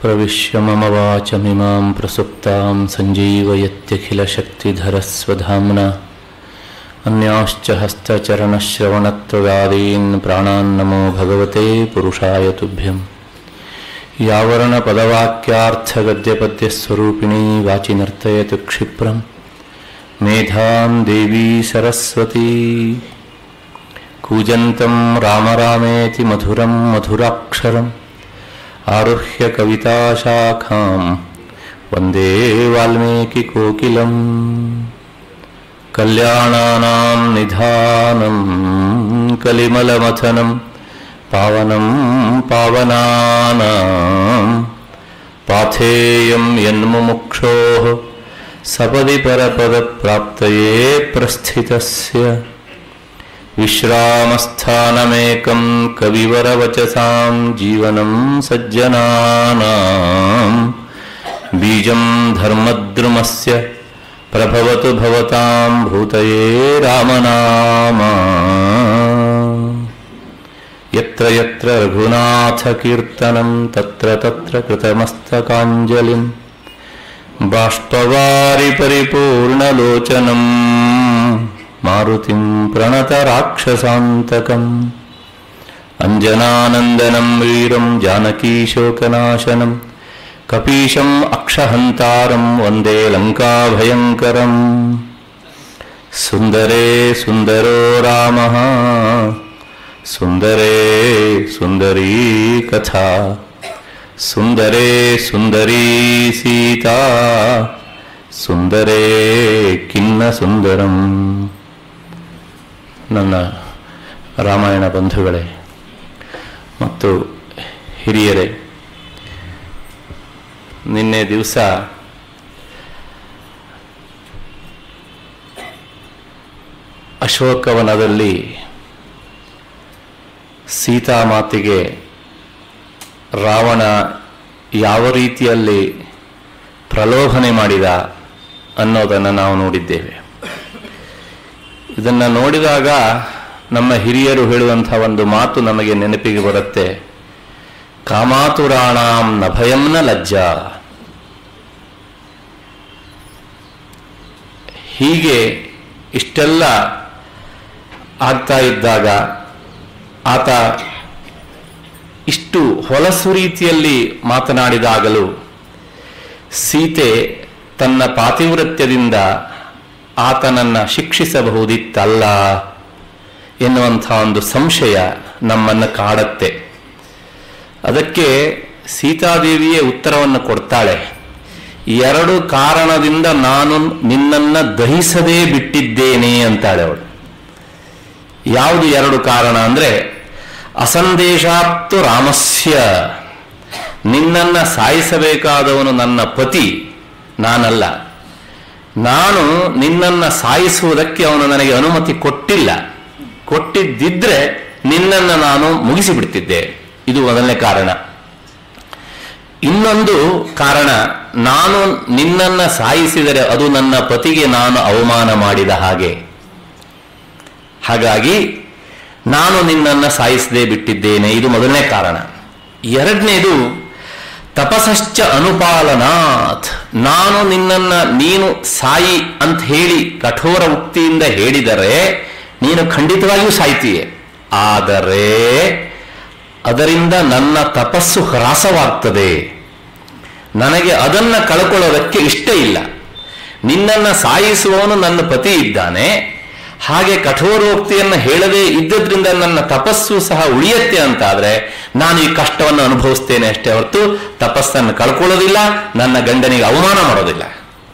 प्रविश्य मम वाचमिमां प्रसुप्तां सञ्जीवयत्यखिलशक्तिधरस्वधाम्ना अन्याश्च हस्तचरणश्रवणत्वगादीन् प्राणान्नमो भगवते पुरुषाय तुभ्यम् यावरणपदवाक्यार्थगद्यपद्यस्वरूपिणी वाचि नर्तयतु क्षिप्रं मेधां देवी सरस्वती कूजन्तं राम रामेति मधुरं मधुराक्षरम् आरुह्य कविताशाखां वन्दे वाल्मीकिकोकिलम् कल्याणानां निधानं कलिमलमथनं पावनं पावनानां पाथेयं यन्मुमुक्षोः सपदि परपदप्राप्तये प्रस्थितस्य विश्रामस्थानमेकं कविवरवचसां जीवनं सज्जनानां बीजं धर्मद्रुमस्य प्रभवतु भवतां भूतये रामनामा यत्र यत्र रघुनाथकीर्तनं तत्र तत्र कृतमस्तकाञ्जलिं बाष्पवारि परिपूर्णलोचनम् मारुतिं प्रणतराक्षसान्तकम् अञ्जनानन्दनं वीरं जानकीशोकनाशनं कपीशम् अक्षहन्तारं वन्दे लङ्काभयङ्करम् सुन्दरे सुन्दरो रामः सुन्दरे सुन्दरी कथा सुन्दरे सुन्दरी सीता ಸುಂದರೇ ಕಿನ್ನ ಸುಂದರಂ ನನ್ನ ರಾಮಾಯಣ ಬಂಧುಗಳೇ ಮತ್ತು ಹಿರಿಯರೇ ನಿನ್ನೆ ದಿವಸ ಅಶೋಕವನದಲ್ಲಿ ಸೀತಾಮಾತೆಗೆ ರಾವಣ ಯಾವ ರೀತಿಯಲ್ಲಿ ಪ್ರಲೋಭನೆ ಮಾಡಿದ ಅನ್ನೋದನ್ನು ನಾವು ನೋಡಿದ್ದೇವೆ ಇದನ್ನು ನೋಡಿದಾಗ ನಮ್ಮ ಹಿರಿಯರು ಹೇಳುವಂಥ ಒಂದು ಮಾತು ನಮಗೆ ನೆನಪಿಗೆ ಬರುತ್ತೆ ಕಾಮಾತುರಾಣಾಂ ನಭಯಂನ ಲಜ್ಜಾ ಹೀಗೆ ಇಷ್ಟೆಲ್ಲ ಆಗ್ತಾ ಇದ್ದಾಗ ಆತ ಇಷ್ಟು ಹೊಲಸು ರೀತಿಯಲ್ಲಿ ಮಾತನಾಡಿದಾಗಲೂ ಸೀತೆ ತನ್ನ ಪಾತಿವೃತ್ಯದಿಂದ ಆತನನ್ನ ಶಿಕ್ಷಿಸಬಹುದಿತ್ತಲ್ಲ ಎನ್ನುವಂಥ ಒಂದು ಸಂಶಯ ನಮ್ಮನ್ನು ಕಾಡತ್ತೆ ಅದಕ್ಕೆ ಸೀತಾದೇವಿಯೇ ಉತ್ತರವನ್ನು ಕೊಡ್ತಾಳೆ ಎರಡು ಕಾರಣದಿಂದ ನಾನು ನಿನ್ನನ್ನ ದಹಿಸದೇ ಬಿಟ್ಟಿದ್ದೇನೆ ಅಂತಾಳೆ ಅವಳು ಯಾವುದು ಎರಡು ಕಾರಣ ಅಂದ್ರೆ ಅಸಂದೇಶಾತ್ತು ರಾಮಸ್ಯ ನಿನ್ನನ್ನ ಸಾಯಿಸಬೇಕಾದವನು ನನ್ನ ಪತಿ ನಾನಲ್ಲ ನಾನು ನಿನ್ನನ್ನ ಸಾಯಿಸುವುದಕ್ಕೆ ಅವನು ನನಗೆ ಅನುಮತಿ ಕೊಟ್ಟಿಲ್ಲ ಕೊಟ್ಟಿದ್ದಿದ್ರೆ ನಿನ್ನನ್ನು ನಾನು ಮುಗಿಸಿಬಿಡ್ತಿದ್ದೆ ಇದು ಮೊದಲನೇ ಕಾರಣ ಇನ್ನೊಂದು ಕಾರಣ ನಾನು ನಿನ್ನನ್ನ ಸಾಯಿಸಿದರೆ ಅದು ನನ್ನ ಪತಿಗೆ ನಾನು ಅವಮಾನ ಮಾಡಿದ ಹಾಗೆ ಹಾಗಾಗಿ ನಾನು ನಿನ್ನನ್ನು ಸಾಯಿಸದೆ ಬಿಟ್ಟಿದ್ದೇನೆ ಇದು ಮೊದಲನೇ ಕಾರಣ ಎರಡನೇದು ತಪಸಶ್ಚ ಅನುಪಾಲನಾಥ್ ನಾನು ನಿನ್ನನ್ನ ನೀನು ಸಾಯಿ ಅಂತ ಹೇಳಿ ಕಠೋರ ಉಕ್ತಿಯಿಂದ ಹೇಳಿದರೆ ನೀನು ಖಂಡಿತವಾಗಿಯೂ ಸಾಯ್ತೀಯೆ ಆದರೆ ಅದರಿಂದ ನನ್ನ ತಪಸ್ಸು ಹ್ರಾಸವಾಗ್ತದೆ ನನಗೆ ಅದನ್ನ ಕಳ್ಕೊಳ್ಳೋದಕ್ಕೆ ಇಷ್ಟ ಇಲ್ಲ ನಿನ್ನನ್ನ ಸಾಯಿಸುವವನು ನನ್ನ ಪತಿ ಇದ್ದಾನೆ ಹಾಗೆ ಕಠೋರೋಕ್ತಿಯನ್ನು ಹೇಳದೇ ಇದ್ದದ್ರಿಂದ ನನ್ನ ತಪಸ್ಸು ಸಹ ಉಳಿಯತ್ತೆ ಅಂತಾದ್ರೆ ನಾನು ಈ ಕಷ್ಟವನ್ನು ಅನುಭವಿಸ್ತೇನೆ ಅಷ್ಟೇ ಹೊರತು ತಪಸ್ಸನ್ನು ಕಳ್ಕೊಳ್ಳೋದಿಲ್ಲ ನನ್ನ ಗಂಡನಿಗೆ ಅವಮಾನ ಮಾಡೋದಿಲ್ಲ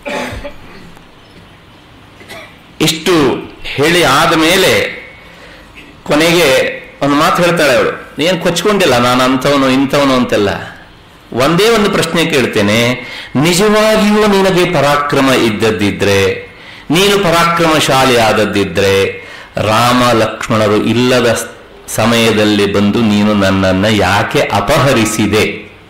ಇಷ್ಟು ಹೇಳಿ ಆದ ಮೇಲೆ ಕೊನೆಗೆ ಒಂದು ಮಾತು ಹೇಳ್ತಾಳೆ ಅವಳು ನೀನು ಕೊಚ್ಕೊಂಡಿಲ್ಲ ನಾನು ಅಂಥವನು ಇಂಥವನು ಅಂತೆಲ್ಲ ಒಂದೇ ಒಂದು ಪ್ರಶ್ನೆ ಕೇಳ್ತೇನೆ ನಿಜವಾಗಿಯೂ ನಿನಗೆ ಪರಾಕ್ರಮ ಇದ್ದದ್ದಿದ್ರೆ ನೀನು ಪರಾಕ್ರಮಶಾಲಿ ಆದದ್ದಿದ್ರೆ ರಾಮ ಲಕ್ಷ್ಮಣರು ಇಲ್ಲದ ಸಮಯದಲ್ಲಿ ಬಂದು ನೀನು ನನ್ನನ್ನು ಯಾಕೆ ಅಪಹರಿಸಿದೆ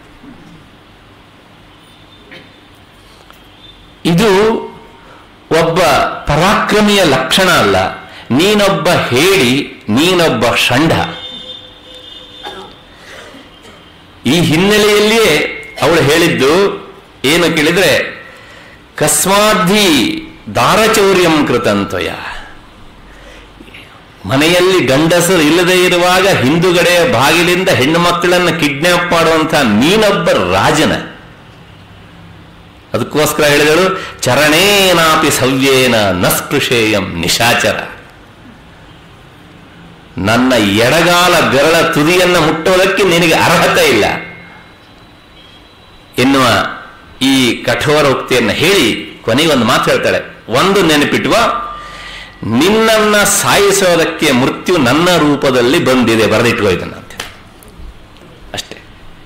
ಇದು ಒಬ್ಬ ಪರಾಕ್ರಮಿಯ ಲಕ್ಷಣ ಅಲ್ಲ ನೀನೊಬ್ಬ ಹೇಳಿ ನೀನೊಬ್ಬ ಷಂಡ ಈ ಹಿನ್ನೆಲೆಯಲ್ಲಿಯೇ ಅವಳು ಹೇಳಿದ್ದು ಏನು ಕೇಳಿದ್ರೆ ಕಸ್ಮಾಧಿ ದಾರಚೌರ್ಯಂ ಕೃತಂತ್ವಯ ಮನೆಯಲ್ಲಿ ಗಂಡಸರು ಇಲ್ಲದೆ ಇರುವಾಗ ಹಿಂದುಗಡೆ ಬಾಗಿಲಿಂದ ಹೆಣ್ಣು ಮಕ್ಕಳನ್ನು ಕಿಡ್ನಾಪ್ ಮಾಡುವಂತ ನೀನೊಬ್ಬ ರಾಜನ ಅದಕ್ಕೋಸ್ಕರ ಹೇಳಿದಳು ಚರಣೇನಾಪಿ ಸವ್ಯೇನ ನಸ್ಪೃಶೇಯಂ ನಿಶಾಚರ ನನ್ನ ಎಡಗಾಲ ಬೆರಳ ತುದಿಯನ್ನು ಮುಟ್ಟೋದಕ್ಕೆ ನಿನಗೆ ಅರ್ಹತೆ ಇಲ್ಲ ಎನ್ನುವ ಈ ಕಠೋರ ಉಕ್ತಿಯನ್ನು ಹೇಳಿ ಕೊನೆಗೆ ಒಂದು ಮಾತು ಹೇಳ್ತಾಳೆ ಒಂದು ನೆನಪಿಟ್ಟುವ ನಿನ್ನನ್ನ ಸಾಯಿಸೋದಕ್ಕೆ ಮೃತ್ಯು ನನ್ನ ರೂಪದಲ್ಲಿ ಬಂದಿದೆ ಬರೆದಿಟ್ಕೋ ಇದನ್ನಂತೆ ಅಷ್ಟೇ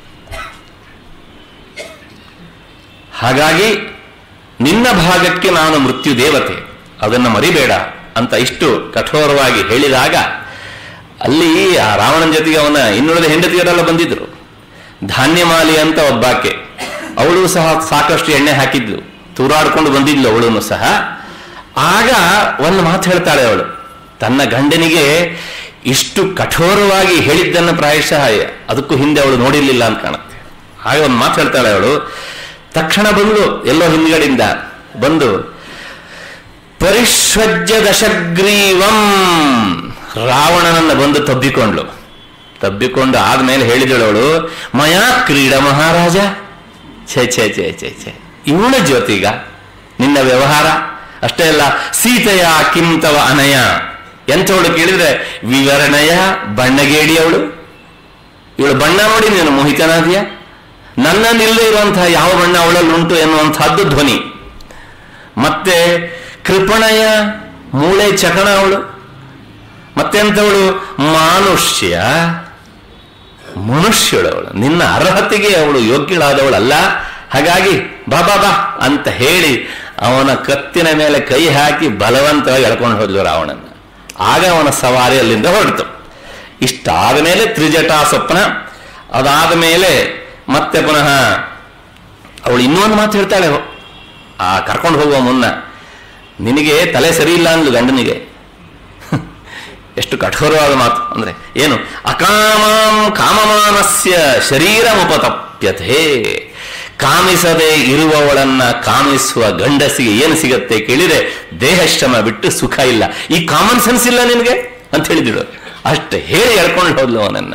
ಹಾಗಾಗಿ ನಿನ್ನ ಭಾಗಕ್ಕೆ ನಾನು ಮೃತ್ಯು ದೇವತೆ ಅದನ್ನು ಮರಿಬೇಡ ಅಂತ ಇಷ್ಟು ಕಠೋರವಾಗಿ ಹೇಳಿದಾಗ ಅಲ್ಲಿ ಆ ರಾವಣನ ಜೊತೆಗೆ ಅವನ ಇನ್ನುಳಿದ ಹೆಂಡತಿಯರೆಲ್ಲ ಬಂದಿದ್ರು ಧಾನ್ಯಮಾಲಿ ಅಂತ ಒಬ್ಬಾಕೆ ಅವಳು ಸಹ ಸಾಕಷ್ಟು ಎಣ್ಣೆ ಹಾಕಿದ್ಲು ತೂರಾಡ್ಕೊಂಡು ಬಂದಿದ್ಲು ಅವಳನ್ನು ಸಹ ಆಗ ಒಂದು ಮಾತು ಹೇಳ್ತಾಳೆ ಅವಳು ತನ್ನ ಗಂಡನಿಗೆ ಇಷ್ಟು ಕಠೋರವಾಗಿ ಹೇಳಿದ್ದನ್ನು ಪ್ರಾಯಶಃ ಅದಕ್ಕೂ ಹಿಂದೆ ಅವಳು ನೋಡಿರ್ಲಿಲ್ಲ ಅಂತ ಕಾಣುತ್ತೆ ಆಗ ಒಂದು ಮಾತು ಹೇಳ್ತಾಳೆ ಅವಳು ತಕ್ಷಣ ಬಂದು ಎಲ್ಲೋ ಹಿಂದ್ಗಡೆಯಿಂದ ಬಂದು ಪರಿಶ್ವಜ್ಯ ದಶಗ್ರೀವಂ ರಾವಣನನ್ನ ಬಂದು ತಬ್ಬಿಕೊಂಡ್ಲು ತಬ್ಬಿಕೊಂಡು ಆದ್ಮೇಲೆ ಹೇಳಿದಳು ಅವಳು ಮಯಾ ಕ್ರೀಡ ಮಹಾರಾಜ ಛೇ ಛೇ ಛೇ ಛೇ ಛೇ ಇವಳ ಜ್ಯೋತಿಗ ನಿನ್ನ ವ್ಯವಹಾರ ಅಷ್ಟೇ ಅಲ್ಲ ಸೀತೆಯ ಕಿಂತವ ಅನಯ ಎಂಥವಳು ಕೇಳಿದ್ರೆ ವಿವರಣೆಯ ಬಣ್ಣಗೇಡಿ ಅವಳು ಇವಳು ಬಣ್ಣ ನೋಡಿ ನೀನು ಮೋಹಿತನಾದಿಯ ನನ್ನಲ್ಲಿಲ್ಲದೆ ಇರುವಂತಹ ಯಾವ ಬಣ್ಣ ಅವಳಲ್ಲಿ ಉಂಟು ಎನ್ನುವಂತಹದ್ದು ಧ್ವನಿ ಮತ್ತೆ ಕೃಪಣಯ ಮೂಳೆ ಚಕಣ ಅವಳು ಮತ್ತೆಂಥವಳು ಮಾನುಷ್ಯ ಮನುಷ್ಯಳು ಅವಳು ನಿನ್ನ ಅರ್ಹತೆಗೆ ಅವಳು ಯೋಗ್ಯಳಾದವಳಲ್ಲ ಹಾಗಾಗಿ ಬಾ ಬಾ ಬಾ ಅಂತ ಹೇಳಿ ಅವನ ಕತ್ತಿನ ಮೇಲೆ ಕೈ ಹಾಕಿ ಬಲವಂತವಾಗಿ ಎಳ್ಕೊಂಡು ಹೋದ್ಲು ರಾವಣನ ಆಗ ಅವನ ಸವಾರಿ ಅಲ್ಲಿಂದ ಹೊರಟಿತು ಇಷ್ಟಾದ ಮೇಲೆ ತ್ರಿಜಟಾ ಸ್ವಪ್ನ ಅದಾದ ಮೇಲೆ ಮತ್ತೆ ಪುನಃ ಅವಳು ಇನ್ನೊಂದು ಮಾತು ಹೇಳ್ತಾಳೆ ಆ ಕರ್ಕೊಂಡು ಹೋಗುವ ಮುನ್ನ ನಿನಗೆ ತಲೆ ಸರಿ ಇಲ್ಲ ಅಂದ್ಲು ಗಂಡನಿಗೆ ಎಷ್ಟು ಕಠೋರವಾದ ಮಾತು ಅಂದ್ರೆ ಏನು ಅಕಾಮಾಂ ಕಾಮಮಾನಸ್ಯ ಶರೀರಮುಪತಪ್ಯತೆ ಕಾಮಿಸದೆ ಇರುವವಳನ್ನ ಕಾಮಿಸುವ ಗಂಡಸಿಗೆ ಏನು ಸಿಗತ್ತೆ ಕೇಳಿದ್ರೆ ದೇಹಶ್ರಮ ಬಿಟ್ಟು ಸುಖ ಇಲ್ಲ ಈ ಕಾಮನ್ ಸೆನ್ಸ್ ಇಲ್ಲ ನಿನಗೆ ಅಂತ ಹೇಳಿದಳು ಅಷ್ಟೇ ಹೇಳಿ ಎಳ್ಕೊಂಡು ಹೋದ್ಲು ಅವನನ್ನ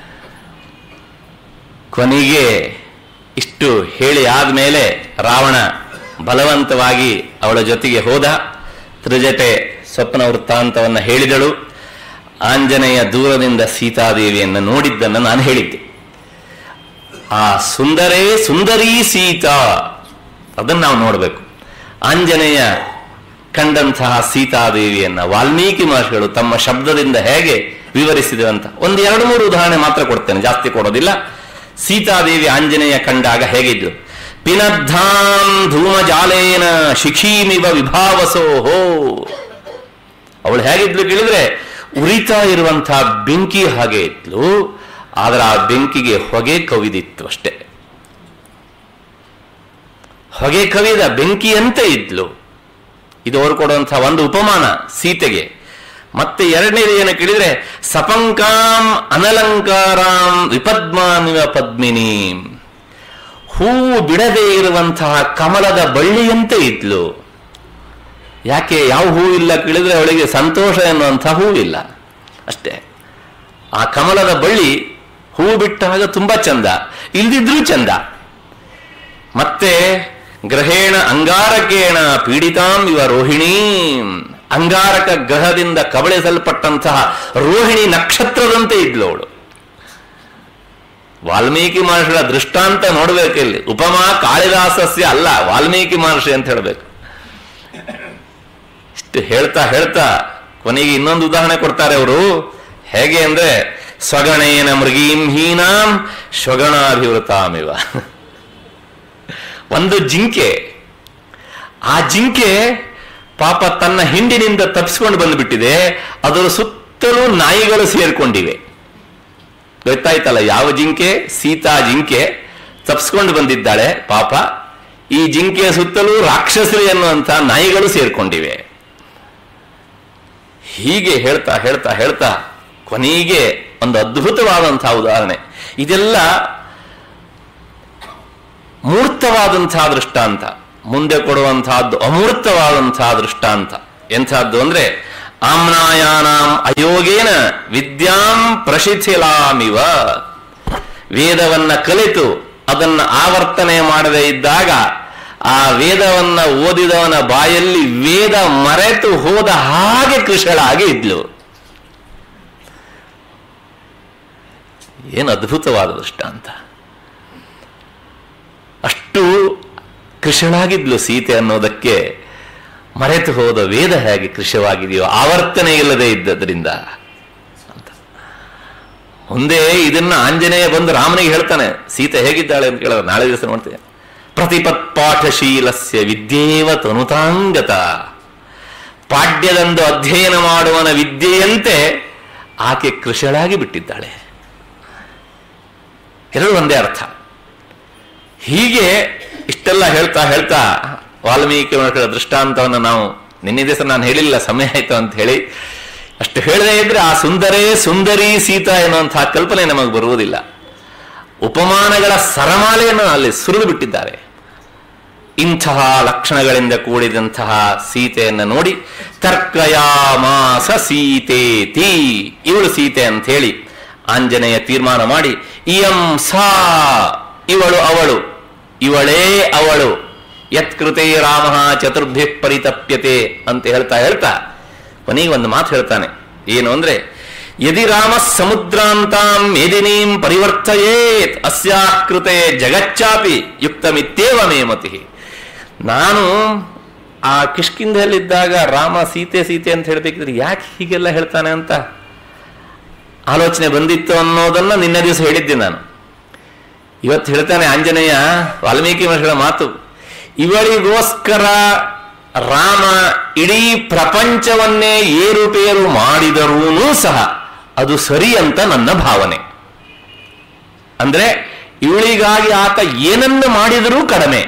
ಕೊನೆಗೆ ಇಷ್ಟು ಹೇಳಿ ಆದ್ಮೇಲೆ ರಾವಣ ಬಲವಂತವಾಗಿ ಅವಳ ಜೊತೆಗೆ ಹೋದ ತ್ರಿಜಟೆ ಸ್ವಪ್ನ ವೃತ್ತಾಂತವನ್ನು ಹೇಳಿದಳು ಆಂಜನೇಯ ದೂರದಿಂದ ಸೀತಾದೇವಿಯನ್ನು ನೋಡಿದ್ದನ್ನು ನಾನು ಹೇಳಿದ್ದೆ ಆ ಸುಂದರೇ ಸುಂದರೀ ಸೀತಾ ಅದನ್ನು ನಾವು ನೋಡಬೇಕು ಆಂಜನೇಯ ಕಂಡಂತಹ ಸೀತಾದೇವಿಯನ್ನ ವಾಲ್ಮೀಕಿ ಮಹರ್ಷಿಗಳು ತಮ್ಮ ಶಬ್ದದಿಂದ ಹೇಗೆ ವಿವರಿಸಿದೆ ಅಂತ ಒಂದು ಎರಡು ಮೂರು ಉದಾಹರಣೆ ಮಾತ್ರ ಕೊಡ್ತೇನೆ ಜಾಸ್ತಿ ಕೊಡೋದಿಲ್ಲ ಸೀತಾದೇವಿ ಆಂಜನೇಯ ಕಂಡಾಗ ಹೇಗಿದ್ಲು ಪಿನದ್ಧಾಂ ಧೂಮಜಾಲೇನ ಶಿಖೀಮಿವ ವಿಭಾವಸೋಹೋ ಅವಳು ಹೇಗಿದ್ಲು ಕೇಳಿದ್ರೆ ಉರಿತಾ ಇರುವಂತಹ ಬೆಂಕಿ ಹಾಗೆ ಇದ್ಲು ಆದ್ರೆ ಆ ಬೆಂಕಿಗೆ ಹೊಗೆ ಕವಿದಿತ್ತು ಅಷ್ಟೇ ಹೊಗೆ ಕವಿದ ಬೆಂಕಿಯಂತೆ ಇದ್ಲು ಇದು ಅವರು ಕೊಡುವಂತಹ ಒಂದು ಉಪಮಾನ ಸೀತೆಗೆ ಮತ್ತೆ ಎರಡನೇದು ಏನು ಕೇಳಿದ್ರೆ ಸಪಂಕಾಂ ಅನಲಂಕಾರಾಂ ವಿಪದ್ಮಾನಿವ ಪದ್ಮಿನಿ ಹೂವು ಬಿಡದೇ ಇರುವಂತಹ ಕಮಲದ ಬಳ್ಳಿಯಂತೆ ಇದ್ಲು ಯಾಕೆ ಯಾವ ಹೂವು ಇಲ್ಲ ಕೇಳಿದ್ರೆ ಅವಳಿಗೆ ಸಂತೋಷ ಎನ್ನುವಂಥ ಹೂವಿಲ್ಲ ಅಷ್ಟೇ ಆ ಕಮಲದ ಬಳ್ಳಿ ಹೂವು ಬಿಟ್ಟಾಗ ತುಂಬಾ ಚಂದ ಇಲ್ದಿದ್ರೂ ಚಂದ ಮತ್ತೆ ಗ್ರಹೇಣ ಅಂಗಾರಕೇಣ ಪೀಡಿತಾಂ ಇವ ರೋಹಿಣಿ ಅಂಗಾರಕ ಗ್ರಹದಿಂದ ಕಬಳಿಸಲ್ಪಟ್ಟಂತಹ ರೋಹಿಣಿ ನಕ್ಷತ್ರದಂತೆ ಇದ್ಲು ಅವಳು ವಾಲ್ಮೀಕಿ ಮಹರ್ಷಿಗಳ ದೃಷ್ಟಾಂತ ನೋಡ್ಬೇಕು ಇಲ್ಲಿ ಉಪಮಾ ಕಾಳಿದಾಸಸ್ಯ ಅಲ್ಲ ವಾಲ್ಮೀಕಿ ಮಹರ್ಷಿ ಅಂತ ಹೇಳಬೇಕು ಇಷ್ಟು ಹೇಳ್ತಾ ಹೇಳ್ತಾ ಕೊನೆಗೆ ಇನ್ನೊಂದು ಉದಾಹರಣೆ ಕೊಡ್ತಾರೆ ಅವರು ಹೇಗೆ ಅಂದ್ರೆ ಸ್ವಗಣೇನ ಮೃಗೀಂ ಹೀನಾಂ ಶ್ವಗಣಾಭಿವೃತಾಮಿವ ಒಂದು ಜಿಂಕೆ ಆ ಜಿಂಕೆ ಪಾಪ ತನ್ನ ಹಿಂಡಿನಿಂದ ತಪ್ಪಿಸ್ಕೊಂಡು ಬಂದುಬಿಟ್ಟಿದೆ ಅದರ ಸುತ್ತಲೂ ನಾಯಿಗಳು ಸೇರ್ಕೊಂಡಿವೆ ಗೊತ್ತಾಯ್ತಲ್ಲ ಯಾವ ಜಿಂಕೆ ಸೀತಾ ಜಿಂಕೆ ತಪ್ಪಿಸ್ಕೊಂಡು ಬಂದಿದ್ದಾಳೆ ಪಾಪ ಈ ಜಿಂಕೆಯ ಸುತ್ತಲೂ ರಾಕ್ಷಸರಿ ಎನ್ನುವಂತ ನಾಯಿಗಳು ಸೇರ್ಕೊಂಡಿವೆ ಹೀಗೆ ಹೇಳ್ತಾ ಹೇಳ್ತಾ ಹೇಳ್ತಾ ಕೊನೆಗೆ ಒಂದು ಅದ್ಭುತವಾದಂತಹ ಉದಾಹರಣೆ ಇದೆಲ್ಲ ಅಮೂರ್ತವಾದಂತಹ ದೃಷ್ಟಾಂತ ಮುಂದೆ ಕೊಡುವಂತಹದ್ದು ಅಮೂರ್ತವಾದಂತಹ ದೃಷ್ಟಾಂತ ಎಂಥದ್ದು ಅಂದ್ರೆ ಆಮ್ನಾಯಾನಾಂ ಅಯೋಗೇನ ವಿದ್ಯಾಂ ಪ್ರಶಿಥಿಲಾಮಿವ ವೇದವನ್ನ ಕಲಿತು ಅದನ್ನ ಆವರ್ತನೆ ಮಾಡದೇ ಇದ್ದಾಗ ಆ ವೇದವನ್ನ ಓದಿದವನ ಬಾಯಲ್ಲಿ ವೇದ ಮರೆತು ಹೋದ ಹಾಗೆ ಕೃಷಳಾಗಿ ಇದ್ಲು ಏನು ಅದ್ಭುತವಾದ ದೃಷ್ಟಾಂತ ಅಷ್ಟು ಕೃಷಳಾಗಿದ್ಲು ಸೀತೆ ಅನ್ನೋದಕ್ಕೆ ಮರೆತು ಹೋದ ವೇದ ಹೇಗೆ ಕೃಷವಾಗಿದೆಯೋ ಆವರ್ತನೆ ಇಲ್ಲದೆ ಇದ್ದದ್ರಿಂದ ಅಂತ ಮುಂದೆ ಇದನ್ನ ಆಂಜನೇಯ ಬಂದು ರಾಮನಿಗೆ ಹೇಳ್ತಾನೆ ಸೀತೆ ಹೇಗಿದ್ದಾಳೆ ಅಂತ ಕೇಳಿದ್ರೆ ನಾಳೆ ದಿವಸ ನೋಡ್ತೇನೆ ಪ್ರತಿಪತ್ ಪಾಠಶೀಲಸ್ಯ ವಿದ್ಯೇವ ತನುತಾಂಗತ ಪಾಡ್ಯದಂದು ಅಧ್ಯಯನ ಮಾಡುವನ ವಿದ್ಯೆಯಂತೆ ಆಕೆ ಕೃಷಳಾಗಿ ಬಿಟ್ಟಿದ್ದಾಳೆ ಎರಡು ಒಂದೇ ಅರ್ಥ ಹೀಗೆ ಇಷ್ಟೆಲ್ಲ ಹೇಳ್ತಾ ಹೇಳ್ತಾ ವಾಲ್ಮೀಕಿ ಮಹರ್ಷಿಗಳ ದೃಷ್ಟಾಂತವನ್ನು ನಾವು ನಿನ್ನೆ ದಿವಸ ನಾನು ಹೇಳಿಲ್ಲ ಸಮಯ ಆಯ್ತು ಅಂತ ಹೇಳಿ ಅಷ್ಟು ಹೇಳದೇ ಇದ್ರೆ ಆ ಸುಂದರೇ ಸುಂದರಿ ಸೀತಾ ಎನ್ನುವಂತಹ ಕಲ್ಪನೆ ನಮಗೆ ಬರುವುದಿಲ್ಲ ಉಪಮಾನಗಳ ಸರಮಾಲೆಯನ್ನು ಅಲ್ಲಿ ಸುರಿದು ಬಿಟ್ಟಿದ್ದಾರೆ ಇಂತಹ ಲಕ್ಷಣಗಳಿಂದ ಕೂಡಿದಂತಹ ಸೀತೆಯನ್ನು ನೋಡಿ ತರ್ಕಯಾಮಾಸ ಸೀತೇತಿ ಇವಳು ಸೀತೆ ಅಂತ ಹೇಳಿ ಆಂಜನೇಯ ತೀರ್ಮಾನ ಮಾಡಿ ಇಯಂ ಸಾ ಇವಳು ಅವಳು ಇವಳೇ ಅವಳು ಯತ್ಕೃತೆ ರಾಮ ಚತುರ್ಭಿ ಪರಿತಪ್ಯತೆ ಅಂತ ಹೇಳ್ತಾ ಹೇಳ್ತಾ ಕೊನೆಗೆ ಒಂದು ಮಾತು ಹೇಳ್ತಾನೆ ಏನು ಅಂದ್ರೆ ಯದಿ ರಾಮ ಸಮುದ್ರಾಂತಾಂ ಮೇದಿನೀಂ ಪರಿವರ್ತಯೇತ್ ಅಸ್ಯಾಃ ಕೃತೆ ಜಗಚ್ಚಾಪಿ ಯುಕ್ತಮಿತ್ತೇವ ಮೇ ಮತಿ ನಾನು ಆ ಕಿಷ್ಕಿಂಧೆಯಲ್ಲಿದ್ದಾಗ ರಾಮ ಸೀತೆ ಸೀತೆ ಅಂತ ಹೇಳ್ಬೇಕಿದ್ರೆ ಯಾಕೆ ಹೀಗೆಲ್ಲ ಹೇಳ್ತಾನೆ ಅಂತ ಆಲೋಚನೆ ಬಂದಿತ್ತು ಅನ್ನೋದನ್ನ ನಿನ್ನೆ ದಿವಸ ಹೇಳಿದ್ದೆ ನಾನು ಇವತ್ತು ಹೇಳ್ತಾನೆ ಆಂಜನೇಯ ವಾಲ್ಮೀಕಿ ಮಹರ್ಷಿಗಳ ಮಾತು ಇವಳಿಗೋಸ್ಕರ ರಾಮ ಇಡೀ ಪ್ರಪಂಚವನ್ನೇ ಏರುಪೇರು ಮಾಡಿದರೂ ಸಹ ಅದು ಸರಿ ಅಂತ ನನ್ನ ಭಾವನೆ ಅಂದ್ರೆ ಇವಳಿಗಾಗಿ ಆತ ಏನನ್ನು ಮಾಡಿದರೂ ಕಡಿಮೆ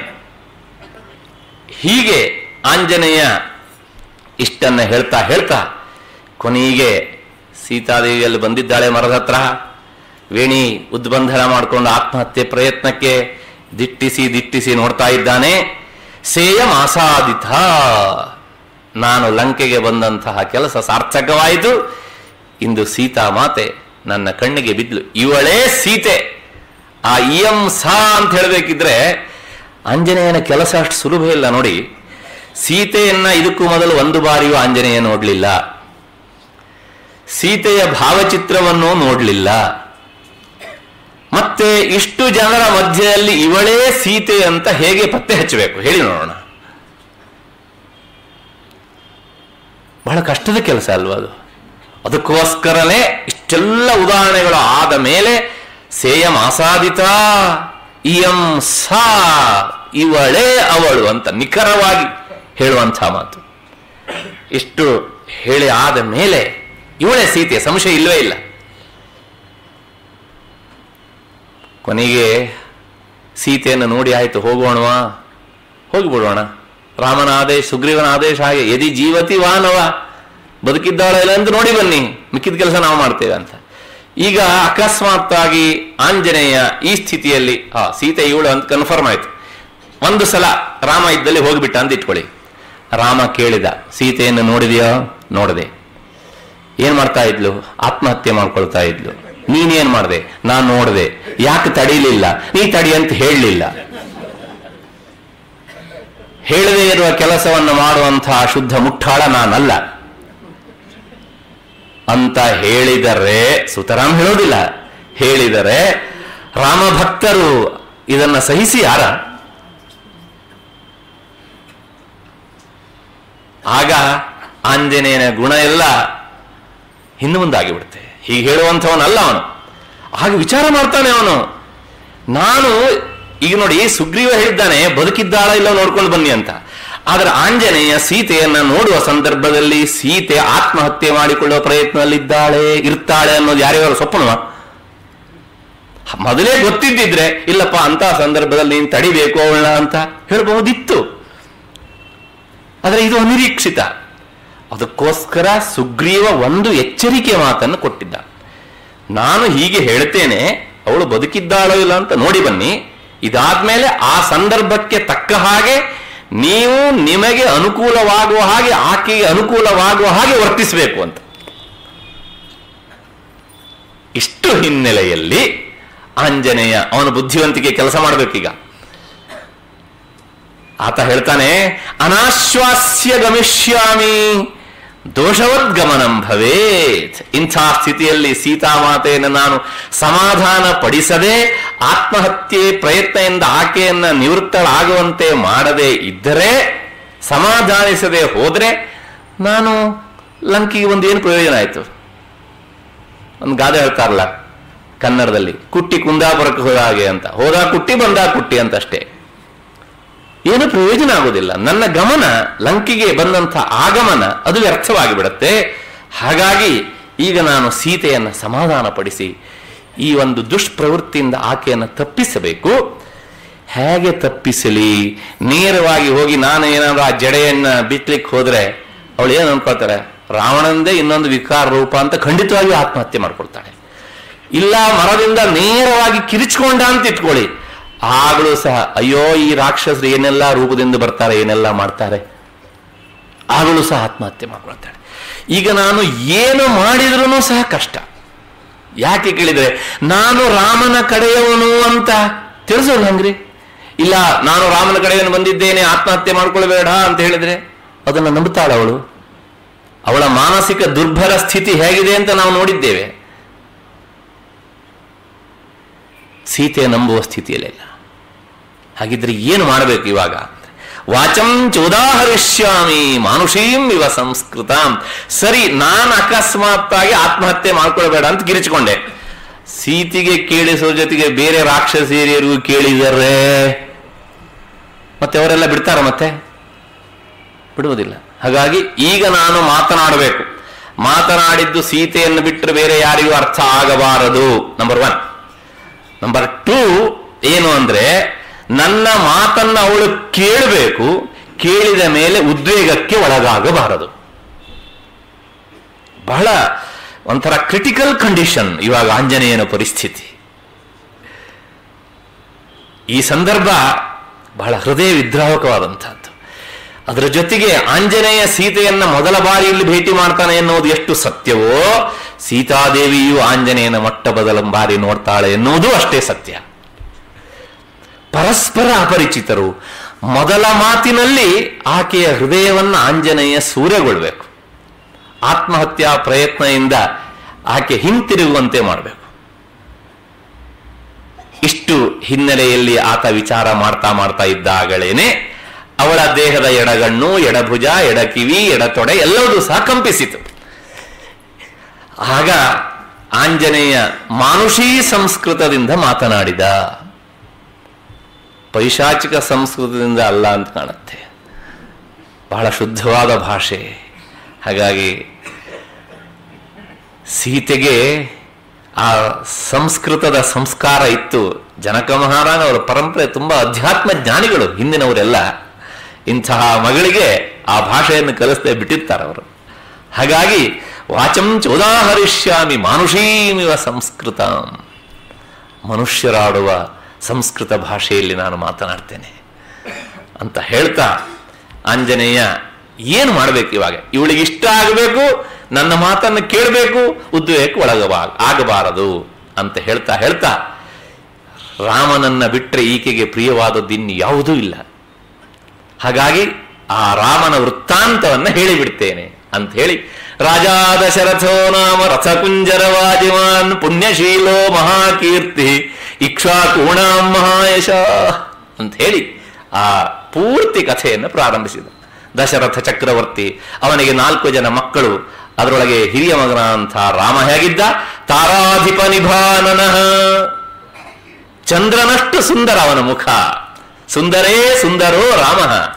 ಹೀಗೆ ಆಂಜನೇಯ ಇಷ್ಟನ್ನ ಹೇಳ್ತಾ ಹೇಳ್ತಾ ಕೊನೆಗೆ ಸೀತಾದೇವಿಯಲ್ಲಿ ಬಂದಿದ್ದಾಳೆ ಮರದ ಹತ್ರ ವೇಣಿ ಉದ್ಬಂಧನ ಮಾಡಿಕೊಂಡು ಆತ್ಮಹತ್ಯೆ ಪ್ರಯತ್ನಕ್ಕೆ ದಿಟ್ಟಿಸಿ ದಿಟ್ಟಿಸಿ ನೋಡ್ತಾ ಇದ್ದಾನೆ ಸೇಯಂ ಆಸಾದಿತ ನಾನು ಲಂಕೆಗೆ ಬಂದಂತಹ ಕೆಲಸ ಸಾರ್ಥಕವಾಯಿತು ಇಂದು ಸೀತಾ ಮಾತೆ ನನ್ನ ಕಣ್ಣಿಗೆ ಬಿದ್ಲು ಇವಳೇ ಸೀತೆ ಆ ಇಯಂ ಸಾ ಅಂತ ಹೇಳಬೇಕಿದ್ರೆ ಆಂಜನೇಯನ ಕೆಲಸ ಅಷ್ಟು ಸುಲಭ ಇಲ್ಲ ನೋಡಿ ಸೀತೆಯನ್ನ ಇದಕ್ಕೂ ಮೊದಲು ಒಂದು ಬಾರಿಯೂ ಆಂಜನೇಯ ನೋಡಲಿಲ್ಲ ಸೀತೆಯ ಭಾವಚಿತ್ರವನ್ನು ನೋಡಲಿಲ್ಲ ಮತ್ತೆ ಇಷ್ಟು ಜನರ ಮಧ್ಯದಲ್ಲಿ ಇವಳೇ ಸೀತೆ ಅಂತ ಹೇಗೆ ಪತ್ತೆ ಹಚ್ಚಬೇಕು ಹೇಳಿ ನೋಡೋಣ ಬಹಳ ಕಷ್ಟದ ಕೆಲಸ ಅಲ್ವಾ ಅದು ಅದಕ್ಕೋಸ್ಕರನೇ ಇಷ್ಟೆಲ್ಲ ಉದಾಹರಣೆಗಳು ಆದ ಮೇಲೆ ಸೇಯಂ ಆಸಾದಿತ ಇಯಂ ಸಾ ಇವಳೇ ಅವಳು ಅಂತ ನಿಖರವಾಗಿ ಹೇಳುವಂತಹ ಮಾತು ಇಷ್ಟು ಹೇಳಿ ಆದ ಮೇಲೆ ಇವಳೇ ಸೀತೆ ಸಂಶಯ ಇಲ್ಲವೇ ಇಲ್ಲ ಕೊನೆಗೆ ಸೀತೆಯನ್ನು ನೋಡಿ ಆಯ್ತು ಹೋಗೋಣವಾ ಹೋಗಿಬಿಡೋಣ ರಾಮನ ಆದೇಶ ಸುಗ್ರೀವನ ಆದೇಶ ಹಾಗೆ ಯದಿ ಜೀವತಿ ವಾನವ ಬದುಕಿದ್ದಾಳ ಇಲ್ಲ ಅಂತ ನೋಡಿ ಬನ್ನಿ ಮಿಕ್ಕಿದ ಕೆಲಸ ನಾವು ಮಾಡ್ತೇವೆ ಅಂತ ಈಗ ಅಕಸ್ಮಾತ್ತಾಗಿ ಆಂಜನೇಯ ಈ ಸ್ಥಿತಿಯಲ್ಲಿ ಆ ಸೀತೆ ಇವಳು ಅಂತ ಕನ್ಫರ್ಮ್ ಆಯ್ತು ಒಂದು ಸಲ ರಾಮ ಇದ್ದಲ್ಲಿ ಹೋಗಿಬಿಟ್ಟ ಅಂತ ಇಟ್ಕೊಳ್ಳಿ ರಾಮ ಕೇಳಿದ ಸೀತೆಯನ್ನು ನೋಡಿದೆಯೋ ನೋಡದೆ ಏನ್ ಮಾಡ್ತಾ ಇದ್ಲು ಆತ್ಮಹತ್ಯೆ ಮಾಡ್ಕೊಳ್ತಾ ಇದ್ಲು ನೀನೇನ್ ಮಾಡ್ದೆ ನಾನ್ ನೋಡ್ದೆ ಯಾಕೆ ತಡೀಲಿಲ್ಲ ನೀ ತಡಿ ಅಂತ ಹೇಳಲಿಲ್ಲ ಹೇಳದೇ ಇರುವ ಕೆಲಸವನ್ನು ಮಾಡುವಂತಹ ಶುದ್ಧ ಮುಟ್ಟಾಳ ನಾನಲ್ಲ ಅಂತ ಹೇಳಿದರೆ ಸುತರಾಮ್ ಹೇಳೋದಿಲ್ಲ ಹೇಳಿದರೆ ರಾಮಭಕ್ತರು ಇದನ್ನ ಸಹಿಸಿ ಯಾರ ಆಗ ಆಂಜನೇಯನ ಗುಣ ಎಲ್ಲ ಹಿಂದೆ ಮುಂದಾಗಿ ಬಿಡುತ್ತೆ ಹೀಗೆ ಹೇಳುವಂಥವನಲ್ಲ ಅವನು ಹಾಗೆ ವಿಚಾರ ಮಾಡ್ತಾನೆ ಅವನು ನಾನು ಈಗ ನೋಡಿ ಸುಗ್ರೀವ ಹೇಳಿದ್ದಾನೆ ಬದುಕಿದ್ದಾಳ ಇಲ್ಲ ನೋಡ್ಕೊಂಡು ಬನ್ನಿ ಅಂತ ಆದ್ರೆ ಆಂಜನೇಯ ಸೀತೆಯನ್ನ ನೋಡುವ ಸಂದರ್ಭದಲ್ಲಿ ಸೀತೆ ಆತ್ಮಹತ್ಯೆ ಮಾಡಿಕೊಳ್ಳುವ ಪ್ರಯತ್ನದಲ್ಲಿದ್ದಾಳೆ ಇರ್ತಾಳೆ ಅನ್ನೋದು ಯಾರ್ಯಾರು ಸ್ವಪ್ನವ ಮೊದಲೇ ಗೊತ್ತಿದ್ದಿದ್ರೆ ಇಲ್ಲಪ್ಪ ಅಂತ ಸಂದರ್ಭದಲ್ಲಿ ನೀನು ತಡಿಬೇಕು ಅವಳ ಅಂತ ಹೇಳಬಹುದಿತ್ತು ಆದ್ರೆ ಇದು ಅನಿರೀಕ್ಷಿತ ಅದಕ್ಕೋಸ್ಕರ ಸುಗ್ರೀವ ಒಂದು ಎಚ್ಚರಿಕೆ ಮಾತನ್ನು ಕೊಟ್ಟಿದ್ದ ನಾನು ಹೀಗೆ ಹೇಳ್ತೇನೆ ಅವಳು ಬದುಕಿದ್ದಾಳೋ ಇಲ್ಲ ಅಂತ ನೋಡಿ ಬನ್ನಿ ಇದಾದ್ಮೇಲೆ ಆ ಸಂದರ್ಭಕ್ಕೆ ತಕ್ಕ ಹಾಗೆ ನೀವು ನಿಮಗೆ ಅನುಕೂಲವಾಗುವ ಹಾಗೆ ಆಕೆಗೆ ಅನುಕೂಲವಾಗುವ ಹಾಗೆ ವರ್ತಿಸಬೇಕು ಅಂತ ಇಷ್ಟು ಹಿನ್ನೆಲೆಯಲ್ಲಿ ಆಂಜನೇಯ ಅವನ ಬುದ್ಧಿವಂತಿಕೆ ಕೆಲಸ ಮಾಡಬೇಕೀಗ ಆತ ಹೇಳ್ತಾನೆ ಅನಾಶ್ವಾಸ್ಯ ಗಮಿಷ್ಯಾಮಿ ದೋಷವದ್ಗಮನಂ ಭವೇತ್ ಇಂಥ ಸ್ಥಿತಿಯಲ್ಲಿ ಸೀತಾಮಾತೆಯನ್ನು ನಾನು ಸಮಾಧಾನ ಪಡಿಸದೆ ಆತ್ಮಹತ್ಯೆ ಪ್ರಯತ್ನದಿಂದ ಆಕೆಯನ್ನ ನಿವೃತ್ತಳಾಗುವಂತೆ ಮಾಡದೆ ಇದ್ದರೆ ಸಮಾಧಾನಿಸದೆ ಹೋದ್ರೆ ನಾನು ಲಂಕಿಗೆ ಒಂದು ಏನು ಪ್ರಯೋಜನ ಆಯಿತು ಒಂದು ಗಾದೆ ಹೇಳ್ತಾರಲ್ಲ ಕನ್ನಡದಲ್ಲಿ ಕುಟ್ಟಿ ಕುಂದಾಪುರಕ್ಕೆ ಹೋದ ಹಾಗೆ ಅಂತ ಹೋದ ಕುಟ್ಟಿ ಬಂದ ಕುಟ್ಟಿ ಅಂತ ಅಷ್ಟೇ ಏನು ಪ್ರಯೋಜನ ಆಗುವುದಿಲ್ಲ ನನ್ನ ಗಮನ ಲಂಕಿಗೆ ಬಂದಂಥ ಆಗಮನ ಅದು ವ್ಯರ್ಥವಾಗಿ ಬಿಡುತ್ತೆ ಹಾಗಾಗಿ ಈಗ ನಾನು ಸೀತೆಯನ್ನು ಸಮಾಧಾನಪಡಿಸಿ ಈ ಒಂದು ದುಷ್ಪ್ರವೃತ್ತಿಯಿಂದ ಆಕೆಯನ್ನು ತಪ್ಪಿಸಬೇಕು ಹೇಗೆ ತಪ್ಪಿಸಲಿ ನೇರವಾಗಿ ಹೋಗಿ ನಾನು ಏನಾದ್ರು ಆ ಜಡೆಯನ್ನ ಬಿಟ್ಲಿಕ್ಕೆ ಹೋದ್ರೆ ಅವಳು ಏನು ಅನ್ಕೊಳ್ತಾಳೆ ರಾವಣಂದೇ ಇನ್ನೊಂದು ವಿಕಾರ ರೂಪ ಅಂತ ಖಂಡಿತವಾಗಿಯೂ ಆತ್ಮಹತ್ಯೆ ಮಾಡ್ಕೊಳ್ತಾಳೆ ಇಲ್ಲ ಮರದಿಂದ ನೇರವಾಗಿ ಕಿರಿಚ್ಕೊಂಡ ಅಂತ ಇಟ್ಕೊಳ್ಳಿ ಆಗಲೂ ಸಹ ಅಯ್ಯೋ ಈ ರಾಕ್ಷಸರು ಏನೆಲ್ಲ ರೂಪದಿಂದ ಬರ್ತಾರೆ ಏನೆಲ್ಲ ಮಾಡ್ತಾರೆ ಆಗಲೂ ಸಹ ಆತ್ಮಹತ್ಯೆ ಮಾಡ್ಕೊಳ್ತಾಳೆ ಈಗ ನಾನು ಏನು ಮಾಡಿದ್ರೂ ಸಹ ಕಷ್ಟ ಯಾಕೆ ಕೇಳಿದ್ರೆ ನಾನು ರಾಮನ ಕಡೆಯವನು ಅಂತ ತಿಳಿಸೋದು ಹಂಗ್ರಿ ಇಲ್ಲ ನಾನು ರಾಮನ ಕಡೆಯವನು ಬಂದಿದ್ದೇನೆ ಆತ್ಮಹತ್ಯೆ ಮಾಡ್ಕೊಳ್ಬೇಡ ಅಂತ ಹೇಳಿದ್ರೆ ಅದನ್ನು ನಂಬುತ್ತಾಳ ಅವಳು ಅವಳ ಮಾನಸಿಕ ದುರ್ಭರ ಸ್ಥಿತಿ ಹೇಗಿದೆ ಅಂತ ನಾವು ನೋಡಿದ್ದೇವೆ ಸೀತೆ ನಂಬುವ ಸ್ಥಿತಿಯಲ್ಲಿಲ್ಲ ಹಾಗಿದ್ರೆ ಏನು ಮಾಡಬೇಕು ಇವಾಗ ವಾಚಂ ಚೋದಾಹರಿಷ್ಯಾಮಿ ಮಾನುಷೀಂ ಇವ ಸಂಸ್ಕೃತ ಸರಿ ನಾನು ಅಕಸ್ಮಾತ್ತಾಗಿ ಆತ್ಮಹತ್ಯೆ ಮಾಡ್ಕೊಳ್ಬೇಡ ಅಂತ ಕಿರಿಚಿಕೊಂಡೆ ಸೀತೆಗೆ ಕೇಳಿಸೋ ಜೊತೆಗೆ ಬೇರೆ ರಾಕ್ಷಸಿಯರಿಗೂ ಕೇಳಿದರೆ ಮತ್ತೆ ಅವರೆಲ್ಲ ಬಿಡ್ತಾರ ಮತ್ತೆ ಬಿಡುವುದಿಲ್ಲ ಹಾಗಾಗಿ ಈಗ ನಾನು ಮಾತನಾಡಬೇಕು ಮಾತನಾಡಿದ್ದು ಸೀತೆಯನ್ನು ಬಿಟ್ಟರೆ ಬೇರೆ ಯಾರಿಗೂ ಅರ್ಥ ಆಗಬಾರದು ನಂಬರ್ ಒನ್ ನಂಬರ್ ಟೂ ಏನು ಅಂದ್ರೆ ನನ್ನ ಮಾತನ್ನ ಅವಳು ಕೇಳಬೇಕು ಕೇಳಿದ ಮೇಲೆ ಉದ್ವೇಗಕ್ಕೆ ಒಳಗಾಗಬಾರದು ಬಹಳ ಒಂಥರ ಕ್ರಿಟಿಕಲ್ ಕಂಡೀಷನ್ ಇವಾಗ ಆಂಜನೇಯನ ಪರಿಸ್ಥಿತಿ ಈ ಸಂದರ್ಭ ಬಹಳ ಹೃದಯ ವಿದ್ರಾವಕವಾದಂತಹದ್ದು ಅದರ ಜೊತೆಗೆ ಆಂಜನೇಯ ಸೀತೆಯನ್ನ ಮೊದಲ ಬಾರಿಯಲ್ಲಿ ಭೇಟಿ ಮಾಡ್ತಾನೆ ಎನ್ನುವುದು ಎಷ್ಟು ಸತ್ಯವೋ ಸೀತಾದೇವಿಯು ಆಂಜನೇಯನ ಮೊಟ್ಟ ಬದಲ ಬಾರಿ ನೋಡ್ತಾಳೆ ಎನ್ನುವುದು ಅಷ್ಟೇ ಸತ್ಯ ಪರಸ್ಪರ ಅಪರಿಚಿತರು ಮೊದಲ ಮಾತಿನಲ್ಲಿ ಆಕೆಯ ಹೃದಯವನ್ನ ಆಂಜನೇಯ ಸೂರ್ಯಗೊಳ್ಬೇಕು ಆತ್ಮಹತ್ಯಾ ಪ್ರಯತ್ನದಿಂದ ಆಕೆ ಹಿಂತಿರುಗುವಂತೆ ಮಾಡಬೇಕು ಇಷ್ಟು ಹಿನ್ನೆಲೆಯಲ್ಲಿ ಆತ ವಿಚಾರ ಮಾಡ್ತಾ ಮಾಡ್ತಾ ಇದ್ದಾಗಳೇನೆ ಅವಳ ದೇಹದ ಎಡಗಣ್ಣು ಎಡಭುಜ ಎಡಕಿವಿ ಎಡತೊಡೆ ಎಲ್ಲವೂ ಸಹ ಕಂಪಿಸಿತು ಆಗ ಆಂಜನೇಯ ಮಾನುಷೀ ಸಂಸ್ಕೃತದಿಂದ ಮಾತನಾಡಿದ ಪೈಶಾಚಿಕ ಸಂಸ್ಕೃತದಿಂದ ಅಲ್ಲ ಅಂತ ಕಾಣುತ್ತೆ ಬಹಳ ಶುದ್ಧವಾದ ಭಾಷೆ ಹಾಗಾಗಿ ಸೀತೆಗೆ ಆ ಸಂಸ್ಕೃತದ ಸಂಸ್ಕಾರ ಇತ್ತು ಜನಕ ಮಹಾರಾಜ ಅವರ ಪರಂಪರೆ ತುಂಬಾ ಅಧ್ಯಾತ್ಮ ಜ್ಞಾನಿಗಳು ಹಿಂದಿನವರೆಲ್ಲ ಇಂತಹ ಮಗಳಿಗೆ ಆ ಭಾಷೆಯನ್ನು ಕಲಿಸದೆ ಬಿಟ್ಟಿರ್ತಾರೆ ಅವರು ಹಾಗಾಗಿ ವಾಚಂ ಚೋದಾಹರಿಷ್ಯಾಮಿ ಮಾನುಷೀಮಿವ ಸಂಸ್ಕೃತ ಮನುಷ್ಯರಾಡುವ ಸಂಸ್ಕೃತ ಭಾಷೆಯಲ್ಲಿ ನಾನು ಮಾತನಾಡ್ತೇನೆ ಅಂತ ಹೇಳ್ತಾ ಆಂಜನೇಯ ಏನು ಮಾಡಬೇಕು ಇವಾಗ ಇವಳಿಗೆ ಇಷ್ಟ ಆಗಬೇಕು ನನ್ನ ಮಾತನ್ನು ಕೇಳಬೇಕು ಉದ್ವೇಗಕ್ಕೆ ಒಳಗಬಾ ಆಗಬಾರದು ಅಂತ ಹೇಳ್ತಾ ಹೇಳ್ತಾ ರಾಮನನ್ನ ಬಿಟ್ಟರೆ ಈಕೆಗೆ ಪ್ರಿಯವಾದದ್ದು ಇನ್ನು ಯಾವುದೂ ಇಲ್ಲ ಹಾಗಾಗಿ ಆ ರಾಮನ ವೃತ್ತಾಂತವನ್ನ ಹೇಳಿಬಿಡ್ತೇನೆ ಅಂತ ಹೇಳಿ ರಾಜಾ ದಶರಥೋ ನಾಮ ರಥಕುಂಜರವಾಜಿಮಾನ್ ಪುಣ್ಯಶೀಲೋ ಮಹಾಕೀರ್ತಿ ಇಕ್ಷಾಕೂಣಾಂ ಮಹಾಯಶ ಅಂತ ಹೇಳಿ ಆ ಪೂರ್ತಿ ಕಥೆಯನ್ನು ಪ್ರಾರಂಭಿಸಿದ ದಶರಥ ಚಕ್ರವರ್ತಿ ಅವನಿಗೆ ನಾಲ್ಕು ಜನ ಮಕ್ಕಳು ಅದರೊಳಗೆ ಹಿರಿಯ ಮಗನಂಥ ರಾಮ ಹೇಗಿದ್ದ ತಾರಾಧಿಪ ನಿಭಾನನಃ ಚಂದ್ರನಷ್ಟು ಸುಂದರ ಅವನ ಮುಖ ಸುಂದರೇ ಸುಂದರೋ ರಾಮ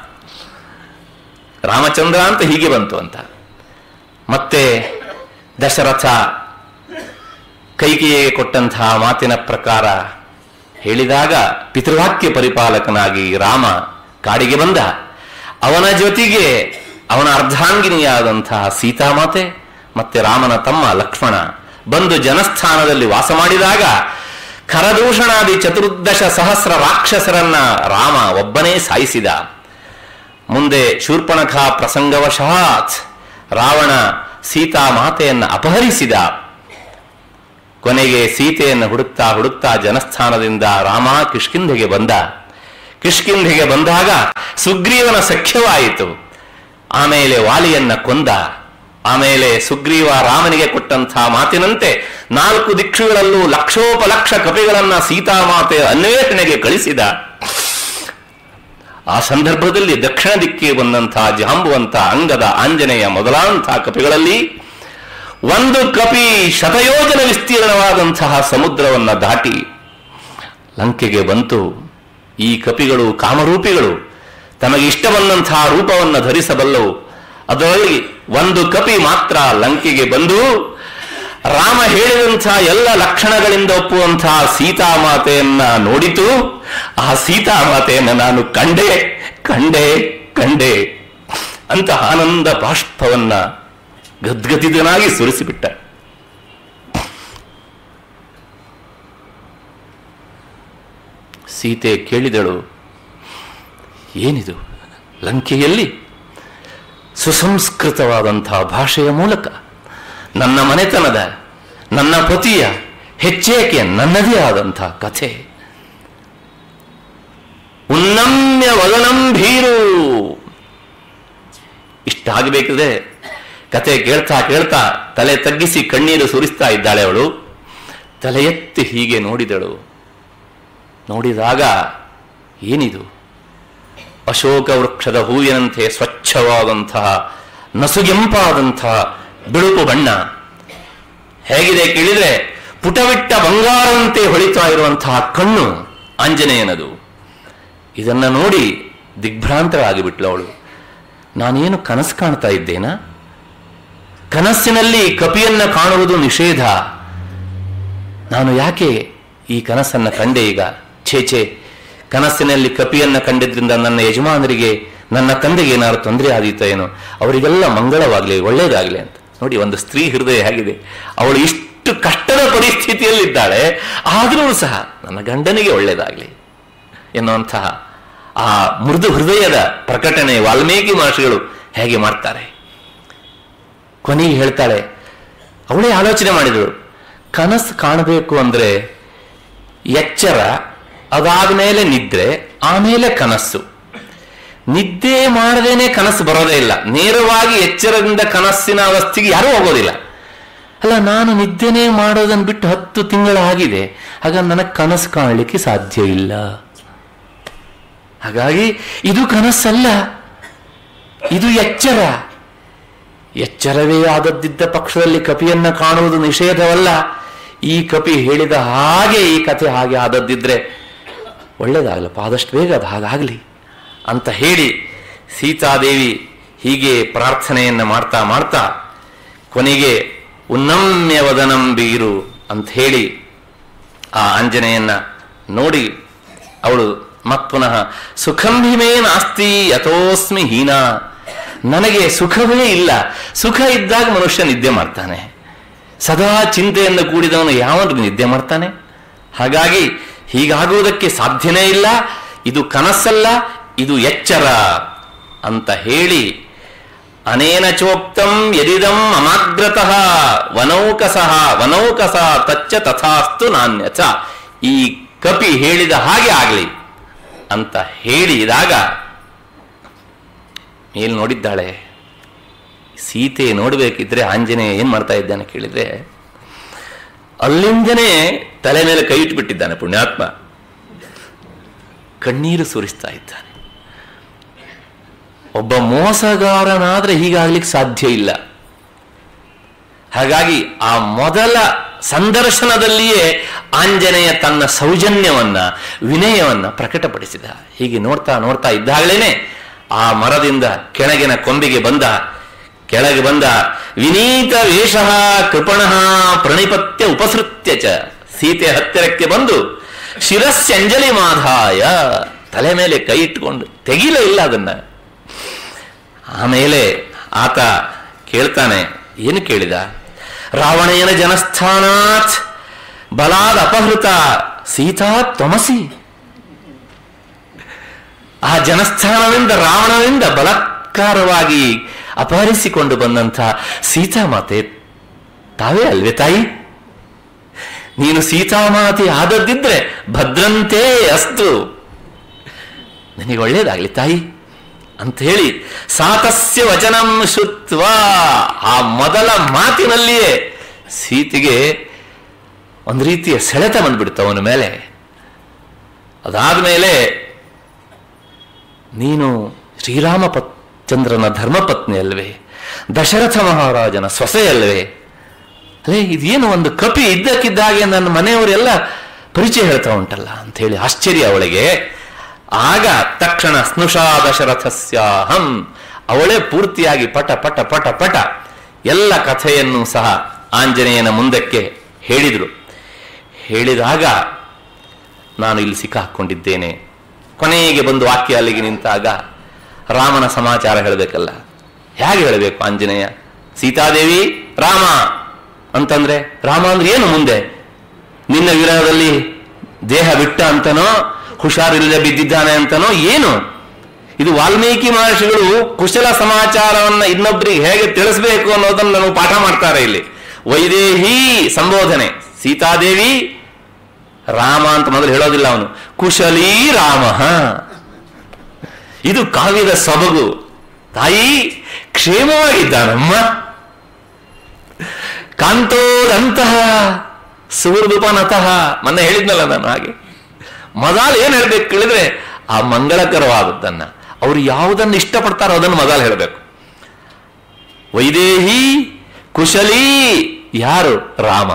ರಾಮಚಂದ್ರ ಅಂತ ಹೀಗೆ ಬಂತು ಅಂತ ಮತ್ತೆ ದಶರಥ ಕೈಕೆಯೇ ಕೊಟ್ಟಂತಹ ಮಾತಿನ ಪ್ರಕಾರ ಹೇಳಿದಾಗ ಪಿತೃವಾಕ್ಯ ಪರಿಪಾಲಕನಾಗಿ ರಾಮ ಕಾಡಿಗೆ ಬಂದ ಅವನ ಜೊತೆಗೆ ಅವನ ಅರ್ಧಾಂಗಿನಿಯಾದಂತಹ ಸೀತಾಮಾತೆ ಮತ್ತೆ ರಾಮನ ತಮ್ಮ ಲಕ್ಷ್ಮಣ ಬಂದು ಜನಸ್ಥಾನದಲ್ಲಿ ವಾಸ ಮಾಡಿದಾಗ ಖರದೂಷಣಾದಿ ಚತುರ್ದಶ ಸಹಸ್ರ ರಾಕ್ಷಸರನ್ನ ರಾಮ ಒಬ್ಬನೇ ಸಾಯಿಸಿದ ಮುಂದೆ ಶೂರ್ಪಣಖ ಪ್ರಸಂಗವಶಾತ್ ರಾವಣ ಸೀತಾ ಮಾತೆಯನ್ನ ಅಪಹರಿಸಿದ ಕೊನೆಗೆ ಸೀತೆಯನ್ನು ಹುಡುಕ್ತಾ ಹುಡುಕ್ತಾ ಜನಸ್ಥಾನದಿಂದ ರಾಮ ಕಿಷ್ಕಿಂಧೆಗೆ ಬಂದ ಕಿಷ್ಕಿಂಧೆಗೆ ಬಂದಾಗ ಸುಗ್ರೀವನ ಸಖ್ಯವಾಯಿತು ಆಮೇಲೆ ವಾಲಿಯನ್ನ ಕೊಂದ ಆಮೇಲೆ ಸುಗ್ರೀವ ರಾಮನಿಗೆ ಕೊಟ್ಟಂತಹ ಮಾತಿನಂತೆ ನಾಲ್ಕು ದಿಕ್ಷುಗಳಲ್ಲೂ ಲಕ್ಷೋಪಲಕ್ಷ ಕಪಿಗಳನ್ನ ಸೀತಾಮಾತೆಯ ಅನ್ವೇಷಣೆಗೆ ಕಳಿಸಿದ ಆ ಸಂದರ್ಭದಲ್ಲಿ ದಕ್ಷಿಣ ದಿಕ್ಕಿಗೆ ಬಂದಂತಹ ಜಾಂಬುವಂತ ಅಂಗದ ಆಂಜನೇಯ ಮೊದಲಾದಂತಹ ಕಪಿಗಳಲ್ಲಿ ಒಂದು ಕಪಿ ಶತಯೋಜನ ವಿಸ್ತೀರ್ಣವಾದಂತಹ ಸಮುದ್ರವನ್ನ ದಾಟಿ ಲಂಕೆಗೆ ಬಂತು ಈ ಕಪಿಗಳು ಕಾಮರೂಪಿಗಳು ತಮಗೆ ಇಷ್ಟ ಬಂದಂತಹ ರೂಪವನ್ನು ಧರಿಸಬಲ್ಲವು ಅದರಲ್ಲಿ ಒಂದು ಕಪಿ ಮಾತ್ರ ಲಂಕೆಗೆ ಬಂದು ರಾಮ ಹೇಳಿದಂತಹ ಎಲ್ಲ ಲಕ್ಷಣಗಳಿಂದ ಒಪ್ಪುವಂತಹ ಸೀತಾಮಾತೆಯನ್ನ ನೋಡಿತು ಆ ಸೀತಾಮಾತೆಯನ್ನ ನಾನು ಕಂಡೆ ಕಂಡೆ ಕಂಡೆ ಅಂತ ಆನಂದ ಬಾಷ್ಪವನ್ನ ಗದ್ಗದಿದನಾಗಿ ಸುರಿಸಿಬಿಟ್ಟ ಸೀತೆ ಕೇಳಿದಳು ಏನಿದು ಲಂಕೆಯಲ್ಲಿ ಸುಸಂಸ್ಕೃತವಾದಂತಹ ಭಾಷೆಯ ಮೂಲಕ ನನ್ನ ಮನೆತನದ ನನ್ನ ಪತಿಯ ಹೆಚ್ಚೇಕೆ ನನ್ನದೇ ಆದಂತಹ ಕಥೆ ಉನ್ನಮ್ಯ ವದನಂ ಭೀರು ಇಷ್ಟಾಗಬೇಕಿದೆ ಕತೆ ಕೇಳ್ತಾ ಕೇಳ್ತಾ ತಲೆ ತಗ್ಗಿಸಿ ಕಣ್ಣೀರು ಸುರಿಸ್ತಾ ಇದ್ದಾಳೆ ಅವಳು ತಲೆ ಎತ್ತಿ ಹೀಗೆ ನೋಡಿದಳು ನೋಡಿದಾಗ ಏನಿದು ಅಶೋಕ ವೃಕ್ಷದ ಹೂವಿನಂತೆ ಸ್ವಚ್ಛವಾದಂತಹ ನಸುಗೆಂಪಾದಂತಹ ಬಿಳುಪು ಬಣ್ಣ ಹೇಗಿದೆ ಕೇಳಿದ್ರೆ ಪುಟವಿಟ್ಟ ಬಂಗಾರಂತೆ ಹೊಳಿತಾ ಇರುವಂತಹ ಕಣ್ಣು ಆಂಜನೇಯನದು ಇದನ್ನ ನೋಡಿ ದಿಗ್ಭ್ರಾಂತರಾಗಿಬಿಟ್ಲು ಅವಳು ನಾನೇನು ಕನಸು ಕಾಣ್ತಾ ಇದ್ದೇನಾ ಕನಸಿನಲ್ಲಿ ಕಪಿಯನ್ನ ಕಾಣುವುದು ನಿಷೇಧ ನಾನು ಯಾಕೆ ಈ ಕನಸನ್ನ ಕಂಡೆ ಈಗ ಛೇ ಛೇ ಕನಸಿನಲ್ಲಿ ಕಪಿಯನ್ನ ಕಂಡಿದ್ರಿಂದ ನನ್ನ ಯಜಮಾನರಿಗೆ ನನ್ನ ತಂದೆಗೆ ಏನಾದ್ರು ತೊಂದರೆ ಆದೀತ ಏನೋ ಅವರಿಗೆಲ್ಲ ಮಂಗಳವಾಗಲಿ ಒಳ್ಳೇದಾಗಲಿ ಅಂತ ನೋಡಿ ಒಂದು ಸ್ತ್ರೀ ಹೃದಯ ಹೇಗಿದೆ ಅವಳು ಇಷ್ಟು ಕಷ್ಟದ ಪರಿಸ್ಥಿತಿಯಲ್ಲಿದ್ದಾಳೆ ಆದರೂ ಸಹ ನನ್ನ ಗಂಡನಿಗೆ ಒಳ್ಳೇದಾಗಲಿ ಎನ್ನುವಂತಹ ಆ ಮೃದು ಹೃದಯದ ಪ್ರಕಟಣೆ ವಾಲ್ಮೀಕಿ ಮಹರ್ಷಿಗಳು ಹೇಗೆ ಮಾಡ್ತಾರೆ ಕೊನೆಗೆ ಹೇಳ್ತಾಳೆ ಅವಳೇ ಆಲೋಚನೆ ಮಾಡಿದಳು ಕನಸು ಕಾಣಬೇಕು ಅಂದ್ರೆ ಎಚ್ಚರ ಅದಾದ ಮೇಲೆ ನಿದ್ರೆ ಆಮೇಲೆ ಕನಸು ನಿದ್ದೆ ಮಾಡದೇನೆ ಕನಸು ಬರೋದೇ ಇಲ್ಲ ನೇರವಾಗಿ ಎಚ್ಚರದಿಂದ ಕನಸಿನ ಅವಸ್ಥೆಗೆ ಯಾರೂ ಹೋಗೋದಿಲ್ಲ ಅಲ್ಲ ನಾನು ನಿದ್ದೆನೇ ಮಾಡೋದನ್ನು ಬಿಟ್ಟು ಹತ್ತು ತಿಂಗಳಾಗಿದೆ ಆಗ ನನಗೆ ಕನಸು ಕಾಣಲಿಕ್ಕೆ ಸಾಧ್ಯ ಇಲ್ಲ ಹಾಗಾಗಿ ಇದು ಕನಸಲ್ಲ ಇದು ಎಚ್ಚರ ಎಚ್ಚರವೇ ಆದದ್ದಿದ್ದ ಪಕ್ಷದಲ್ಲಿ ಕಪಿಯನ್ನ ಕಾಣುವುದು ನಿಷೇಧವಲ್ಲ ಈ ಕಪಿ ಹೇಳಿದ ಹಾಗೆ ಈ ಕಥೆ ಹಾಗೆ ಆದದ್ದಿದ್ರೆ ಒಳ್ಳೇದಾಗಲಪ್ಪ ಆದಷ್ಟು ಬೇಗ ಅದು ಹಾಗಾಗಲಿ ಅಂತ ಹೇಳಿ ಸೀತಾದೇವಿ ಹೀಗೆ ಪ್ರಾರ್ಥನೆಯನ್ನು ಮಾಡ್ತಾ ಮಾಡ್ತಾ ಕೊನೆಗೆ ಉನ್ನಮ್ಯ ವದನಂ ಬೀರು ಅಂತ ಹೇಳಿ ಆ ಆಂಜನೇಯನ್ನ ನೋಡಿ ಅವಳು ಮತ್ಪುನಃ ಸುಖಂ ಭೀಮೇ ನಾಸ್ತಿ ಯಥೋಸ್ಮಿ ಹೀನ ನನಗೆ ಸುಖವೇ ಇಲ್ಲ ಸುಖ ಇದ್ದಾಗ ಮನುಷ್ಯ ನಿದ್ದೆ ಮಾಡ್ತಾನೆ ಸದಾ ಚಿಂತೆಯಿಂದ ಕೂಡಿದವನು ಯಾವನು ನಿದ್ದೆ ಮಾಡ್ತಾನೆ ಹಾಗಾಗಿ ಹೀಗಾಗುವುದಕ್ಕೆ ಸಾಧ್ಯನೇ ಇಲ್ಲ ಇದು ಕನಸಲ್ಲ ಇದು ಎಚ್ಚರ ಅಂತ ಹೇಳಿ ಅನೇನ ಚೋಕ್ತಂ ಯದಿದಂ ಅಮಾಗ್ರತಃ ವನೌಕಸಃ ವನೌಕಸ ತಚ್ಚ ತಥಾಸ್ತು ನಾಣ್ಯಚ ಈ ಕಪಿ ಹೇಳಿದ ಹಾಗೆ ಆಗಲಿ ಅಂತ ಹೇಳಿದಾಗ ಮೇಲ್ ನೋಡಿದ್ದಾಳೆ ಸೀತೆ ನೋಡಬೇಕಿದ್ರೆ ಆಂಜನೇಯ ಏನ್ ಮಾಡ್ತಾ ಇದ್ದಾನೆ ಕೇಳಿದ್ರೆ ಅಲ್ಲಿಂದನೇ ತಲೆ ಮೇಲೆ ಕೈ ಇಟ್ಬಿಟ್ಟಿದ್ದಾನೆ ಪುಣ್ಯಾತ್ಮ ಕಣ್ಣೀರು ಸುರಿಸ್ತಾ ಇದ್ದಾನೆ ಒಬ್ಬ ಮೋಸಗಾರನಾದ್ರೆ ಹೀಗಾಗ್ಲಿಕ್ಕೆ ಸಾಧ್ಯ ಇಲ್ಲ ಹಾಗಾಗಿ ಆ ಮೊದಲ ಸಂದರ್ಶನದಲ್ಲಿಯೇ ಆಂಜನೇಯ ತನ್ನ ಸೌಜನ್ಯವನ್ನ ವಿನಯವನ್ನ ಪ್ರಕಟಪಡಿಸಿದ ಹೀಗೆ ನೋಡ್ತಾ ನೋಡ್ತಾ ಇದ್ದಾಗಲೇನೆ ಆ ಮರದಿಂದ ಕೆಳಗಿನ ಕೊಂಬಿಗೆ ಬಂದ ಕೆಳಗೆ ಬಂದ ವಿನೀತ ವೇಷ ಕೃಪಣ ಪ್ರಣಿಪತ್ಯ ಉಪಸೃತ್ಯ ಚ ಸೀತೆ ಹತ್ತಿರಕ್ಕೆ ಬಂದು ಶಿರಸ್ಸಂಜಲಿ ಮಾಧಾಯ ತಲೆ ಮೇಲೆ ಕೈ ಇಟ್ಟುಕೊಂಡು ತೆಗಿಲೇ ಇಲ್ಲ ಅದನ್ನ ಆಮೇಲೆ ಆತ ಕೇಳ್ತಾನೆ ಏನು ಕೇಳಿದ ರಾವಣೇನ ಜನಸ್ಥಾನಾತ್ ಬಲಾದ ಅಪಹೃತ ಸೀತಾ ತ್ವಮಸಿ ಆ ಜನಸ್ಥಾನದಿಂದ ರಾವಣನಿಂದ ಬಲಾತ್ಕಾರವಾಗಿ ಅಪಹರಿಸಿಕೊಂಡು ಬಂದಂಥ ಸೀತಾಮಾತೆ ತಾವೇ ಅಲ್ವೇ ತಾಯಿ ನೀನು ಸೀತಾಮಾತೆ ಆದದ್ದಿದ್ರೆ ಭದ್ರಂತೆ ಅಸ್ತು ನನಗೆ ಒಳ್ಳೇದಾಗ್ಲಿ ತಾಯಿ ಅಂತ ಹೇಳಿ ಸಾತಸ್ಯ ವಚನಂ ಶುತ್ವ ಆ ಮೊದಲ ಮಾತಿನಲ್ಲಿಯೇ ಸೀತೆಗೆ ಒಂದು ರೀತಿಯ ಸೆಳೆತ ಬಂದ್ಬಿಡ್ತು ಅವನ ಮೇಲೆ ಅದಾದ ಮೇಲೆ ನೀನು ಶ್ರೀರಾಮ ಪತ್ ಚಂದ್ರನ ಧರ್ಮಪತ್ನಿ ಅಲ್ವೇ ದಶರಥ ಮಹಾರಾಜನ ಸೊಸೆ ಅಲ್ವೇ ಅದೇ ಇದೇನು ಒಂದು ಕಪಿ ಇದ್ದಕ್ಕಿದ್ದಾಗೆ ನನ್ನ ಮನೆಯವರೆಲ್ಲ ಪರಿಚಯ ಹೇಳ್ತಾ ಉಂಟಲ್ಲ ಅಂತ ಹೇಳಿ ಆಶ್ಚರ್ಯ ಅವಳಿಗೆ ಆಗ ತಕ್ಷಣ ಸ್ನುಷಾ ದಶರಥಸ್ಯಾಹಂ ಅವಳೇ ಪೂರ್ತಿಯಾಗಿ ಪಟ ಪಟ ಪಟ ಪಟ ಎಲ್ಲ ಕಥೆಯನ್ನು ಸಹ ಆಂಜನೇಯನ ಮುಂದಕ್ಕೆ ಹೇಳಿದರು ಹೇಳಿದಾಗ ನಾನು ಇಲ್ಲಿ ಸಿಕ್ಕಾಕೊಂಡಿದ್ದೇನೆ ಕೊನೆಗೆ ಬಂದು ವಾಕ್ಯ ಅಲ್ಲಿಗೆ ನಿಂತಾಗ ರಾಮನ ಸಮಾಚಾರ ಹೇಳಬೇಕಲ್ಲ ಹೇಗೆ ಹೇಳಬೇಕು ಆಂಜನೇಯ ಸೀತಾದೇವಿ ರಾಮ ಅಂತಂದ್ರೆ ರಾಮ ಅಂದ್ರೆ ಏನು ಮುಂದೆ ನಿನ್ನ ವಿರಹದಲ್ಲಿ ದೇಹ ಬಿಟ್ಟ ಅಂತನೋ ಹುಷಾರಿಲ್ಲದೆ ಬಿದ್ದಿದ್ದಾನೆ ಅಂತನೋ ಏನು ಇದು ವಾಲ್ಮೀಕಿ ಮಹರ್ಷಿಗಳು ಕುಶಲ ಸಮಾಚಾರವನ್ನ ಇನ್ನೊಬ್ಬರಿಗೆ ಹೇಗೆ ತಿಳಿಸ್ಬೇಕು ಅನ್ನೋದನ್ನು ನಾವು ಪಾಠ ಮಾಡ್ತಾರೆ ಇಲ್ಲಿ ವೈದೇಹಿ ಸಂಬೋಧನೆ ಸೀತಾದೇವಿ ರಾಮ ಅಂತ ಮೊದಲು ಹೇಳೋದಿಲ್ಲ ಅವನು ಕುಶಲೀ ರಾಮ ಇದು ಕಾವ್ಯದ ಸೊಬಗು ತಾಯಿ ಕ್ಷೇಮವಾಗಿದ್ದಾನಮ್ಮ ಕಾಂತೋದಂತಹ ಸುಹೃದುಪನತಃ ಮೊನ್ನೆ ಹೇಳಿದ್ನಲ್ಲ ನಾನು ಹಾಗೆ ಮೊದಲು ಏನ್ ಹೇಳ್ಬೇಕು ಕೇಳಿದ್ರೆ ಆ ಮಂಗಳಕರವಾದದ್ದನ್ನ ಅವ್ರು ಯಾವುದನ್ನು ಇಷ್ಟಪಡ್ತಾರೋ ಅದನ್ನು ಮೊದಲು ಹೇಳಬೇಕು ವೈದೇಹಿ ಕುಶಲೀ ಯಾರು ರಾಮ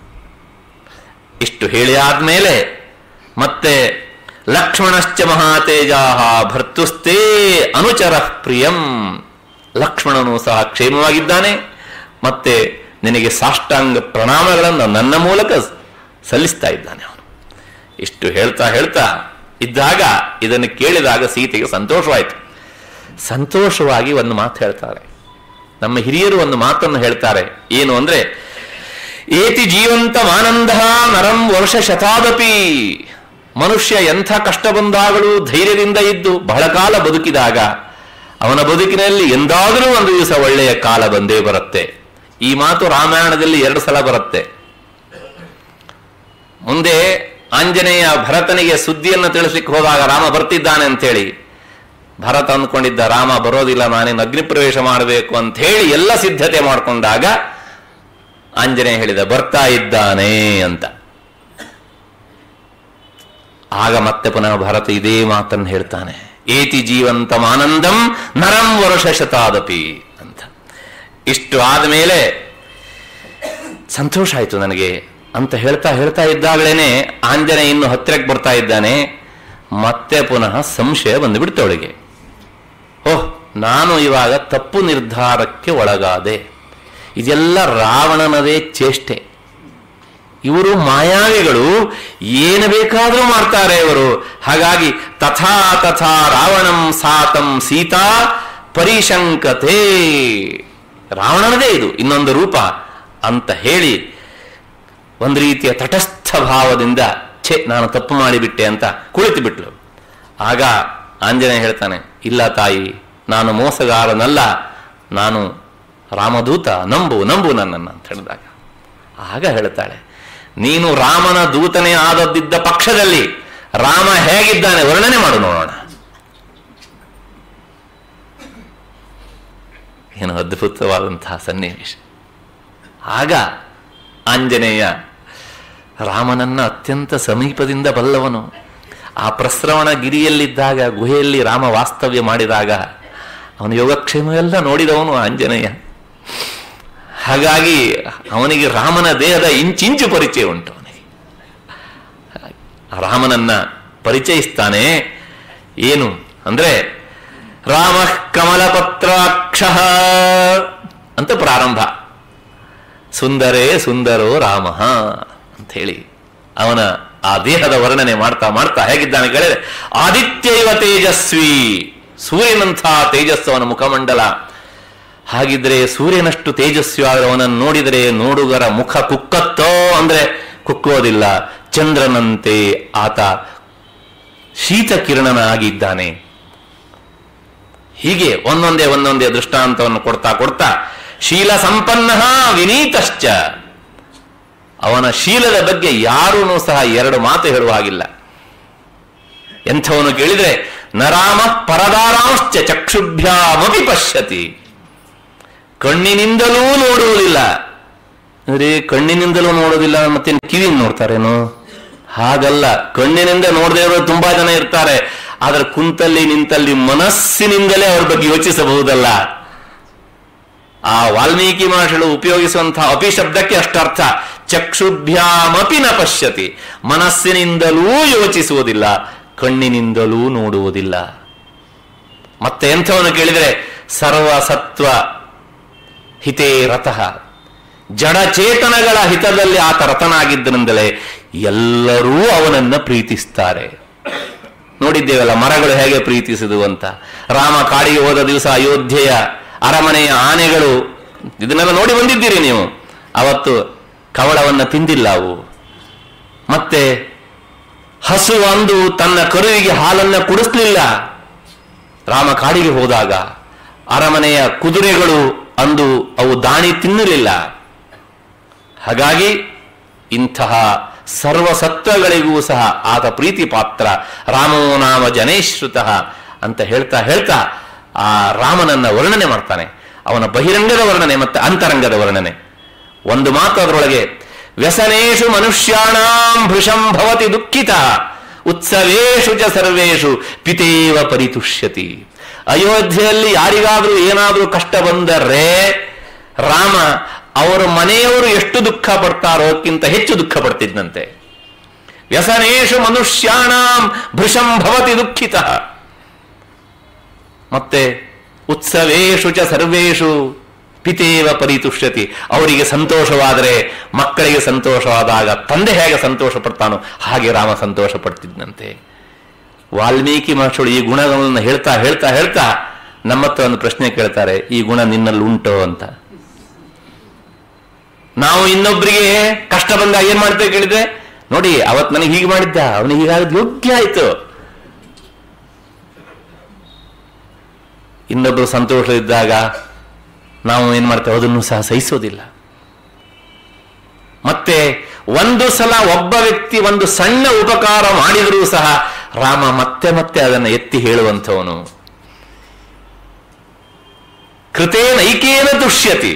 ಇಷ್ಟು ಹೇಳಿ ಆದ್ಮೇಲೆ ಮತ್ತೆ ಲಕ್ಷ್ಮಣಶ್ಚ ಮಹಾತೇಜಾ ಭರ್ತುಸ್ತೇ ಅನುಚರ ಪ್ರಿಯಂ ಲಕ್ಷ್ಮಣನು ಸಹ ಕ್ಷೇಮವಾಗಿದ್ದಾನೆ ಮತ್ತೆ ನಿನಗೆ ಸಾಷ್ಟಾಂಗ ಪ್ರಣಾಮಗಳನ್ನು ನನ್ನ ಮೂಲಕ ಸಲ್ಲಿಸ್ತಾ ಇದ್ದಾನೆ ಅವನು ಇಷ್ಟು ಹೇಳ್ತಾ ಹೇಳ್ತಾ ಇದ್ದಾಗ ಇದನ್ನು ಕೇಳಿದಾಗ ಸೀತೆಗೆ ಸಂತೋಷವಾಯಿತು ಸಂತೋಷವಾಗಿ ಒಂದು ಮಾತು ಹೇಳ್ತಾರೆ ನಮ್ಮ ಹಿರಿಯರು ಒಂದು ಮಾತನ್ನು ಹೇಳ್ತಾರೆ ಏನು ಅಂದ್ರೆ ಏತಿ ಜೀವಂತ ಆನಂದ ನರಂ ವರ್ಷ ಶತಾದಪಿ ಮನುಷ್ಯ ಎಂಥ ಕಷ್ಟ ಬಂದಾಗಲೂ ಧೈರ್ಯದಿಂದ ಇದ್ದು ಬಹಳ ಕಾಲ ಬದುಕಿದಾಗ ಅವನ ಬದುಕಿನಲ್ಲಿ ಎಂದಾದರೂ ಒಂದು ದಿವಸ ಒಳ್ಳೆಯ ಕಾಲ ಬಂದೇ ಬರುತ್ತೆ ಈ ಮಾತು ರಾಮಾಯಣದಲ್ಲಿ ಎರಡು ಸಲ ಬರುತ್ತೆ ಮುಂದೆ ಆಂಜನೇಯ ಭರತನಿಗೆ ಸುದ್ದಿಯನ್ನು ತಿಳಿಸ್ಲಿಕ್ಕೆ ಹೋದಾಗ ರಾಮ ಬರ್ತಿದ್ದಾನೆ ಅಂತೇಳಿ ಭರತ ಅಂದ್ಕೊಂಡಿದ್ದ ರಾಮ ಬರೋದಿಲ್ಲ ನಾನೇನು ಅಗ್ನಿ ಪ್ರವೇಶ ಮಾಡಬೇಕು ಅಂತ ಹೇಳಿ ಎಲ್ಲ ಸಿದ್ಧತೆ ಮಾಡಿಕೊಂಡಾಗ ಆಂಜನೇಯ ಹೇಳಿದ ಬರ್ತಾ ಇದ್ದಾನೆ ಅಂತ ಆಗ ಮತ್ತೆ ಪುನಃ ಭರತ ಇದೇ ಮಾತನ್ನು ಹೇಳ್ತಾನೆ ಏತಿ ಜೀವಂತಂ ಆನಂದಂ ನರಂ ವರುಷ ಶತಾದಪಿ ಅಂತ ಇಷ್ಟು ಆದಮೇಲೆ ಸಂತೋಷ ಆಯ್ತು ನನಗೆ ಅಂತ ಹೇಳ್ತಾ ಹೇಳ್ತಾ ಇದ್ದಾಗಲೇನೆ ಆಂಜನೇಯ ಇನ್ನು ಹತ್ತಿರಕ್ಕೆ ಬರ್ತಾ ಇದ್ದಾನೆ ಮತ್ತೆ ಪುನಃ ಸಂಶಯ ಬಂದುಬಿಡ್ತು ಅವಳಿಗೆ ಓಹ್ ನಾನು ಇವಾಗ ತಪ್ಪು ನಿರ್ಧಾರಕ್ಕೆ ಒಳಗಾದೆ ಇದೆಲ್ಲ ರಾವಣನದೇ ಚೇಷ್ಟೆ ಇವರು ಮಾಯಾವಿಗಳು ಏನು ಬೇಕಾದರೂ ಮಾಡ್ತಾರೆ ಇವರು ಹಾಗಾಗಿ ತಥಾ ತಥಾ ರಾವಣಂ ಸಾತಂ ಸೀತಾ ಪರಿಶಂಕತೆ ರಾವಣನದೇ ಇದು ಇನ್ನೊಂದು ರೂಪ ಅಂತ ಹೇಳಿ ಒಂದು ರೀತಿಯ ತಟಸ್ಥ ಭಾವದಿಂದ ಛೆ ನಾನು ತಪ್ಪು ಮಾಡಿಬಿಟ್ಟೆ ಅಂತ ಕುಳಿತು ಬಿಟ್ಲು ಆಗ ಆಂಜನೇಯ ಹೇಳ್ತಾನೆ ಇಲ್ಲ ತಾಯಿ ನಾನು ಮೋಸಗಾರನಲ್ಲ ನಾನು ರಾಮದೂತ ನಂಬು ನಂಬು ನನ್ನನ್ನು ಅಂತ ಹೇಳಿದಾಗ ಆಗ ಹೇಳ್ತಾಳೆ ನೀನು ರಾಮನ ದೂತನೇ ಆದದ್ದಿದ್ದ ಪಕ್ಷದಲ್ಲಿ ರಾಮ ಹೇಗಿದ್ದಾನೆ ವರ್ಣನೆ ಮಾಡು ನೋಡೋಣ ಏನು ಅದ್ಭುತವಾದಂತಹ ಸನ್ನಿವೇಶ ಆಗ ಆಂಜನೇಯ ರಾಮನನ್ನ ಅತ್ಯಂತ ಸಮೀಪದಿಂದ ಬಲ್ಲವನು ಆ ಪ್ರಸ್ರವಣ ಗಿರಿಯಲ್ಲಿದ್ದಾಗ ಗುಹೆಯಲ್ಲಿ ರಾಮ ವಾಸ್ತವ್ಯ ಮಾಡಿದಾಗ ಅವನ ಯೋಗಕ್ಷೇಮ ಎಲ್ಲ ನೋಡಿದವನು ಆಂಜನೇಯ ಹಾಗಾಗಿ ಅವನಿಗೆ ರಾಮನ ದೇಹದ ಇಂಚಿಂಚು ಪರಿಚಯ ಉಂಟು ಅವನಿಗೆ ಆ ರಾಮನನ್ನ ಪರಿಚಯಿಸ್ತಾನೆ ಏನು ಅಂದ್ರೆ ರಾಮ ಕಮಲಪತ್ರಾಕ್ಷ ಅಂತ ಪ್ರಾರಂಭ ಸುಂದರೇ ಸುಂದರೋ ರಾಮ ಅಂತ ಹೇಳಿ ಅವನ ಆ ದೇಹದ ವರ್ಣನೆ ಮಾಡ್ತಾ ಮಾಡ್ತಾ ಹೇಗಿದ್ದಾನೆ ಕೇಳಿದ್ರೆ ಆದಿತ್ಯ ಇವ ತೇಜಸ್ವಿ ಸೂರ್ಯನಂಥ ತೇಜಸ್ಸು ಅವನ ಮುಖಮಂಡಲ ಹಾಗಿದ್ರೆ ಸೂರ್ಯನಷ್ಟು ತೇಜಸ್ವಿ ಅವನನ್ನು ನೋಡಿದರೆ ನೋಡುಗರ ಮುಖ ಕುಕ್ಕತ್ತೋ ಅಂದ್ರೆ ಕುಕ್ಕುವುದಿಲ್ಲ ಚಂದ್ರನಂತೆ ಆತ ಶೀತ ಕಿರಣನಾಗಿದ್ದಾನೆ ಹೀಗೆ ಒಂದೊಂದೇ ಒಂದೊಂದೇ ದೃಷ್ಟಾಂತವನ್ನು ಕೊಡ್ತಾ ಕೊಡ್ತಾ ಶೀಲ ಸಂಪನ್ನ ವಿನೀತಶ್ಚ ಅವನ ಶೀಲದ ಬಗ್ಗೆ ಯಾರೂ ಸಹ ಎರಡು ಮಾತು ಹೇಳುವ ಹಾಗಿಲ್ಲ ಎಂಥವನು ಕೇಳಿದ್ರೆ ನರಾಮ ಪರದಾರಾಂಶ್ಚ ಚಕ್ಷುಭ್ಯಾಮಪಿ ಪಶ್ಯತಿ ಕಣ್ಣಿನಿಂದಲೂ ನೋಡುವುದಿಲ್ಲ ಅಂದ್ರೆ ಕಣ್ಣಿನಿಂದಲೂ ನೋಡೋದಿಲ್ಲ ಮತ್ತೆ ಕಿವಿಯಿಂದ ನೋಡ್ತಾರೇನು ಹಾಗಲ್ಲ ಕಣ್ಣಿನಿಂದ ನೋಡದೇ ಇರೋರು ತುಂಬಾ ಜನ ಇರ್ತಾರೆ ಆದ್ರೆ ಕುಂತಲ್ಲಿ ನಿಂತಲ್ಲಿ ಮನಸ್ಸಿನಿಂದಲೇ ಅವ್ರ ಬಗ್ಗೆ ಯೋಚಿಸಬಹುದಲ್ಲ ಆ ವಾಲ್ಮೀಕಿ ಮಹರ್ಷಿಗಳು ಉಪಯೋಗಿಸುವಂತಹ ಅಪಿ ಶಬ್ದಕ್ಕೆ ಅಷ್ಟರ್ಥ ಚಕ್ಷುಭ್ಯಾಮಪಿ ನ ಪಶ್ಯತಿ ಮನಸ್ಸಿನಿಂದಲೂ ಯೋಚಿಸುವುದಿಲ್ಲ ಕಣ್ಣಿನಿಂದಲೂ ನೋಡುವುದಿಲ್ಲ ಮತ್ತೆ ಎಂಥವನು ಕೇಳಿದರೆ ಸರ್ವಸತ್ವ ಹಿತೇ ರಥಃ ಜಡಚೇತನಗಳ ಹಿತದಲ್ಲಿ ಆತ ರಥನಾಗಿದ್ದರಿಂದಲೇ ಎಲ್ಲರೂ ಅವನನ್ನ ಪ್ರೀತಿಸ್ತಾರೆ ನೋಡಿದ್ದೇವಲ್ಲ ಮರಗಳು ಹೇಗೆ ಪ್ರೀತಿಸಿದವು ಅಂತ ರಾಮ ಕಾಡಿಗೆ ಹೋದ ದಿವಸ ಅಯೋಧ್ಯೆಯ ಅರಮನೆಯ ಆನೆಗಳು ಇದನ್ನೆಲ್ಲ ನೋಡಿ ಬಂದಿದ್ದೀರಿ ನೀವು ಅವತ್ತು ಕವಳವನ್ನ ತಿಂದಿಲ್ಲ ಅವು ಮತ್ತೆ ಹಸು ಅಂದು ತನ್ನ ಕರುವಿಗೆ ಹಾಲನ್ನ ಕುಡಿಸ್ಲಿಲ್ಲ ರಾಮ ಕಾಡಿಗೆ ಹೋದಾಗ ಅರಮನೆಯ ಕುದುರೆಗಳು ಅಂದು ಅವು ದಾಣಿ ತಿನ್ನಲಿಲ್ಲ ಹಾಗಾಗಿ ಇಂತಹ ಸರ್ವಸತ್ವಗಳಿಗೂ ಸಹ ಆತ ಪ್ರೀತಿ ಪಾತ್ರ ರಾಮೋ ನಾಮ ಜನೇಶ್ರುತ ಅಂತ ಹೇಳ್ತಾ ಹೇಳ್ತಾ ಆ ರಾಮನನ್ನ ವರ್ಣನೆ ಮಾಡ್ತಾನೆ ಅವನ ಬಹಿರಂಗದ ವರ್ಣನೆ ಮತ್ತು ಅಂತರಂಗದ ವರ್ಣನೆ ಒಂದು ಮಾತು ಅದರೊಳಗೆ ವ್ಯಸನೇಶು ಮನುಷ್ಯಾಣಾಂ ಭೃಶಂ ಭವತಿ ದುಃಖಿತ ಉತ್ಸವೇಶು ಚ ಸರ್ವೇಶು ಪಿತೇವ ಪರಿತುಷ್ಯತಿ ಅಯೋಧ್ಯೆಯಲ್ಲಿ ಯಾರಿಗಾದ್ರೂ ಏನಾದ್ರೂ ಕಷ್ಟ ಬಂದರೆ ರಾಮ ಅವರ ಮನೆಯವರು ಎಷ್ಟು ದುಃಖ ಪಡ್ತಾರೋ ಅದಕ್ಕಿಂತ ಹೆಚ್ಚು ದುಃಖ ಪಡ್ತಿದ್ದಂತೆ ವ್ಯಸನೇಶು ಮನುಷ್ಯಾಣಾಂ ಭೃಶಂ ಭವತಿ ದುಃಖಿತ ಮತ್ತೆ ಉತ್ಸವೇಶು ಚ ಸರ್ವೇಶು ಪಿತೇವ ಪರಿತುಷ್ಯತಿ ಅವರಿಗೆ ಸಂತೋಷವಾದರೆ ಮಕ್ಕಳಿಗೆ ಸಂತೋಷವಾದಾಗ ತಂದೆ ಹೇಗೆ ಸಂತೋಷ ಪಡ್ತಾನೋ ಹಾಗೆ ರಾಮ ಸಂತೋಷ ಪಡ್ತಿದ್ದಂತೆ ವಾಲ್ಮೀಕಿ ಮಹರ್ಷಿಗಳು ಈ ಗುಣಗಳನ್ನು ಹೇಳ್ತಾ ಹೇಳ್ತಾ ಹೇಳ್ತಾ ನಮ್ಮ ಹತ್ರ ಒಂದು ಪ್ರಶ್ನೆ ಕೇಳ್ತಾರೆ ಈ ಗುಣ ನಿನ್ನಲ್ಲಿ ಉಂಟೋ ಅಂತ ನಾವು ಇನ್ನೊಬ್ಬರಿಗೆ ಕಷ್ಟ ಬಂದಾಗ ಏನ್ ಮಾಡ್ತೇವೆ ಕೇಳಿದ್ರೆ ನೋಡಿ ಅವತ್ ನನಗೆ ಹೀಗೆ ಮಾಡಿದ್ದ ಅವನಿಗೆ ಹೀಗಾಗದ್ ಯೋಗ್ಯ ಆಯ್ತು ಇನ್ನೊಬ್ಬರು ಸಂತೋಷ ಇದ್ದಾಗ ನಾವು ಏನ್ ಮಾಡ್ತೇವೆ ಅದನ್ನು ಸಹ ಸಹಿಸೋದಿಲ್ಲ ಮತ್ತೆ ಒಂದು ಸಲ ಒಬ್ಬ ವ್ಯಕ್ತಿ ಒಂದು ಸಣ್ಣ ಉಪಕಾರ ಮಾಡಿದರೂ ಸಹ ರಾಮ ಮತ್ತೆ ಮತ್ತೆ ಅದನ್ನು ಎತ್ತಿ ಹೇಳುವಂಥವನು ಕೃತೇನೈಕೇನ ದುಷ್ಯತಿ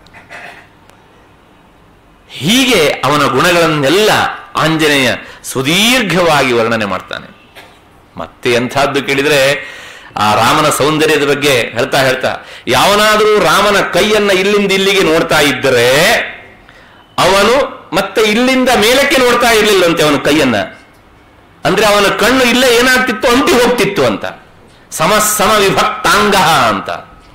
ಹೀಗೆ ಅವನ ಗುಣಗಳನ್ನೆಲ್ಲ ಆಂಜನೇಯ ಸುದೀರ್ಘವಾಗಿ ವರ್ಣನೆ ಮಾಡ್ತಾನೆ ಮತ್ತೆ ಎಂಥದ್ದು ಕೇಳಿದ್ರೆ ಆ ರಾಮನ ಸೌಂದರ್ಯದ ಬಗ್ಗೆ ಹೇಳ್ತಾ ಹೇಳ್ತಾ ಯಾವನಾದರೂ ರಾಮನ ಕೈಯನ್ನ ಇಲ್ಲಿಂದ ಇಲ್ಲಿಗೆ ನೋಡ್ತಾ ಇದ್ದರೆ ಅವನು ಮತ್ತೆ ಇಲ್ಲಿಂದ ಮೇಲಕ್ಕೆ ನೋಡ್ತಾ ಇರ್ಲಿಲ್ಲಂತೆ ಅವನ ಕೈಯನ್ನ ಅಂದ್ರೆ ಅವನ ಕಣ್ಣು ಇಲ್ಲೇ ಏನಾಗ್ತಿತ್ತು ಅಂಟಿ ಹೋಗ್ತಿತ್ತು ಅಂತ ಸಮ ಸಮ ವಿಭಕ್ತಾಂಗ ಅಂತ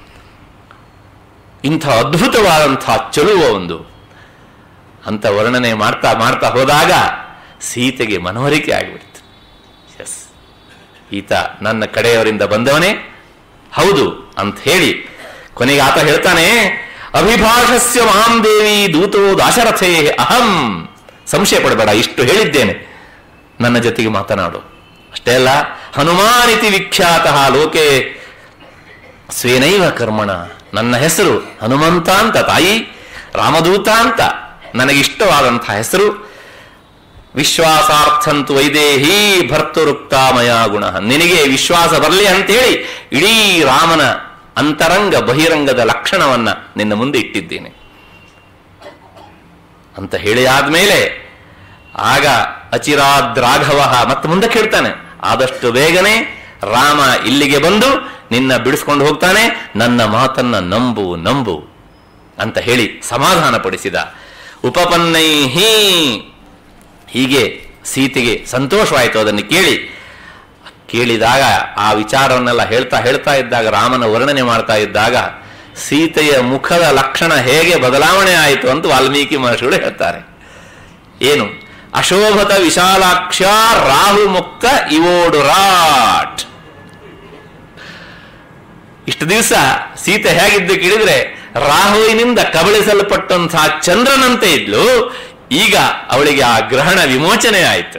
ಇಂಥ ಅದ್ಭುತವಾದಂತಹ ಚಲುವ ಒಂದು ಅಂತ ವರ್ಣನೆ ಮಾಡ್ತಾ ಮಾಡ್ತಾ ಹೋದಾಗ ಸೀತೆಗೆ ಮನವರಿಕೆ ಆಗಿಬಿಡ್ತು ಎಸ್ ಈತ ನನ್ನ ಕಡೆಯವರಿಂದ ಬಂದವನೇ ಹೌದು ಅಂತ ಹೇಳಿ ಕೊನೆಗೆ ಆತ ಹೇಳ್ತಾನೆ ಅಭಿಭಾಷಸ್ಯ ಮಹಾಂ ದೇವಿ ದೂತೋ ದಾಶರಥೇ ಅಹಂ ಸಂಶಯ ಪಡಬೇಡ ಇಷ್ಟು ಹೇಳಿದ್ದೇನೆ ನನ್ನ ಜೊತೆಗೆ ಮಾತನಾಡು ಅಷ್ಟೇ ಅಲ್ಲ ಹನುಮಾನಿತಿ ವಿಖ್ಯಾತ ಲೋಕೆ ಸ್ವೇನೈವ ಕರ್ಮಣ ನನ್ನ ಹೆಸರು ಹನುಮಂತ ಅಂತ ತಾಯಿ ರಾಮದೂತ ಅಂತ ನನಗಿಷ್ಟವಾದಂತಹ ಹೆಸರು ವಿಶ್ವಾಸಾರ್ಥಂತು ವೈದೇಹಿ ಭರ್ತೃಕ್ತಾಮಯ ಗುಣ ನಿನಗೆ ವಿಶ್ವಾಸ ಬರಲಿ ಅಂತೇಳಿ ಇಡೀ ರಾಮನ ಅಂತರಂಗ ಬಹಿರಂಗದ ಲಕ್ಷಣವನ್ನ ನಿನ್ನ ಮುಂದೆ ಇಟ್ಟಿದ್ದೇನೆ ಅಂತ ಹೇಳಿ ಆದ್ಮೇಲೆ ಆಗ ಅಚಿರಾದ್ ರಾಘವ ಮತ್ತೆ ಮುಂದಕ್ಕೆ ಹೇಳ್ತಾನೆ ಆದಷ್ಟು ಬೇಗನೆ ರಾಮ ಇಲ್ಲಿಗೆ ಬಂದು ನಿನ್ನ ಬಿಡಿಸ್ಕೊಂಡು ಹೋಗ್ತಾನೆ ನನ್ನ ಮಾತನ್ನ ನಂಬು ನಂಬು ಅಂತ ಹೇಳಿ ಸಮಾಧಾನ ಪಡಿಸಿದ ಉಪಪನ್ನೈಹಿ ಹೀಗೆ ಸೀತೆಗೆ ಸಂತೋಷವಾಯಿತು ಅದನ್ನು ಕೇಳಿ ಕೇಳಿದಾಗ ಆ ವಿಚಾರವನ್ನೆಲ್ಲ ಹೇಳ್ತಾ ಹೇಳ್ತಾ ಇದ್ದಾಗ ರಾಮನ ವರ್ಣನೆ ಮಾಡ್ತಾ ಇದ್ದಾಗ ಸೀತೆಯ ಮುಖದ ಲಕ್ಷಣ ಹೇಗೆ ಬದಲಾವಣೆ ಆಯಿತು ಅಂತ ವಾಲ್ಮೀಕಿ ಮಹರ್ಷಿಗಳು ಹೇಳ್ತಾರೆ ಏನು ಅಶೋಭತ ವಿಶಾಲಾಕ್ಷ ರಾಹು ಮುಕ್ತ ಇವೋಡು ರಾಟ್ ಇಷ್ಟು ದಿವಸ ಸೀತೆ ಹೇಗಿದ್ದು ಕೇಳಿದ್ರೆ ರಾಹುವಿನಿಂದ ಕಬಳಿಸಲ್ಪಟ್ಟಂತಹ ಚಂದ್ರನಂತೆ ಇದ್ಲು ಈಗ ಅವಳಿಗೆ ಆ ಗ್ರಹಣ ವಿಮೋಚನೆ ಆಯಿತು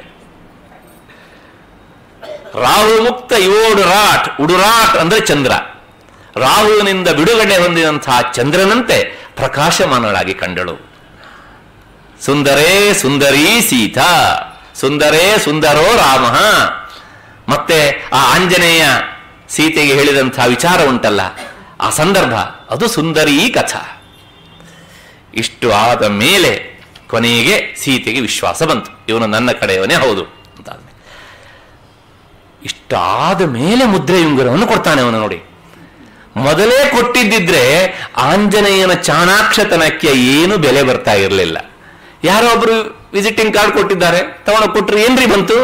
ರಾಹು ಮುಕ್ತ ಯೋಡುರಾಟ್ ಉಡುರಾಟ್ ಅಂದ್ರೆ ಚಂದ್ರ ರಾಹುವಿನಿಂದ ಬಿಡುಗಡೆ ಹೊಂದಿದಂತಹ ಚಂದ್ರನಂತೆ ಪ್ರಕಾಶಮಾನಳಾಗಿ ಕಂಡಳು ಸುಂದರೇ ಸುಂದರಿ ಸೀತಾ ಸುಂದರೇ ಸುಂದರೋ ರಾಮ ಮತ್ತೆ ಆ ಆಂಜನೇಯ ಸೀತೆಗೆ ಹೇಳಿದಂತಹ ವಿಚಾರ ಉಂಟಲ್ಲ ಆ ಸಂದರ್ಭ ಅದು ಸುಂದರಿ ಕಥಾ ಇಷ್ಟು ಆದ ಮೇಲೆ ಕೊನೆಗೆ ಸೀತೆಗೆ ವಿಶ್ವಾಸ ಬಂತು ಇವನು ನನ್ನ ಕಡೆಯವನೇ ಹೌದು ಅಂತಾದ್ಮೇಲೆ ಇಷ್ಟಾದ ಮೇಲೆ ಮುದ್ರೆ ಉಂಗುರವನ್ನು ಕೊಡ್ತಾನೆ ಅವನು ನೋಡಿ ಮೊದಲೇ ಕೊಟ್ಟಿದ್ದಿದ್ರೆ ಆಂಜನೇಯನ ಚಾಣಾಕ್ಷತನಕ್ಕೆ ಏನು ಬೆಲೆ ಬರ್ತಾ ಇರಲಿಲ್ಲ ಯಾರೋ ಒಬ್ರು ವಿಸಿಟಿಂಗ್ ಕಾರ್ಡ್ ಕೊಟ್ಟಿದ್ದಾರೆ ತಗೊಂಡು ಕೊಟ್ರೆ ಏನ್ರಿ ಬಂತು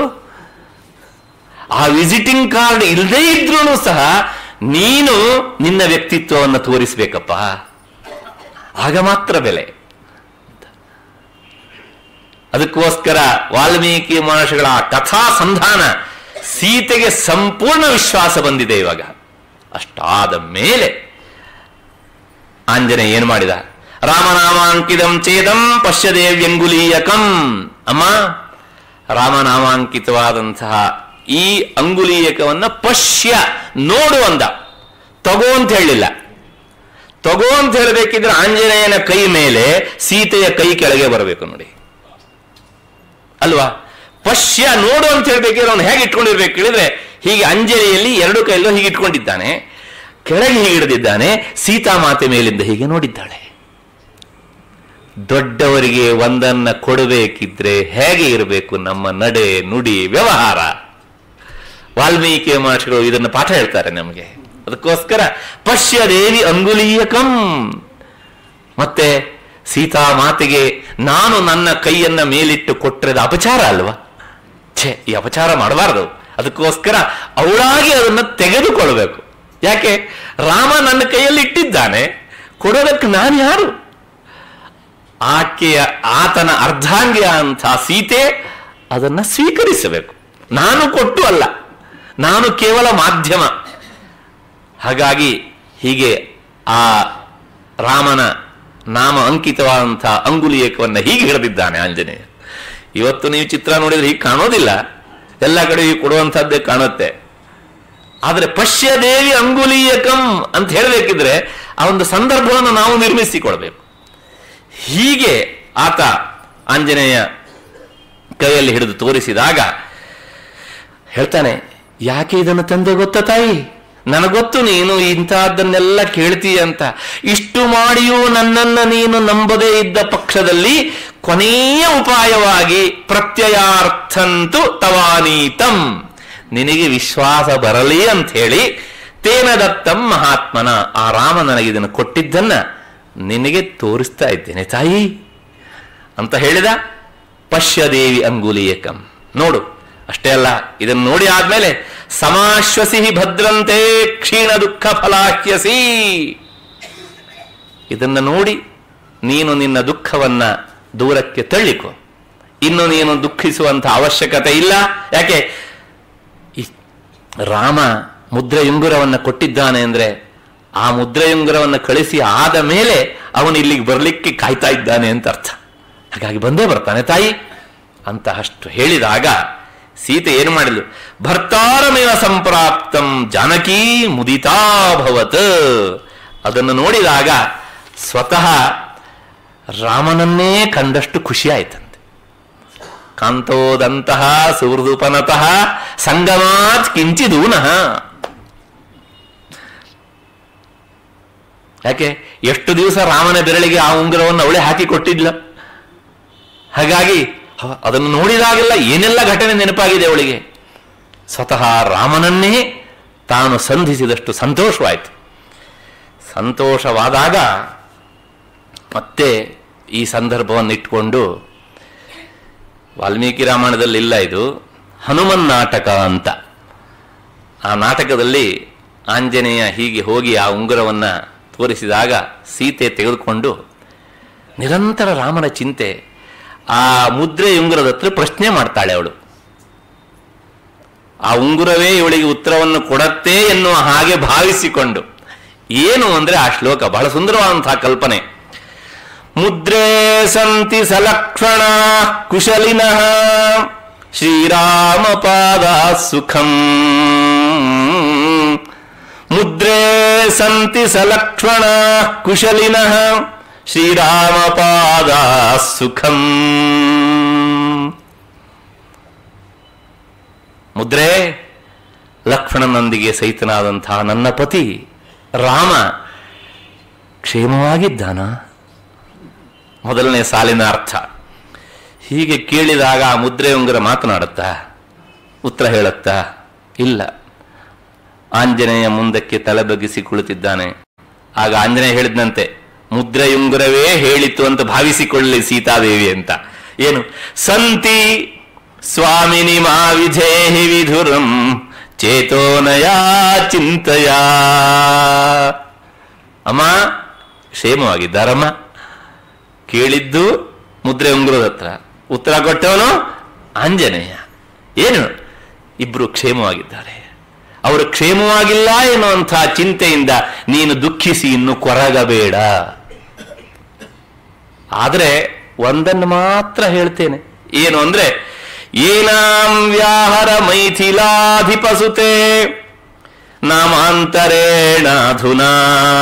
ಆ ವಿಸಿಟಿಂಗ್ ಕಾರ್ಡ್ ಇಲ್ಲದೇ ಇದ್ರೂ ಸಹ ನೀನು ನಿನ್ನ ವ್ಯಕ್ತಿತ್ವವನ್ನು ತೋರಿಸ್ಬೇಕಪ್ಪ ಆಗ ಮಾತ್ರ ಬೆಲೆ ಅದಕ್ಕೋಸ್ಕರ ವಾಲ್ಮೀಕಿ ಮಹರ್ಷಿಗಳ ಆ ಕಥಾ ಸಂಧಾನ ಸೀತೆಗೆ ಸಂಪೂರ್ಣ ವಿಶ್ವಾಸ ಬಂದಿದೆ ಇವಾಗ ಅಷ್ಟಾದ ಮೇಲೆ ಆಂಜನೇಯ ಏನು ಮಾಡಿದ ರಾಮನಾಮಾಂಕಿತಂ ಚೇದಂ ಪಶ್ಯದೇವ್ಯಂಗುಲೀಯಕಂ ಅಮ್ಮ ರಾಮನಾಮಾಂಕಿತವಾದಂತಹ ಈ ಅಂಗುಲೀಯಕವನ್ನ ಪಶ್ಯ ನೋಡು ಅಂದ ತಗೋ ಅಂತ ಹೇಳಿಲ್ಲ ತಗೋ ಅಂತ ಹೇಳಬೇಕಿದ್ರೆ ಆಂಜನೇಯನ ಕೈ ಮೇಲೆ ಸೀತೆಯ ಕೈ ಕೆಳಗೆ ಬರಬೇಕು ನೋಡಿ ಅಲ್ವಾ ಪಶ್ಯ ನೋಡು ಅಂತ ಹೇಳ್ಬೇಕಿದ್ರೆ ಅವನು ಹೇಗೆ ಇಟ್ಕೊಂಡಿರ್ಬೇಕು ಹೇಳಿದ್ರೆ ಹೀಗೆ ಅಂಜಲಿಯಲ್ಲಿ ಎರಡು ಕೈಯಲ್ಲೂ ಹೀಗೆ ಇಟ್ಕೊಂಡಿದ್ದಾನೆ ಕೆಳಗೆ ಹೀಗೆ ಹಿಡಿದಿದ್ದಾನೆ ಸೀತಾಮಾತೆ ಮೇಲಿಂದ ಹೀಗೆ ನೋಡಿದ್ದಾಳೆ ದೊಡ್ಡವರಿಗೆ ಒಂದನ್ನ ಕೊಡಬೇಕಿದ್ರೆ ಹೇಗೆ ಇರಬೇಕು ನಮ್ಮ ನಡೆ ನುಡಿ ವ್ಯವಹಾರ ವಾಲ್ಮೀಕಿ ಮಹರ್ಷಿಗಳು ಇದನ್ನು ಪಾಠ ಹೇಳ್ತಾರೆ ನಮಗೆ ಅದಕ್ಕೋಸ್ಕರ ಪಶ್ಯ ದೇವಿ ಅಂಗುಲೀಯಕಂ ಮತ್ತೆ ಸೀತಾ ಮಾತೆಗೆ ನಾನು ನನ್ನ ಕೈಯನ್ನ ಮೇಲಿಟ್ಟು ಕೊಟ್ಟರೆ ಅಪಚಾರ ಅಲ್ವಾ ಛೇ ಈ ಅಪಚಾರ ಮಾಡಬಾರದು ಅದಕ್ಕೋಸ್ಕರ ಅವಳಾಗಿ ಅದನ್ನು ತೆಗೆದುಕೊಳ್ಬೇಕು ಯಾಕೆ ರಾಮ ನನ್ನ ಕೈಯಲ್ಲಿ ಇಟ್ಟಿದ್ದಾನೆ ಕೊಡೋದಕ್ಕೆ ನಾನು ಯಾರು ಆಕೆಯ ಆತನ ಅರ್ಧಾಂಗಿಯ ಅಂತ ಸೀತೆ ಅದನ್ನ ಸ್ವೀಕರಿಸಬೇಕು ನಾನು ಕೊಟ್ಟು ಅಲ್ಲ ನಾನು ಕೇವಲ ಮಾಧ್ಯಮ ಹಾಗಾಗಿ ಹೀಗೆ ಆ ರಾಮನ ನಾಮ ಅಂಕಿತವಾದಂತಹ ಅಂಗುಲಿಯಕವನ್ನ ಹೀಗೆ ಹಿಡಿದಿದ್ದಾನೆ ಆಂಜನೇಯ ಇವತ್ತು ನೀವು ಚಿತ್ರ ನೋಡಿದ್ರೆ ಹೀಗೆ ಕಾಣೋದಿಲ್ಲ ಎಲ್ಲ ಕಡೆ ಹೀಗೆ ಕೊಡುವಂತಹದ್ದೇ ಕಾಣುತ್ತೆ ಆದರೆ ಪಶ್ಯದೇವಿ ಅಂಗುಲೀಯಕಂ ಅಂತ ಹೇಳಬೇಕಿದ್ರೆ ಆ ಒಂದು ಸಂದರ್ಭವನ್ನು ನಾವು ನಿರ್ಮಿಸಿಕೊಳ್ಬೇಕು ಹೀಗೆ ಆತ ಆಂಜನೇಯ ಕೈಯಲ್ಲಿ ಹಿಡಿದು ತೋರಿಸಿದಾಗ ಹೇಳ್ತಾನೆ ಯಾಕೆ ಇದನ್ನು ತಂದೆ ಗೊತ್ತ ತಾಯಿ ನನಗೊತ್ತು ನೀನು ಇಂತಹದ್ದನ್ನೆಲ್ಲ ಕೇಳ್ತೀಯ ಅಂತ ಇಷ್ಟು ಮಾಡಿಯೂ ನನ್ನನ್ನ ನೀನು ನಂಬದೇ ಇದ್ದ ಪಕ್ಷದಲ್ಲಿ ಕೊನೆಯ ಉಪಾಯವಾಗಿ ಪ್ರತ್ಯಯಾರ್ಥಂತು ತವಾನೀತಂ ನಿನಗೆ ವಿಶ್ವಾಸ ಬರಲಿ ಅಂತ ಹೇಳಿ ತೇನ ದತ್ತಂ ಮಹಾತ್ಮನ ಆ ರಾಮ ನನಗೆ ಇದನ್ನು ಕೊಟ್ಟಿದ್ದನ್ನ ನಿನಗೆ ತೋರಿಸ್ತಾ ಇದ್ದೇನೆ ತಾಯಿ ಅಂತ ಹೇಳಿದ ಪಶ್ಯದೇವಿ ಅಂಗುಲೀಯಕಂ ನೋಡು ಅಷ್ಟೇ ಅಲ್ಲ ಇದನ್ನು ನೋಡಿ ಆದ್ಮೇಲೆ ಸಮಾಶ್ವಸಿ ಭದ್ರಂತೆ ಕ್ಷೀಣ ದುಃಖ ಫಲಾಹ್ಯಸಿ ಇದನ್ನ ನೋಡಿ ನೀನು ನಿನ್ನ ದುಃಖವನ್ನ ದೂರಕ್ಕೆ ತಳ್ಳಿಕೊ ಇನ್ನು ನೀನು ದುಃಖಿಸುವಂತ ಅವಶ್ಯಕತೆ ಇಲ್ಲ ಯಾಕೆ ಈ ರಾಮ ಮುದ್ರೆಯುಂಗುರವನ್ನ ಕೊಟ್ಟಿದ್ದಾನೆ ಅಂದ್ರೆ ಆ ಮುದ್ರೆಯುಂಗುರವನ್ನು ಕಳಿಸಿ ಆದ ಮೇಲೆ ಅವನು ಇಲ್ಲಿಗೆ ಬರಲಿಕ್ಕೆ ಕಾಯ್ತಾ ಇದ್ದಾನೆ ಅಂತ ಅರ್ಥ ಹಾಗಾಗಿ ಬಂದೇ ಬರ್ತಾನೆ ತಾಯಿ ಅಂತ ಅಷ್ಟು ಹೇಳಿದಾಗ ಸೀತೆ ಏನು ಮಾಡಿದ್ಲು ಭರ್ತಾರಮೇವ ಸಂಪ್ರಾಪ್ತಂ ಜಾನಕಿ ಮುದಿತಾಭವತ್ ಅದನ್ನು ನೋಡಿದಾಗ ಸ್ವತಃ ರಾಮನನ್ನೇ ಕಂಡಷ್ಟು ಖುಷಿ ಆಯ್ತಂತೆ ಕಾಂತೋದಂತಹ ಸುಹೃದುಪನತಃ ಸಂಗಮಾತ್ ಕಿಂಚಿದೂನಃ ಯಾಕೆ ಎಷ್ಟು ದಿವಸ ರಾಮನ ಬೆರಳಿಗೆ ಆ ಉಂಗುರವನ್ನು ಅವಳೇ ಹಾಕಿ ಕೊಟ್ಟಿದ್ಲ ಹಾಗಾಗಿ ಹ- ಅದನ್ನು ನೋಡಿದಾಗೆಲ್ಲ ಏನೆಲ್ಲ ಘಟನೆ ನೆನಪಾಗಿದೆ ಅವಳಿಗೆ ಸ್ವತಃ ರಾಮನನ್ನೇ ತಾನು ಸಂಧಿಸಿದಷ್ಟು ಸಂತೋಷವಾಯಿತು ಸಂತೋಷವಾದಾಗ ಮತ್ತೆ ಈ ಸಂದರ್ಭವನ್ನು ಇಟ್ಕೊಂಡು ವಾಲ್ಮೀಕಿ ರಾಮಾಯಣದಲ್ಲಿ ಇಲ್ಲ ಇದು ಹನುಮನ್ ನಾಟಕ ಅಂತ ಆ ನಾಟಕದಲ್ಲಿ ಆಂಜನೇಯ ಹೀಗೆ ಹೋಗಿ ಆ ಉಂಗುರವನ್ನ ತೋರಿಸಿದಾಗ ಸೀತೆ ತೆಗೆದುಕೊಂಡು ನಿರಂತರ ರಾಮನ ಚಿಂತೆ ಆ ಮುದ್ರೆ ಉಂಗುರದ ಹತ್ರ ಪ್ರಶ್ನೆ ಮಾಡ್ತಾಳೆ ಅವಳು ಆ ಉಂಗುರವೇ ಇವಳಿಗೆ ಉತ್ತರವನ್ನು ಕೊಡತ್ತೆ ಎನ್ನುವ ಹಾಗೆ ಭಾವಿಸಿಕೊಂಡು ಏನು ಅಂದ್ರೆ ಆ ಶ್ಲೋಕ ಬಹಳ ಸುಂದರವಾದಂತಹ ಕಲ್ಪನೆ ಮುದ್ರೇ ಸಂತಿ ಸಲಕ್ಷಣ ಕುಶಲಿನಃ ಶ್ರೀರಾಮ ಪಾದ ಸುಖಂ ಮುದ್ರೇ ಸಂತಿ ಸಲಕ್ಷ್ಮಣ ಕುಶಲಿನಃ ಶ್ರೀರಾಮ ಪಾದ ಸುಖಂ ಮುದ್ರೆ ಲಕ್ಷ್ಮಣನೊಂದಿಗೆ ಸಹಿತನಾದಂತಹ ನನ್ನ ಪತಿ ರಾಮ ಕ್ಷೇಮವಾಗಿದ್ದಾನ ಮೊದಲನೇ ಸಾಲಿನ ಅರ್ಥ ಹೀಗೆ ಕೇಳಿದಾಗ ಆ ಮುದ್ರೆ ಉಂಗುರ ಮಾತನಾಡುತ್ತಾ ಉತ್ತರ ಹೇಳುತ್ತಾ ಇಲ್ಲ ಆಂಜನೇಯ ಮುಂದಕ್ಕೆ ತಲೆ ಬಗ್ಗಿಸಿ ಕುಳಿತಿದ್ದಾನೆ ಆಗ ಆಂಜನೇಯ ಹೇಳಿದಂತೆ ಮುದ್ರೆಯುಂಗುರವೇ ಹೇಳಿತು ಅಂತ ಭಾವಿಸಿಕೊಳ್ಳಲಿ ಸೀತಾದೇವಿ ಅಂತ ಏನು ಸಂತಿ ಸ್ವಾಮಿನಿ ಮಾ ವಿಧೇಹಿ ವಿಧುರಂ ಚೇತೋನಯ ಚಿಂತಯ ಅಮ್ಮ ಕ್ಷೇಮವಾಗಿದ್ದಾರಮ್ಮ ಕೇಳಿದ್ದು ಮುದ್ರೆ ಉಂಗುರದ ಹತ್ರ ಉತ್ತರ ಕೊಟ್ಟವನು ಆಂಜನೇಯ ಏನು ಇಬ್ರು ಕ್ಷೇಮವಾಗಿದ್ದಾರೆ ಅವರು ಕ್ಷೇಮವಾಗಿಲ್ಲ ಎನ್ನುವಂತಹ ಚಿಂತೆಯಿಂದ ನೀನು ದುಃಖಿಸಿ ಇನ್ನು ಕೊರಗಬೇಡ ಆದರೆ ಒಂದನ್ನು ಮಾತ್ರ ಹೇಳ್ತೇನೆ ಏನು ಅಂದ್ರೆ ಏನಾಂ ವ್ಯಾಹರ ಮೈಥಿಲಾಧಿಪಸುತೆ ನಾಮಾಂತರೇಣಾಧುನಾ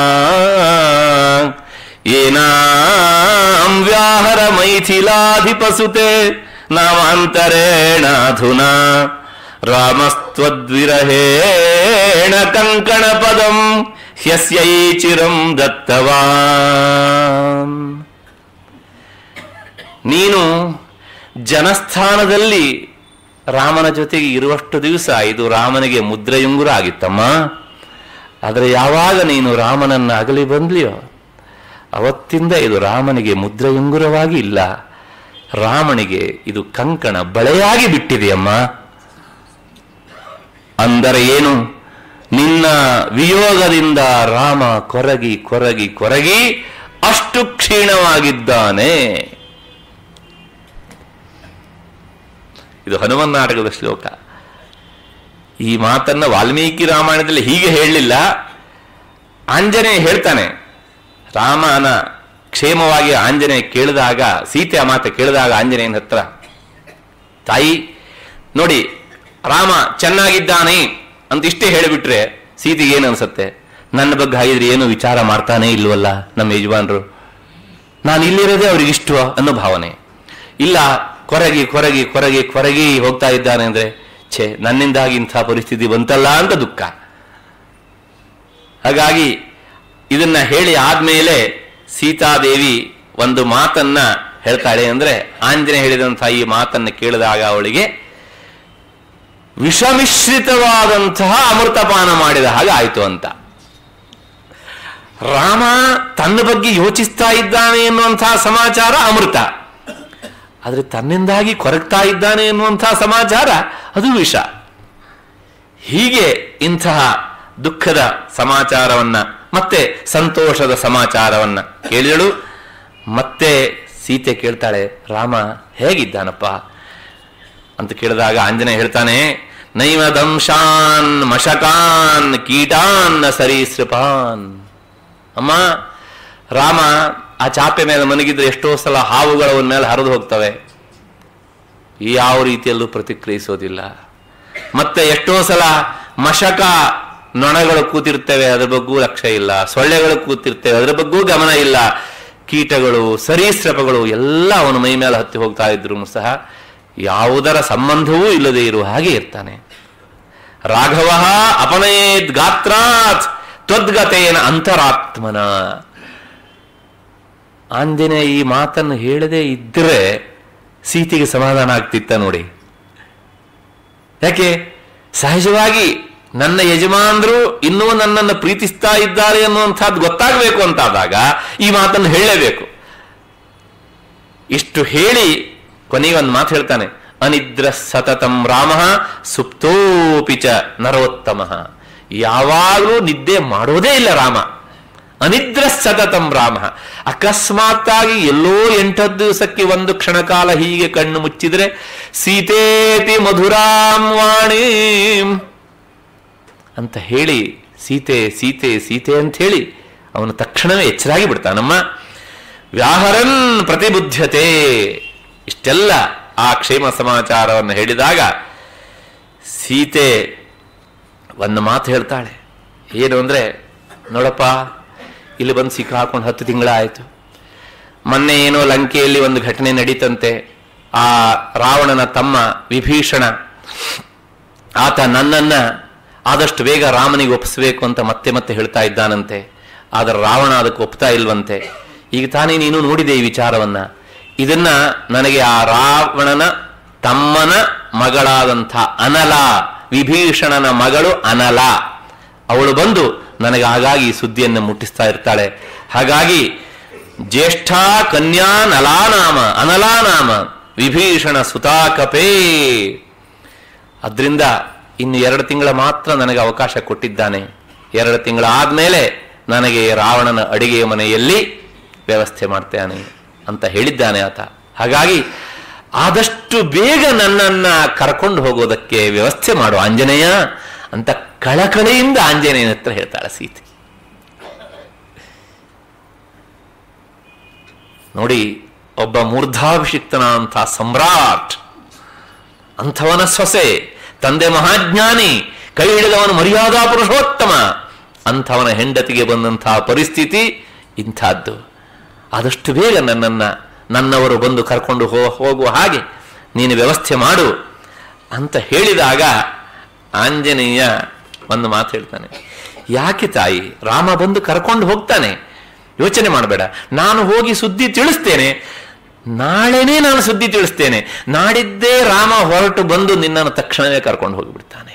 ಏನಾಂ ವ್ಯಾಹರ ಮೈಥಿಲಾಧಿಪಸುತೆ ನಾಮಾಂತರೇಣಾಧುನಾ ರಾಮಸ್ತ್ವದ್ವಿರಹೇಣ ಕಂಕಣ ಪದಂ ಹ್ಯಸ್ಯೈ ಚಿರಂ ದತ್ತವಾನ್ ನೀನು ಜನಸ್ಥಾನದಲ್ಲಿ ರಾಮನ ಜೊತೆಗೆ ಇರುವಷ್ಟು ದಿವಸ ಇದು ರಾಮನಿಗೆ ಮುದ್ರೆಯುಂಗುರ ಆಗಿತ್ತಮ್ಮ ಆದರೆ ಯಾವಾಗ ನೀನು ರಾಮನನ್ನ ಅಗಲಿ ಬಂದ್ಲಿಯೋ ಅವತ್ತಿಂದ ಇದು ರಾಮನಿಗೆ ಮುದ್ರೆಯುಂಗುರವಾಗಿ ಇಲ್ಲ ರಾಮನಿಗೆ ಇದು ಕಂಕಣ ಬಳೆಯಾಗಿ ಬಿಟ್ಟಿದೆಯಮ್ಮ ಅಂದರೆ ಏನು ನಿನ್ನ ವಿಯೋಗದಿಂದ ರಾಮ ಕೊರಗಿ ಕೊರಗಿ ಕೊರಗಿ ಅಷ್ಟು ಕ್ಷೀಣವಾಗಿದ್ದಾನೆ ಇದು ಹನುಮನ್ ನಾಟಕದ ಶ್ಲೋಕ ಈ ಮಾತನ್ನ ವಾಲ್ಮೀಕಿ ರಾಮಾಯಣದಲ್ಲಿ ಹೀಗೆ ಹೇಳಲಿಲ್ಲ ಆಂಜನೇಯ ಹೇಳ್ತಾನೆ ರಾಮನ ಕ್ಷೇಮವಾಗಿ ಆಂಜನೇಯ ಕೇಳಿದಾಗ ಸೀತೆ ಆ ಮಾತು ಕೇಳಿದಾಗ ಆಂಜನೇಯನ ಹತ್ರ ತಾಯಿ ನೋಡಿ ರಾಮ ಚೆನ್ನಾಗಿದ್ದಾನೆ ಅಂತ ಇಷ್ಟೇ ಹೇಳಿಬಿಟ್ರೆ ಸೀತೆಗೆ ಏನು ಅನ್ಸುತ್ತೆ ನನ್ನ ಬಗ್ಗೆ ಹಾಗಿದ್ರೆ ಏನು ವಿಚಾರ ಮಾಡ್ತಾನೆ ಇಲ್ವಲ್ಲ ನಮ್ಮ ಯಜಮಾನರು ನಾನು ಇಲ್ಲಿರೋದೇ ಅವ್ರಿಗೆ ಇಷ್ಟ ಅನ್ನೋ ಭಾವನೆ ಇಲ್ಲ ಕೊರಗಿ ಕೊರಗಿ ಕೊರಗಿ ಕೊರಗಿ ಹೋಗ್ತಾ ಇದ್ದಾನೆ ಅಂದ್ರೆ ಛೇ ನನ್ನಿಂದಾಗಿ ಇಂಥ ಪರಿಸ್ಥಿತಿ ಬಂತಲ್ಲ ಅಂತ ದುಃಖ ಹಾಗಾಗಿ ಇದನ್ನ ಹೇಳಿ ಆದ್ಮೇಲೆ ಸೀತಾದೇವಿ ಒಂದು ಮಾತನ್ನ ಹೇಳ್ತಾಳೆ ಅಂದ್ರೆ ಆಂಜನೇಯ ಹೇಳಿದಂತಹ ಈ ಮಾತನ್ನ ಕೇಳಿದಾಗ ಅವಳಿಗೆ ವಿಷಮಿಶ್ರಿತವಾದಂತಹ ಅಮೃತಪಾನ ಮಾಡಿದ ಹಾಗೆ ಆಯ್ತು ಅಂತ ರಾಮ ತನ್ನ ಬಗ್ಗೆ ಯೋಚಿಸ್ತಾ ಇದ್ದಾನೆ ಎನ್ನುವಂತಹ ಸಮಾಚಾರ ಅಮೃತ ಆದರೆ ತನ್ನಿಂದಾಗಿ ಕೊರಗ್ತಾ ಇದ್ದಾನೆ ಎನ್ನುವಂತಹ ಸಮಾಚಾರ ಅದು ವಿಷ ಹೀಗೆ ಇಂತಹ ದುಃಖದ ಸಮಾಚಾರವನ್ನ ಮತ್ತೆ ಸಂತೋಷದ ಸಮಾಚಾರವನ್ನ ಕೇಳಿದಳು ಮತ್ತೆ ಸೀತೆ ಕೇಳ್ತಾಳೆ ರಾಮ ಹೇಗಿದ್ದಾನಪ್ಪ ಅಂತ ಕೇಳಿದಾಗ ಆಂಜನೇಯ ಹೇಳ್ತಾನೆ ನೈವ ದಂಶಾನ್ ಮಶಕಾನ್ ಕೀಟಾನ್ ಸರೀಸೃಪಾನ್ ಅಮ್ಮ ರಾಮ ಆ ಚಾಪೆ ಮೇಲೆ ಮನಗಿದ್ರೆ ಎಷ್ಟೋ ಸಲ ಹಾವುಗಳು ಅವನ ಮೇಲೆ ಹರಿದು ಹೋಗ್ತವೆ ಯಾವ ರೀತಿಯಲ್ಲೂ ಪ್ರತಿಕ್ರಿಯಿಸೋದಿಲ್ಲ ಮತ್ತೆ ಎಷ್ಟೋ ಸಲ ಮಶಕ ನೊಣಗಳು ಕೂತಿರ್ತವೆ ಅದ್ರ ಬಗ್ಗೂ ಲಕ್ಷ್ಯ ಇಲ್ಲ ಸೊಳ್ಳೆಗಳು ಕೂತಿರ್ತವೆ ಅದ್ರ ಬಗ್ಗೂ ಗಮನ ಇಲ್ಲ ಕೀಟಗಳು ಸರೀಸೃಪಗಳು ಎಲ್ಲ ಅವನ ಮೈ ಮೇಲೆ ಹತ್ತಿ ಹೋಗ್ತಾ ಇದ್ರು ಸಹ ಯಾವುದರ ಸಂಬಂಧವೂ ಇಲ್ಲದೆ ಇರುವ ಹಾಗೆ ಇರ್ತಾನೆ ರಾಘವ ಅಪನಯೇದ್ ಗಾತ್ರಾತ್ ತ್ವದ್ಗತೇನ ಅಂತರಾತ್ಮನ ಆಂಜನೇಯ ಈ ಮಾತನ್ನು ಹೇಳದೇ ಇದ್ದರೆ ಸೀತೆಗೆ ಸಮಾಧಾನ ಆಗ್ತಿತ್ತ ನೋಡಿ ಯಾಕೆ ಸಹಜವಾಗಿ ನನ್ನ ಯಜಮಾನರು ಇನ್ನೂ ನನ್ನನ್ನು ಪ್ರೀತಿಸ್ತಾ ಇದ್ದಾರೆ ಅನ್ನುವಂಥದ್ದು ಗೊತ್ತಾಗಬೇಕು ಅಂತಾದಾಗ ಈ ಮಾತನ್ನು ಹೇಳಲೇಬೇಕು ಇಷ್ಟು ಹೇಳಿ ಕೊನೆಗೆ ಒಂದು ಮಾತು ಹೇಳ್ತಾನೆ ಅನಿದ್ರ ಸತತಂ ರಾಮ ಸುಪ್ತೋಪಿ ಚ ನರೋತ್ತಮ ಯಾವಾಗಲೂ ನಿದ್ದೆ ಮಾಡೋದೇ ಇಲ್ಲ ರಾಮ ಅನಿದ್ರ ಸತತಂ ರಾಮ ಅಕಸ್ಮಾತ್ತಾಗಿ ಎಲ್ಲೋ ಎಂಟತ್ತು ದಿವಸಕ್ಕೆ ಒಂದು ಕ್ಷಣಕಾಲ ಹೀಗೆ ಕಣ್ಣು ಮುಚ್ಚಿದ್ರೆ ಸೀತೇತಿ ಮಧುರಾಂ ವಾಣೀಂ ಅಂತ ಹೇಳಿ ಸೀತೆ ಸೀತೆ ಸೀತೆ ಅಂತ ಹೇಳಿ ಅವನು ತಕ್ಷಣವೇ ಎಚ್ಚರಾಗಿ ಬಿಡ್ತಾನಮ್ಮ ವ್ಯಾಹರನ್ ಪ್ರತಿಬುದ್ಧತೆ ಇಷ್ಟೆಲ್ಲ ಆ ಕ್ಷೇಮ ಸಮಾಚಾರವನ್ನು ಹೇಳಿದಾಗ ಸೀತೆ ಒಂದು ಮಾತು ಹೇಳ್ತಾಳೆ ಏನು ಅಂದರೆ ನೋಡಪ್ಪ ಇಲ್ಲಿ ಬಂದು ಸಿಕ್ಕಾಕೊಂಡು ಹತ್ತು ತಿಂಗಳಾಯಿತು ಮೊನ್ನೆ ಏನೋ ಲಂಕೆಯಲ್ಲಿ ಒಂದು ಘಟನೆ ನಡೀತಂತೆ ಆ ರಾವಣನ ತಮ್ಮ ವಿಭೀಷಣ ಆತ ನನ್ನನ್ನ ಆದಷ್ಟು ಬೇಗ ರಾಮನಿಗೆ ಒಪ್ಪಿಸಬೇಕು ಅಂತ ಮತ್ತೆ ಮತ್ತೆ ಹೇಳ್ತಾ ಇದ್ದಾನಂತೆ ಆದರೆ ರಾವಣ ಅದಕ್ಕೆ ಒಪ್ತಾ ಇಲ್ವಂತೆ ಈಗ ತಾನೇ ನೀನು ನೋಡಿದೆ ಈ ವಿಚಾರವನ್ನ ಇದನ್ನ ನನಗೆ ಆ ರಾವಣನ ತಮ್ಮನ ಮಗಳಾದಂಥ ಅನಲ ವಿಭೀಷಣನ ಮಗಳು ಅನಲ ಅವಳು ಬಂದು ನನಗೆ ಹಾಗಾಗಿ ಈ ಸುದ್ದಿಯನ್ನು ಮುಟ್ಟಿಸ್ತಾ ಇರ್ತಾಳೆ ಹಾಗಾಗಿ ಜ್ಯೇಷ್ಠ ಕನ್ಯಾ ನಲಾನಾಮ ಅನಲಾನಾಮ ವಿಭೀಷಣ ಸುತಾಕಪೇ ಅದರಿಂದ ಇನ್ನು ಎರಡು ತಿಂಗಳ ಮಾತ್ರ ನನಗೆ ಅವಕಾಶ ಕೊಟ್ಟಿದ್ದಾನೆ ಎರಡು ತಿಂಗಳ ಆದ್ಮೇಲೆ ನನಗೆ ರಾವಣನ ಅಡಿಗೆಯ ಮನೆಯಲ್ಲಿ ವ್ಯವಸ್ಥೆ ಮಾಡ್ತೇನೆ ಅಂತ ಹೇಳಿದ್ದಾನೆ ಆತ ಹಾಗಾಗಿ ಆದಷ್ಟು ಬೇಗ ನನ್ನನ್ನ ಕರ್ಕೊಂಡು ಹೋಗೋದಕ್ಕೆ ವ್ಯವಸ್ಥೆ ಮಾಡು ಆಂಜನೇಯ ಅಂತ ಕಳಕಳಿಯಿಂದ ಆಂಜನೇಯನ ಹತ್ರ ಹೇಳ್ತಾಳೆ ಸೀತೆ ನೋಡಿ ಒಬ್ಬ ಮೂರ್ಧಾಭಿಷಿಕ್ತನಾದಂಥ ಸಮ್ರಾಟ್ ಅಂಥವನ ಸೊಸೆ ತಂದೆ ಮಹಾಜ್ಞಾನಿ ಕೈ ಹಿಡಿದವನು ಮರ್ಯಾದಾ ಪುರುಷೋತ್ತಮ ಅಂಥವನ ಹೆಂಡತಿಗೆ ಬಂದಂತಹ ಪರಿಸ್ಥಿತಿ ಇಂಥದ್ದು ಆದಷ್ಟು ಬೇಗ ನನ್ನನ್ನ ನನ್ನವರು ಬಂದು ಕರ್ಕೊಂಡು ಹೋ ಹೋಗುವ ಹಾಗೆ ನೀನು ವ್ಯವಸ್ಥೆ ಮಾಡು ಅಂತ ಹೇಳಿದಾಗ ಆಂಜನೇಯ ಒಂದು ಮಾತು ಹೇಳ್ತಾನೆ ಯಾಕೆ ತಾಯಿ ರಾಮ ಬಂದು ಕರ್ಕೊಂಡು ಹೋಗ್ತಾನೆ ಯೋಚನೆ ಮಾಡಬೇಡ ನಾನು ಹೋಗಿ ಸುದ್ದಿ ತಿಳಿಸ್ತೇನೆ ನಾಳೆನೇ ನಾನು ಸುದ್ದಿ ತಿಳಿಸ್ತೇನೆ ನಾಡಿದ್ದೇ ರಾಮ ಹೊರಟು ಬಂದು ನಿನ್ನನ್ನು ತಕ್ಷಣವೇ ಕರ್ಕೊಂಡು ಹೋಗಿಬಿಡ್ತಾನೆ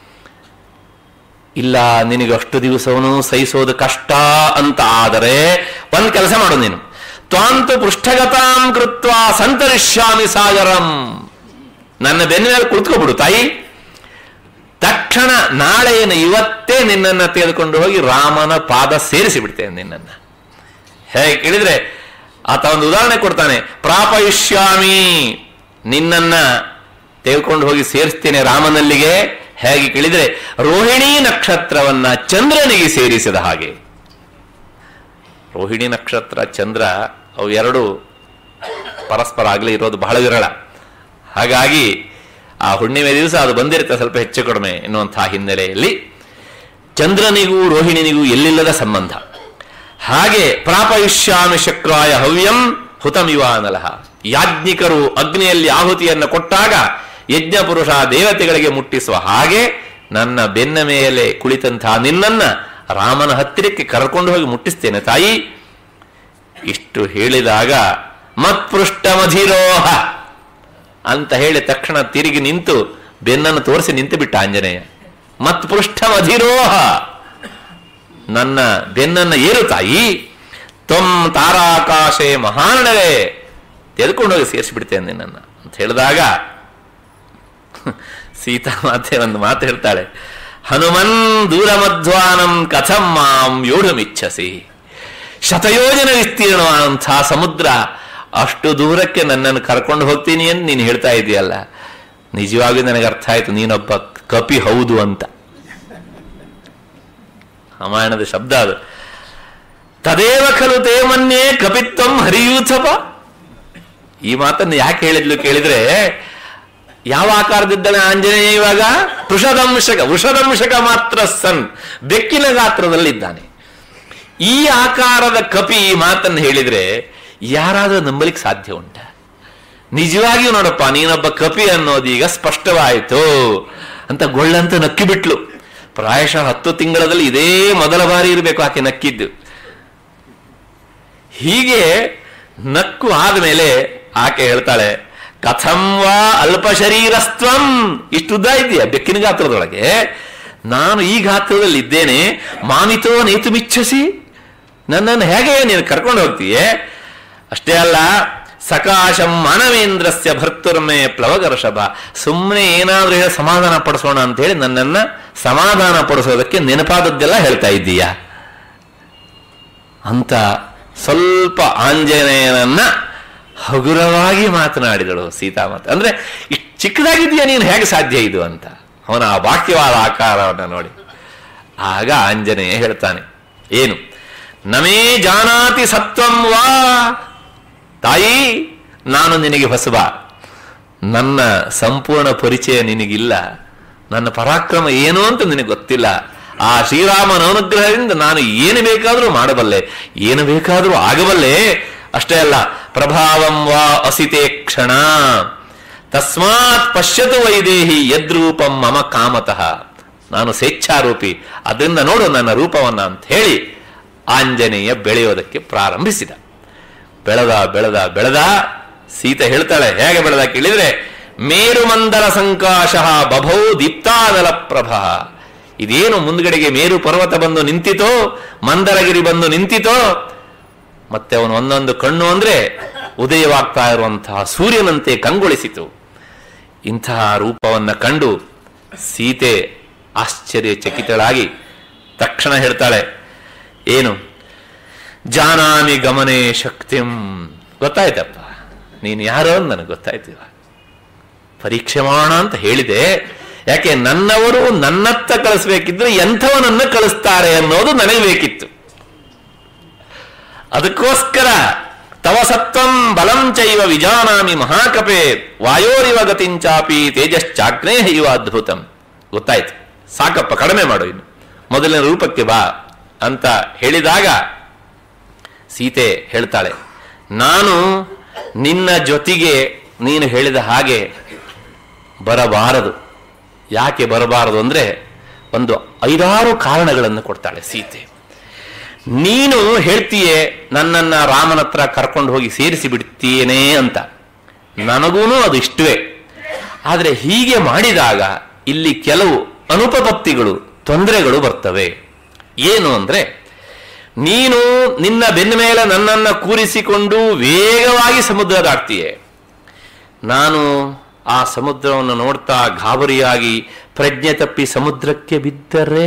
ಇಲ್ಲ ನಿನಗೆ ಅಷ್ಟು ದಿವಸವನು ಸಹಿಸೋದು ಕಷ್ಟ ಅಂತ ಆದರೆ ಒಂದ್ ಕೆಲಸ ಮಾಡು ನೀನು ತ್ವಾಂತು ಪೃಷ್ಠಗತಾಂ ಕೃತ್ವ ಸಂತರಿಷ್ಯಾಮಿ ಸಾಗರಂ ನನ್ನ ಬೆನ್ನ ಮೇಲೆ ಕುಳಿತುಕೊಬಿಡು ತಾಯಿ ತಕ್ಷಣ ನಾಳೆ ಏನು ಇವತ್ತೇ ನಿನ್ನನ್ನು ತೆಗೆದುಕೊಂಡು ಹೋಗಿ ರಾಮನ ಪಾದ ಸೇರಿಸಿ ಬಿಡ್ತೇನೆ ನಿನ್ನನ್ನು ಹೇಗೆ ಕೇಳಿದ್ರೆ ಆತ ಒಂದು ಉದಾಹರಣೆ ಕೊಡ್ತಾನೆ ಪ್ರಾಪಯಿಷ್ಯಾಮಿ ನಿನ್ನನ್ನ ತೆಗೆದುಕೊಂಡು ಹೋಗಿ ಸೇರಿಸ್ತೇನೆ ರಾಮನಲ್ಲಿಗೆ ಹೇಗೆ ಕೇಳಿದ್ರೆ ರೋಹಿಣಿ ನಕ್ಷತ್ರವನ್ನ ಚಂದ್ರನಿಗೆ ಸೇರಿಸಿದ ಹಾಗೆ ರೋಹಿಣಿ ನಕ್ಷತ್ರ ಚಂದ್ರ ಅವು ಎರಡು ಪರಸ್ಪರ ಆಗಲಿ ಇರೋದು ಬಹಳ ವಿರಳ ಹಾಗಾಗಿ ಆ ಹುಣ್ಣಿಮೆ ದಿವಸ ಅದು ಬಂದಿರುತ್ತೆ ಸ್ವಲ್ಪ ಹೆಚ್ಚು ಕಡಿಮೆ ಎನ್ನುವಂತಹ ಹಿನ್ನೆಲೆಯಲ್ಲಿ ಚಂದ್ರನಿಗೂ ರೋಹಿಣಿನಿಗೂ ಎಲ್ಲಿಲ್ಲದ ಸಂಬಂಧ ಹಾಗೆ ಪ್ರಾಪಯಿಷ್ಯಾಮಿ ಶಕ್ರಾಯ ಹವ್ಯಂ ಹುತಮಿವಾನಲಹ ಯಾಜ್ಞಿಕರು ಅಗ್ನಿಯಲ್ಲಿ ಆಹುತಿಯನ್ನು ಕೊಟ್ಟಾಗ ಯಜ್ಞ ಪುರುಷ ದೇವತೆಗಳಿಗೆ ಮುಟ್ಟಿಸುವ ಹಾಗೆ ನನ್ನ ಬೆನ್ನ ಮೇಲೆ ಕುಳಿತಂತಹ ನಿನ್ನನ್ನ ರಾಮನ ಹತ್ತಿರಕ್ಕೆ ಕರ್ಕೊಂಡು ಹೋಗಿ ಮುಟ್ಟಿಸ್ತೇನೆ ತಾಯಿ ಇಷ್ಟು ಹೇಳಿದಾಗ ಮತ್ಪೃಷ್ಟಮಧಿರೋಹ ಅಂತ ಹೇಳಿ ತಕ್ಷಣ ತಿರುಗಿ ನಿಂತು ಬೆನ್ನನ್ನು ತೋರಿಸಿ ನಿಂತು ಬಿಟ್ಟ ಆಂಜನೇಯ ಮತ್ಪೃಷ್ಟಮಧಿರೋಹ ನನ್ನ ಬೆನ್ನನ್ನು ಏರು ತಾಯಿ ತ್ವಂ ತಾರಾಕಾಶೆ ಮಹಾನಡವೇ ತೆಗೆದುಕೊಂಡು ಹೋಗಿ ಸೇರಿಸಿಬಿಡ್ತೇನೆ ನಿನ್ನನ್ನ ಅಂತ ಹೇಳಿದಾಗ ಸೀತಾ ಮಾತೆ ಒಂದು ಮಾತು ಹೇಳ್ತಾಳೆ ಹನುಮನ್ ದೂರಮಧ್ವಾನಂ ಕಥಂ ಮಾಂ ಯೋಢಮಿಚ್ಛಸಿ ಶತಯೋಜನ ವಿಸ್ತೀರ್ಣವಾದಂಥ ಸಮುದ್ರ ಅಷ್ಟು ದೂರಕ್ಕೆ ನನ್ನನ್ನು ಕರ್ಕೊಂಡು ಹೋಗ್ತೀನಿ ಅಂತ ನೀನು ಹೇಳ್ತಾ ಇದೆಯಲ್ಲ ನಿಜವಾಗಿ ನನಗೆ ಅರ್ಥ ಆಯ್ತು ನೀನೊಬ್ಬ ಕಪಿ ಹೌದು ಅಂತ ರಾಮಾಯಣದ ಶಬ್ದ ಅದು ತದೇವ ಖಲು ತೇಮನ್ಯೇ ಕಪಿತ್ವಂ ಹರಿಯೂಥಪ ಈ ಮಾತನ್ನು ಯಾಕೆ ಹೇಳಿದ್ಲು ಕೇಳಿದ್ರೆ ಯಾವ ಆಕಾರದಿದ್ದಾನೆ ಆಂಜನೇಯ ಇವಾಗ ವೃಷದಂಶಕ ವೃಷದಂಶಕ ಮಾತ್ರ ಸನ್ ಬೆಕ್ಕಿನ ಗಾತ್ರದಲ್ಲಿದ್ದಾನೆ ಈ ಆಕಾರದ ಕಪಿ ಈ ಮಾತನ್ನು ಹೇಳಿದ್ರೆ ಯಾರಾದರೂ ನಂಬಲಿಕ್ಕೆ ಸಾಧ್ಯ ಉಂಟ ನಿಜವಾಗಿಯೂ ನೋಡಪ್ಪ ನೀನೊಬ್ಬ ಕಪಿ ಅನ್ನೋದು ಈಗ ಸ್ಪಷ್ಟವಾಯಿತು ಅಂತ ಗೊಳ್ಳಂತ ನಕ್ಕಿ ಬಿಟ್ಲು ಪ್ರಾಯಶಃ ಹತ್ತು ತಿಂಗಳಲ್ಲಿ ಇದೇ ಮೊದಲ ಬಾರಿ ಇರಬೇಕು ಆಕೆ ನಕ್ಕಿದ್ದು ಹೀಗೆ ನಕ್ಕು ಆದ್ಮೇಲೆ ಆಕೆ ಹೇಳ್ತಾಳೆ ಕಥಂ ವಾ ಅಲ್ಪ ಶರೀರಸ್ತ್ವಂ ಇಷ್ಟು ಉದ್ದ ಇದೆಯಾ ಬೆಕ್ಕಿನ ಗಾತ್ರದೊಳಗೆ ನಾನು ಈ ಗಾತ್ರದಲ್ಲಿ ಇದ್ದೇನೆ ಮಾಮಿತೋ ನೇತು ಮಿಚ್ಛಸಿ ನನ್ನನ್ನು ಹೇಗೆ ನೀನು ಕರ್ಕೊಂಡು ಹೋಗ್ತೀಯೇ ಅಷ್ಟೇ ಅಲ್ಲ ಸಕಾಶಂ ಮಾನವೇಂದ್ರಸ್ಯ ಭರ್ತುರ್ಮೆ ಪ್ಲವಗರ್ಷಭ ಸುಮ್ಮನೆ ಏನಾದ್ರೂ ಹೇಳಿ ಸಮಾಧಾನ ಪಡಿಸೋಣ ಅಂತ ಹೇಳಿ ನನ್ನನ್ನ ಸಮಾಧಾನ ಪಡಿಸೋದಕ್ಕೆ ನೆನಪಾದದ್ದೆಲ್ಲ ಹೇಳ್ತಾ ಇದ್ದೀಯಾ ಅಂತ ಸ್ವಲ್ಪ ಆಂಜನೇಯನನ್ನ ಹಗುರವಾಗಿ ಮಾತನಾಡಿದಳು ಸೀತಾಮಾತೆ ಅಂದ್ರೆ ಇಷ್ಟು ಚಿಕ್ಕದಾಗಿದೆಯಾ ನೀನು ಹೇಗೆ ಸಾಧ್ಯ ಇದು ಅಂತ ಅವನ ಆ ವಾಕ್ಯವಾದ ಆಕಾರವನ್ನು ನೋಡಿ ಆಗ ಆಂಜನೇಯ ಹೇಳ್ತಾನೆ ಏನು ನಮೇ ಜಾನಾತಿ ಸತ್ವಂ ವಾ ತಾಯಿ ನಾನು ನಿನಗೆ ಹೊಸಬ ನನ್ನ ಸಂಪೂರ್ಣ ಪರಿಚಯ ನಿನಗಿಲ್ಲ ನನ್ನ ಪರಾಕ್ರಮ ಏನು ಅಂತ ನಿನಗೆ ಗೊತ್ತಿಲ್ಲ ಆ ಶ್ರೀರಾಮನ ಅನುಗ್ರಹದಿಂದ ನಾನು ಏನು ಬೇಕಾದರೂ ಮಾಡಬಲ್ಲೆ ಏನು ಬೇಕಾದರೂ ಆಗಬಲ್ಲೆ ಅಷ್ಟೇ ಅಲ್ಲ ಪ್ರಭಾವಂ ವಾ ಅಸಿತೆ ಕ್ಷಣ ತಸ್ಮಾತ್ ಪಶ್ಯತು ವೈದೇಹಿ ಯದ್ರೂಪಂ ಮಮ ಕಾಮತಃ ನಾನು ಸ್ವೇಚ್ಛಾರೂಪಿ ಅದರಿಂದ ನೋಡು ನನ್ನ ರೂಪವನ್ನ ಅಂತ ಹೇಳಿ ಆಂಜನೇಯ ಬೆಳೆಯೋದಕ್ಕೆ ಪ್ರಾರಂಭಿಸಿದ ಬೆಳೆದ ಬೆಳೆದ ಬೆಳೆದ ಸೀತೆ ಹೇಳ್ತಾಳೆ ಹೇಗೆ ಬೆಳೆದ ಕೇಳಿದ್ರೆ ಮೇರುಮಂದರ ಸಂಕಾಶ ಬಭೌ ದೀಪ್ತಾನಲ ಪ್ರಭ ಇದೇನು ಮುಂದ್ಗಡೆಗೆ ಮೇರು ಪರ್ವತ ಬಂದು ನಿಂತಿತೋ ಮಂದರಗಿರಿ ಬಂದು ನಿಂತಿತೋ ಮತ್ತೆ ಅವನು ಒಂದೊಂದು ಕಣ್ಣು ಅಂದ್ರೆ ಉದಯವಾಗ್ತಾ ಇರುವಂತಹ ಸೂರ್ಯನಂತೆ ಕಂಗೊಳಿಸಿತು ಇಂತಹ ರೂಪವನ್ನ ಕಂಡು ಸೀತೆ ಆಶ್ಚರ್ಯಚಕಿತಳಾಗಿ ತಕ್ಷಣ ಹೇಳ್ತಾಳೆ ಏನು ಜಾನಾಮಿ ಗಮನೆ ಶಕ್ತಿಂ ಗೊತ್ತಾಯ್ತಪ್ಪ ನೀನು ಯಾರೋ ಅಂತ ನನಗೆ ಗೊತ್ತಾಯ್ತು ಇವಾಗ. ಪರೀಕ್ಷೆ ಮಾಡೋಣ ಅಂತ ಹೇಳಿದೆ ಯಾಕೆ ನನ್ನವರು ನನ್ನತ್ತ ಕಳಿಸ್ಬೇಕಿದ್ರೆ ಎಂಥವನನ್ನ ಕಳಿಸ್ತಾರೆ ಅನ್ನೋದು ನನಗೆ ಬೇಕಿತ್ತು ಅದಕ್ಕೋಸ್ಕರ ತವ ಸತ್ವಂ ಬಲಂ ಚೈವ ವಿಜಾನಾಮಿ ಮಹಾಕಪೆ ವಾಯೋರಿವ ಗತಿಂಚಾಪಿ ತೇಜಶ್ಚಾಗ್ನೇ ಇವ ಅದ್ಭುತಂ ಗೊತ್ತಾಯ್ತು ಸಾಕಪ್ಪ ಕಡಿಮೆ ಮಾಡು ಇನ್ನು ಮೊದಲನೇ ರೂಪಕ್ಕೆ ಬಾ ಅಂತ ಹೇಳಿದಾಗ ಸೀತೆ ಹೇಳ್ತಾಳೆ ನಾನು ನಿನ್ನ ಜೊತೆಗೆ ನೀನು ಹೇಳಿದ ಹಾಗೆ ಬರಬಾರದು ಯಾಕೆ ಬರಬಾರದು ಅಂದ್ರೆ ಒಂದು ಐದಾರು ಕಾರಣಗಳನ್ನು ಕೊಡ್ತಾಳೆ ಸೀತೆ ನೀನು ಹೇಳ್ತೀಯೇ ನನ್ನನ್ನ ರಾಮನ ಹತ್ರ ಕರ್ಕೊಂಡು ಹೋಗಿ ಸೇರಿಸಿ ಬಿಡ್ತೀಯೇನೇ ಅಂತ ನನಗೂ ಅದು ಇಷ್ಟವೇ ಆದರೆ ಹೀಗೆ ಮಾಡಿದಾಗ ಇಲ್ಲಿ ಕೆಲವು ಅನುಪಪತ್ತಿಗಳು ತೊಂದರೆಗಳು ಬರ್ತವೆ ಏನು ಅಂದ್ರೆ ನೀನು ನಿನ್ನ ಬೆನ್ನ ಮೇಲೆ ನನ್ನನ್ನ ಕೂರಿಸಿಕೊಂಡು ವೇಗವಾಗಿ ಸಮುದ್ರ ದಾಟ್ತೀಯೆ ನಾನು ಆ ಸಮುದ್ರವನ್ನು ನೋಡ್ತಾ ಗಾಬರಿಯಾಗಿ ಪ್ರಜ್ಞೆ ತಪ್ಪಿ ಸಮುದ್ರಕ್ಕೆ ಬಿದ್ದರೆ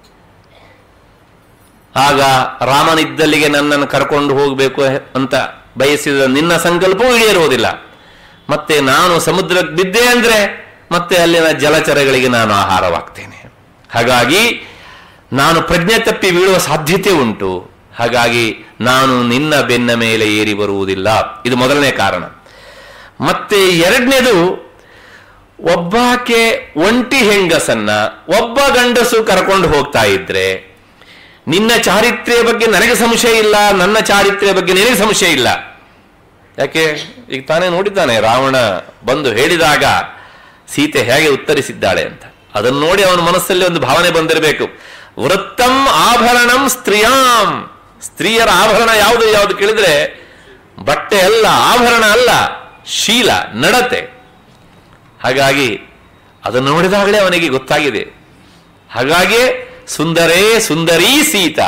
ಆಗ ರಾಮನಿದ್ದಲ್ಲಿಗೆ ನನ್ನನ್ನು ಕರ್ಕೊಂಡು ಹೋಗಬೇಕು ಅಂತ ಬಯಸಿದ ನಿನ್ನ ಸಂಕಲ್ಪವೂ ಈಡೇರುವುದಿಲ್ಲ ಮತ್ತೆ ನಾನು ಸಮುದ್ರಕ್ಕೆ ಬಿದ್ದೆ ಅಂದ್ರೆ ಮತ್ತೆ ಅಲ್ಲಿನ ಜಲಚರಗಳಿಗೆ ನಾನು ಆಹಾರವಾಗ್ತೇನೆ ಹಾಗಾಗಿ ನಾನು ಪ್ರಜ್ಞೆ ತಪ್ಪಿ ಬೀಳುವ ಸಾಧ್ಯತೆ ಉಂಟು ಹಾಗಾಗಿ ನಾನು ನಿನ್ನ ಬೆನ್ನ ಮೇಲೆ ಏರಿ ಬರುವುದಿಲ್ಲ ಇದು ಮೊದಲನೇ ಕಾರಣ ಮತ್ತೆ ಎರಡನೇದು ಒಬ್ಬಾಕೆ ಒಂಟಿ ಹೆಂಗಸನ್ನ ಒಬ್ಬ ಗಂಡಸು ಕರ್ಕೊಂಡು ಹೋಗ್ತಾ ಇದ್ರೆ ನಿನ್ನ ಚಾರಿತ್ರ್ಯ ಬಗ್ಗೆ ನನಗೆ ಸಂಶಯ ಇಲ್ಲ ನನ್ನ ಚಾರಿತ್ರ್ಯ ಬಗ್ಗೆ ನಿನಗೆ ಸಂಶಯ ಇಲ್ಲ ಯಾಕೆ ಈಗ ತಾನೇ ನೋಡಿದ್ದಾನೆ ರಾವಣ ಬಂದು ಹೇಳಿದಾಗ ಸೀತೆ ಹೇಗೆ ಉತ್ತರಿಸಿದ್ದಾಳೆ ಅಂತ ಅದನ್ನು ನೋಡಿ ಅವನ ಮನಸ್ಸಲ್ಲಿ ಒಂದು ಭಾವನೆ ಬಂದಿರಬೇಕು ವೃತ್ತಂ ಆಭರಣಂ ಸ್ತ್ರೀಯಾಂ ಸ್ತ್ರೀಯರ ಆಭರಣ ಯಾವುದು ಯಾವುದು ಕೇಳಿದ್ರೆ ಬಟ್ಟೆ ಅಲ್ಲ ಆಭರಣ ಅಲ್ಲ ಶೀಲ ನಡತೆ ಹಾಗಾಗಿ ಅದನ್ನು ನೋಡಿದಾಗಲೇ ಅವನಿಗೆ ಗೊತ್ತಾಗಿದೆ ಹಾಗಾಗಿ ಸುಂದರೇ ಸುಂದರೀ ಸೀತಾ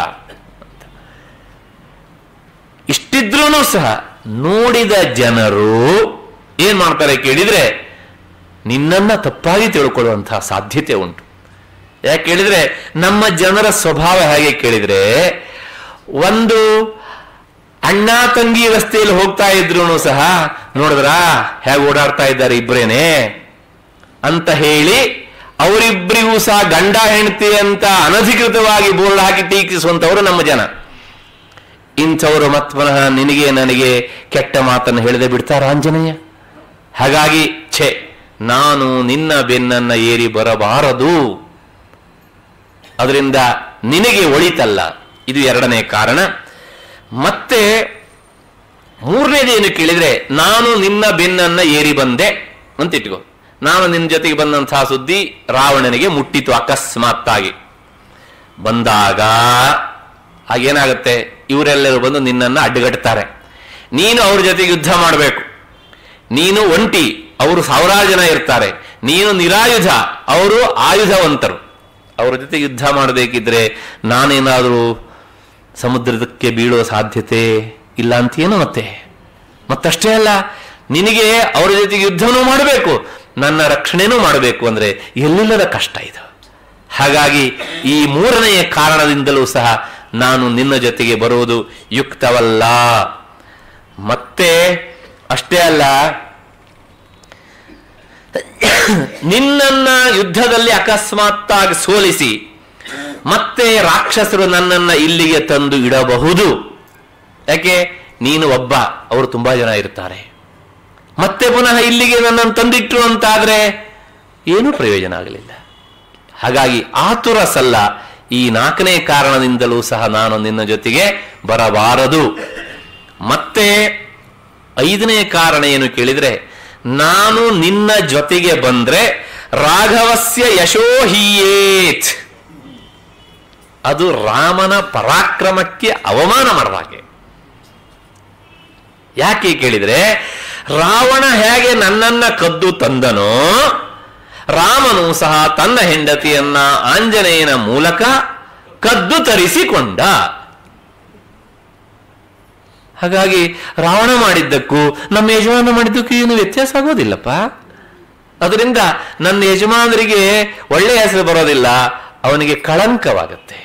ಇಷ್ಟಿದ್ರೂ ಸಹ ನೋಡಿದ ಜನರು ಏನ್ ಮಾಡ್ತಾರೆ ಕೇಳಿದ್ರೆ ನಿನ್ನನ್ನ ತಪ್ಪಾಗಿ ತಿಳ್ಕೊಳ್ಳುವಂತಹ ಸಾಧ್ಯತೆ ಉಂಟು ಯಾಕೆ ಕೇಳಿದ್ರೆ ನಮ್ಮ ಜನರ ಸ್ವಭಾವ ಹೇಗೆ ಕೇಳಿದ್ರೆ ಒಂದು ಅಣ್ಣ ತಂಗಿ ರಸ್ತೆಯಲ್ಲಿ ಹೋಗ್ತಾ ಇದ್ರು ಸಹ ನೋಡಿದ್ರಾ ಹೇಗೆ ಓಡಾಡ್ತಾ ಇದ್ದಾರೆ ಇಬ್ರೇನೆ ಅಂತ ಹೇಳಿ ಅವರಿಬ್ಬರಿಗೂ ಸಹ ಗಂಡ ಹೆಂಡತಿ ಅಂತ ಅನಧಿಕೃತವಾಗಿ ಬೋರ್ಡ್ ಹಾಕಿ ಟೀಕಿಸುವಂತವರು ನಮ್ಮ ಜನ ಇಂಥವರು ಮತ್ ಪುನಃ ನಿನಗೆ ನನಗೆ ಕೆಟ್ಟ ಮಾತನ್ನು ಹೇಳದೆ ಬಿಡ್ತಾರ ಆಂಜನೇಯ ಹಾಗಾಗಿ ಛೆ ನಾನು ನಿನ್ನ ಬೆನ್ನನ್ನ ಏರಿ ಬರಬಾರದು ಅದರಿಂದ ನಿನಗೆ ಒಳಿತಲ್ಲ ಇದು ಎರಡನೇ ಕಾರಣ ಮತ್ತೆ ಮೂರನೇದೇನು ಕೇಳಿದ್ರೆ ನಾನು ನಿನ್ನ ಬೆನ್ನನ್ನ ಏರಿ ಬಂದೆ ಅಂತ ಇಟ್ಕೋ ನಾನು ನಿನ್ನ ಜೊತೆಗೆ ಬಂದಂತಹ ಸುದ್ದಿ ರಾವಣನಿಗೆ ಮುಟ್ಟಿತು ಅಕಸ್ಮಾತ್ತಾಗಿ ಬಂದಾಗ ಹಾಗೇನಾಗುತ್ತೆ ಇವರೆಲ್ಲರೂ ಬಂದು ನಿನ್ನನ್ನು ಅಡ್ಡಗಟ್ತಾರೆ ನೀನು ಅವ್ರ ಜೊತೆಗೆ ಯುದ್ಧ ಮಾಡಬೇಕು ನೀನು ಒಂಟಿ ಅವರು ಸಾವಿರಾರು ಜನ ಇರ್ತಾರೆ ನೀನು ನಿರಾಯುಧ ಅವರು ಆಯುಧವಂತರು ಅವ್ರ ಜೊತೆ ಯುದ್ಧ ಮಾಡಬೇಕಿದ್ರೆ ನಾನೇನಾದರೂ ಸಮುದ್ರದಕ್ಕೆ ಬೀಳುವ ಸಾಧ್ಯತೆ ಇಲ್ಲ ಅಂತೇನು ಮತ್ತೆ ಮತ್ತಷ್ಟೇ ಅಲ್ಲ ನಿನಗೆ ಅವರ ಜೊತೆಗೆ ಯುದ್ಧನೂ ಮಾಡಬೇಕು ನನ್ನ ರಕ್ಷಣೆನೂ ಮಾಡಬೇಕು ಅಂದ್ರೆ ಎಲ್ಲಿಲ್ಲದ ಕಷ್ಟ ಇದು ಹಾಗಾಗಿ ಈ ಮೂರನೆಯ ಕಾರಣದಿಂದಲೂ ಸಹ ನಾನು ನಿನ್ನ ಜೊತೆಗೆ ಬರುವುದು ಯುಕ್ತವಲ್ಲ ಮತ್ತೆ ಅಷ್ಟೇ ಅಲ್ಲ ನಿನ್ನನ್ನ ಯುದ್ಧದಲ್ಲಿ ಅಕಸ್ಮಾತ್ತಾಗಿ ಸೋಲಿಸಿ ಮತ್ತೆ ರಾಕ್ಷಸರು ನನ್ನನ್ನ ಇಲ್ಲಿಗೆ ತಂದು ಇಡಬಹುದು ಯಾಕೆ ನೀನು ಒಬ್ಬ ಅವರು ತುಂಬಾ ಜನ ಇರ್ತಾರೆ ಮತ್ತೆ ಪುನಃ ಇಲ್ಲಿಗೆ ನನ್ನನ್ನು ತಂದಿಟ್ರು ಅಂತಾದ್ರೆ ಏನೂ ಪ್ರಯೋಜನ ಆಗಲಿಲ್ಲ ಹಾಗಾಗಿ ಆತುರ ಸಲ್ಲ ಈ ನಾಲ್ಕನೇ ಕಾರಣದಿಂದಲೂ ಸಹ ನಾನು ನಿನ್ನ ಜೊತೆಗೆ ಬರಬಾರದು ಮತ್ತೆ ಐದನೇ ಕಾರಣ ಏನು ಕೇಳಿದ್ರೆ ನಾನು ನಿನ್ನ ಜೊತೆಗೆ ಬಂದ್ರೆ ರಾಘವಸ್ಯ ಯಶೋಹಿಯೇತ್ ಅದು ರಾಮನ ಪರಾಕ್ರಮಕ್ಕೆ ಅವಮಾನ ಮಾಡದಾಗೆ ಯಾಕೆ ಕೇಳಿದ್ರೆ ರಾವಣ ಹೇಗೆ ನನ್ನನ್ನ ಕದ್ದು ತಂದನೋ ರಾಮನು ಸಹ ತನ್ನ ಹೆಂಡತಿಯನ್ನ ಆಂಜನೇಯನ ಮೂಲಕ ಕದ್ದು ತರಿಸಿಕೊಂಡ ಹಾಗಾಗಿ ರಾವಣ ಮಾಡಿದ್ದಕ್ಕೂ ನಮ್ಮ ಯಜಮಾನ ಮಾಡಿದ್ದಕ್ಕೂ ಏನು ವ್ಯತ್ಯಾಸ ಆಗೋದಿಲ್ಲಪ್ಪ ಅದರಿಂದ ನನ್ನ ಯಜಮಾನರಿಗೆ ಒಳ್ಳೆಯ ಹೆಸರು ಬರೋದಿಲ್ಲ ಅವನಿಗೆ ಕಳಂಕವಾಗುತ್ತೆ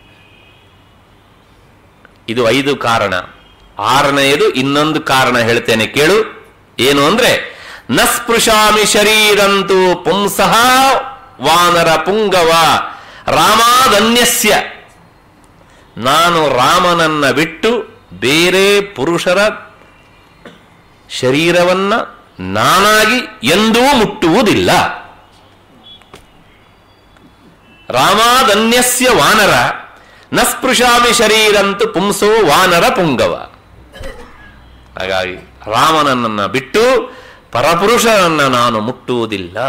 ಇದು ಐದು ಕಾರಣ ಆರನೆಯದು ಇನ್ನೊಂದು ಕಾರಣ ಹೇಳ್ತೇನೆ ಕೇಳು ಏನು ಅಂದ್ರೆ ನ ಸ್ಪೃಶಾಮಿ ಶರೀರಂತೂ ಪುಂಸಃ ವಾನರ ಪುಂಗವ ರಾಮಾದನ್ಯಸ್ಯ ನಾನು ರಾಮನನ್ನ ಬಿಟ್ಟು ಬೇರೆ ಪುರುಷರ ಶರೀರವನ್ನ ನಾನಾಗಿ ಎಂದೂ ಮುಟ್ಟುವುದಿಲ್ಲ ರಾಮಾದನ್ಯಸ್ಯ ವಾನರ ನ ಸ್ಪೃಶಾಮಿ ಶರೀರಂತು ಪುಂಸೋ ವಾನರ ಪುಂಗವ ಹಾಗಾಗಿ ರಾಮನನ್ನ ಬಿಟ್ಟು ಪರಪುರುಷರನ್ನ ನಾನು ಮುಟ್ಟುವುದಿಲ್ಲ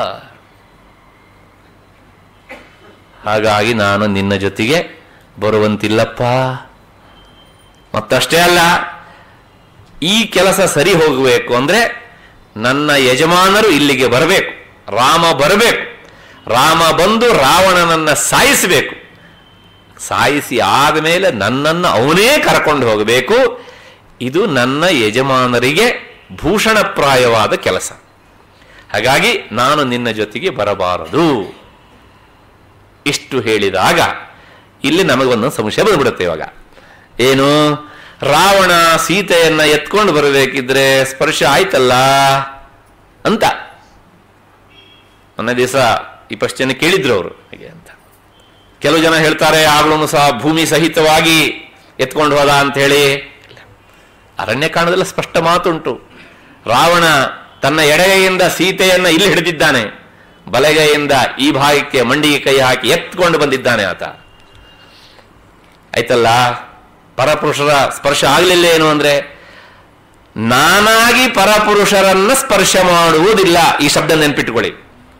ಹಾಗಾಗಿ ನಾನು ನಿನ್ನ ಜೊತೆಗೆ ಬರುವಂತಿಲ್ಲಪ್ಪ ಮತ್ತಷ್ಟೇ ಅಲ್ಲ ಈ ಕೆಲಸ ಸರಿ ಹೋಗಬೇಕು ಅಂದ್ರೆ ನನ್ನ ಯಜಮಾನರು ಇಲ್ಲಿಗೆ ಬರಬೇಕು ರಾಮ ಬರಬೇಕು ರಾಮ ಬಂದು ರಾವಣನನ್ನ ಸಾಯಿಸಬೇಕು ಸಾಯಿಸಿ ಆದಮೇಲೆ ನನ್ನನ್ನು ಅವನೇ ಕರ್ಕೊಂಡು ಹೋಗಬೇಕು ಇದು ನನ್ನ ಯಜಮಾನರಿಗೆ ಭೂಷಣಪ್ರಾಯವಾದ ಕೆಲಸ ಹಾಗಾಗಿ ನಾನು ನಿನ್ನ ಜೊತೆಗೆ ಬರಬಾರದು ಇಷ್ಟು ಹೇಳಿದಾಗ ಇಲ್ಲಿ ನಮಗೊಂದು ಸಂಶಯ ಬಂದ್ಬಿಡುತ್ತೆ ಇವಾಗ ಏನು ರಾವಣ ಸೀತೆಯನ್ನ ಎತ್ಕೊಂಡು ಬರಬೇಕಿದ್ರೆ ಸ್ಪರ್ಶ ಆಯ್ತಲ್ಲ ಅಂತ ಮೊನ್ನೆ ದಿವಸ ಇಪ್ಪಷ್ಟು ಜನ ಕೇಳಿದ್ರು ಅವರು ಹಾಗೆ ಅಂತ ಕೆಲವು ಜನ ಹೇಳ್ತಾರೆ ಆಗ್ಲೂ ಸಹ ಭೂಮಿ ಸಹಿತವಾಗಿ ಎತ್ಕೊಂಡು ಹೋದ ಅಂತ ಹೇಳಿ ಇಲ್ಲ. ಅರಣ್ಯಕಾಂಡದಲ್ಲಿ ಸ್ಪಷ್ಟ ಮಾತುಂಟು ರಾವಣ ತನ್ನ ಎಡಗೈಯಿಂದ ಸೀತೆಯನ್ನ ಇಲ್ಲಿ ಹಿಡಿದಿದ್ದಾನೆ ಬಲಗೈಯಿಂದ ಈ ಭಾಗಕ್ಕೆ ಮಂಡಿಗೆ ಕೈ ಹಾಕಿ ಎತ್ಕೊಂಡು ಬಂದಿದ್ದಾನೆ ಆತ ಆಯ್ತಲ್ಲ ಪರಪುರುಷರ ಸ್ಪರ್ಶ ಆಗಲಿಲ್ಲ ಏನು ಅಂದ್ರೆ ನಾನಾಗಿ ಪರಪುರುಷರನ್ನ ಸ್ಪರ್ಶ ಮಾಡುವುದಿಲ್ಲ ಈ ಶಬ್ದ ನೆನ್ಪಿಟ್ಟುಕೊಳ್ಳಿ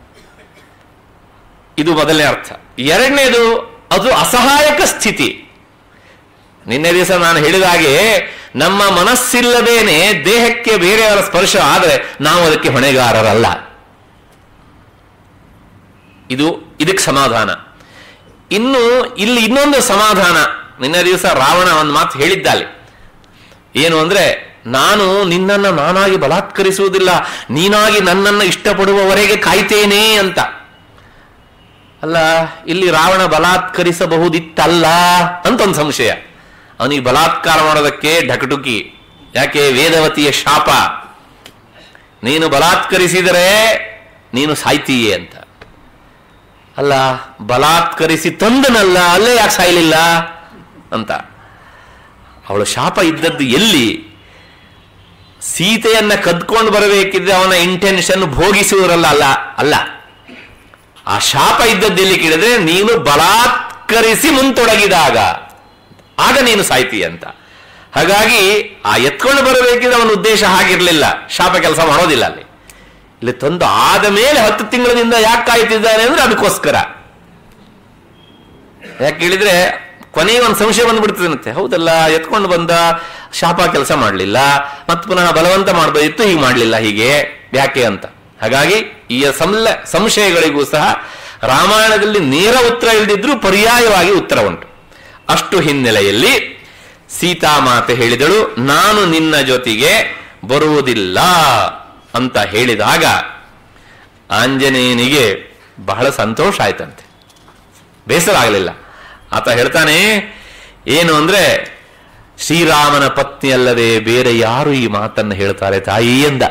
ಇದು ಮೊದಲನೇ ಅರ್ಥ ಎರಡನೇದು ಅದು ಅಸಹಾಯಕ ಸ್ಥಿತಿ ನಿನ್ನೆ ದಿವಸ ನಾನು ಹೇಳಿದ ಹಾಗೆ ನಮ್ಮ ಮನಸ್ಸಿಲ್ಲದೇನೆ ದೇಹಕ್ಕೆ ಬೇರೆಯವರ ಸ್ಪರ್ಶ ಆದರೆ ನಾವು ಅದಕ್ಕೆ ಹೊಣೆಗಾರರಲ್ಲ ಇದು ಇದಕ್ಕೆ ಸಮಾಧಾನ ಇನ್ನು ಇಲ್ಲಿ ಇನ್ನೊಂದು ಸಮಾಧಾನ ನಿನ್ನೆ ದಿವಸ ರಾವಣ ಒಂದು ಮಾತು ಹೇಳಿದ್ದಾಳೆ ಏನು ಅಂದ್ರೆ ನಾನು ನಿನ್ನನ್ನ ನಾನಾಗಿ ಬಲಾತ್ಕರಿಸುವುದಿಲ್ಲ ನೀನಾಗಿ ನನ್ನನ್ನು ಇಷ್ಟಪಡುವವರೆಗೆ ಕಾಯ್ತೇನೆ ಅಂತ ಅಲ್ಲ ಇಲ್ಲಿ ರಾವಣ ಬಲಾತ್ಕರಿಸಬಹುದಿತ್ತಲ್ಲ ಅಂತ ಒಂದು ಸಂಶಯ ಅವನಿಗೆ ಬಲಾತ್ಕಾರ ಮಾಡೋದಕ್ಕೆ ಢಕಟುಕಿ ಯಾಕೆ ವೇದವತಿಯ ಶಾಪ ನೀನು ಬಲಾತ್ಕರಿಸಿದರೆ ನೀನು ಸಾಯ್ತೀಯೇ ಅಂತ ಅಲ್ಲ ಬಲಾತ್ಕರಿಸಿ ತಂದನಲ್ಲ ಅಲ್ಲೇ ಯಾಕೆ ಸಾಯಲಿಲ್ಲ ಅಂತ ಅವಳ ಶಾಪ ಇದ್ದದ್ದು ಎಲ್ಲಿ ಸೀತೆಯನ್ನ ಕದ್ಕೊಂಡು ಬರಬೇಕಿದ್ರೆ ಅವನ ಇಂಟೆನ್ಷನ್ ಭೋಗಿಸುವರಲ್ಲ ಅಲ್ಲ ಅಲ್ಲ ಆ ಶಾಪ ಇದ್ದದ್ದು ಎಲ್ಲಿ ಕೇಳಿದ್ರೆ ನೀನು ಬಲಾತ್ಕರಿಸಿ ಮುಂತೊಡಗಿದಾಗ ಆಗ ನೀನು ಸಾಯ್ತೀಯ ಅಂತ ಹಾಗಾಗಿ ಆ ಎತ್ಕೊಂಡು ಬರಬೇಕಿದ್ರೆ ಅವನ ಉದ್ದೇಶ ಹಾಗಿರ್ಲಿಲ್ಲ ಶಾಪ ಕೆಲಸ ಮಾಡೋದಿಲ್ಲ ಅಲ್ಲಿ ಇಲ್ಲಿ ತಂದು ಆದ ಮೇಲೆ ಹತ್ತು ತಿಂಗಳಿಂದ ಯಾಕೆ ಕಾಯ್ತಿದ್ದಾನೆ ಅಂದ್ರೆ ಅದಕ್ಕೋಸ್ಕರ ಯಾಕೆ ಹೇಳಿದ್ರೆ ಕೊನೆಗೆ ಒಂದು ಸಂಶಯ ಬಂದ್ಬಿಡ್ತದಂತೆ ಹೌದಲ್ಲ ಎತ್ಕೊಂಡು ಬಂದ ಶಾಪ ಕೆಲಸ ಮಾಡಲಿಲ್ಲ ಮತ್ತೆ ಪುನಃ ಬಲವಂತ ಮಾಡಬೇಕಿತ್ತು ಹೀಗೆ ಮಾಡಲಿಲ್ಲ ಹೀಗೆ ಯಾಕೆ ಅಂತ ಹಾಗಾಗಿ ಈ ಸಂಲ ಸಂಶಯಗಳಿಗೂ ಸಹ ರಾಮಾಯಣದಲ್ಲಿ ನೇರ ಉತ್ತರ ಇಲ್ಲದಿದ್ರೂ ಪರ್ಯಾಯವಾಗಿ ಉತ್ತರ ಉಂಟು ಅಷ್ಟು ಹಿನ್ನೆಲೆಯಲ್ಲಿ ಸೀತಾಮಾತೆ ಹೇಳಿದಳು ನಾನು ನಿನ್ನ ಜೊತೆಗೆ ಬರುವುದಿಲ್ಲ ಅಂತ ಹೇಳಿದಾಗ ಆಂಜನೇಯನಿಗೆ ಬಹಳ ಸಂತೋಷ ಆಯ್ತಂತೆ ಬೇಸರ ಆಗಲಿಲ್ಲ ಆತ ಹೇಳ್ತಾನೆ ಏನು ಅಂದ್ರೆ ಶ್ರೀರಾಮನ ಪತ್ನಿ ಅಲ್ಲದೆ ಬೇರೆ ಯಾರು ಈ ಮಾತನ್ನು ಹೇಳ್ತಾರೆ ತಾಯಿ ಎಂದ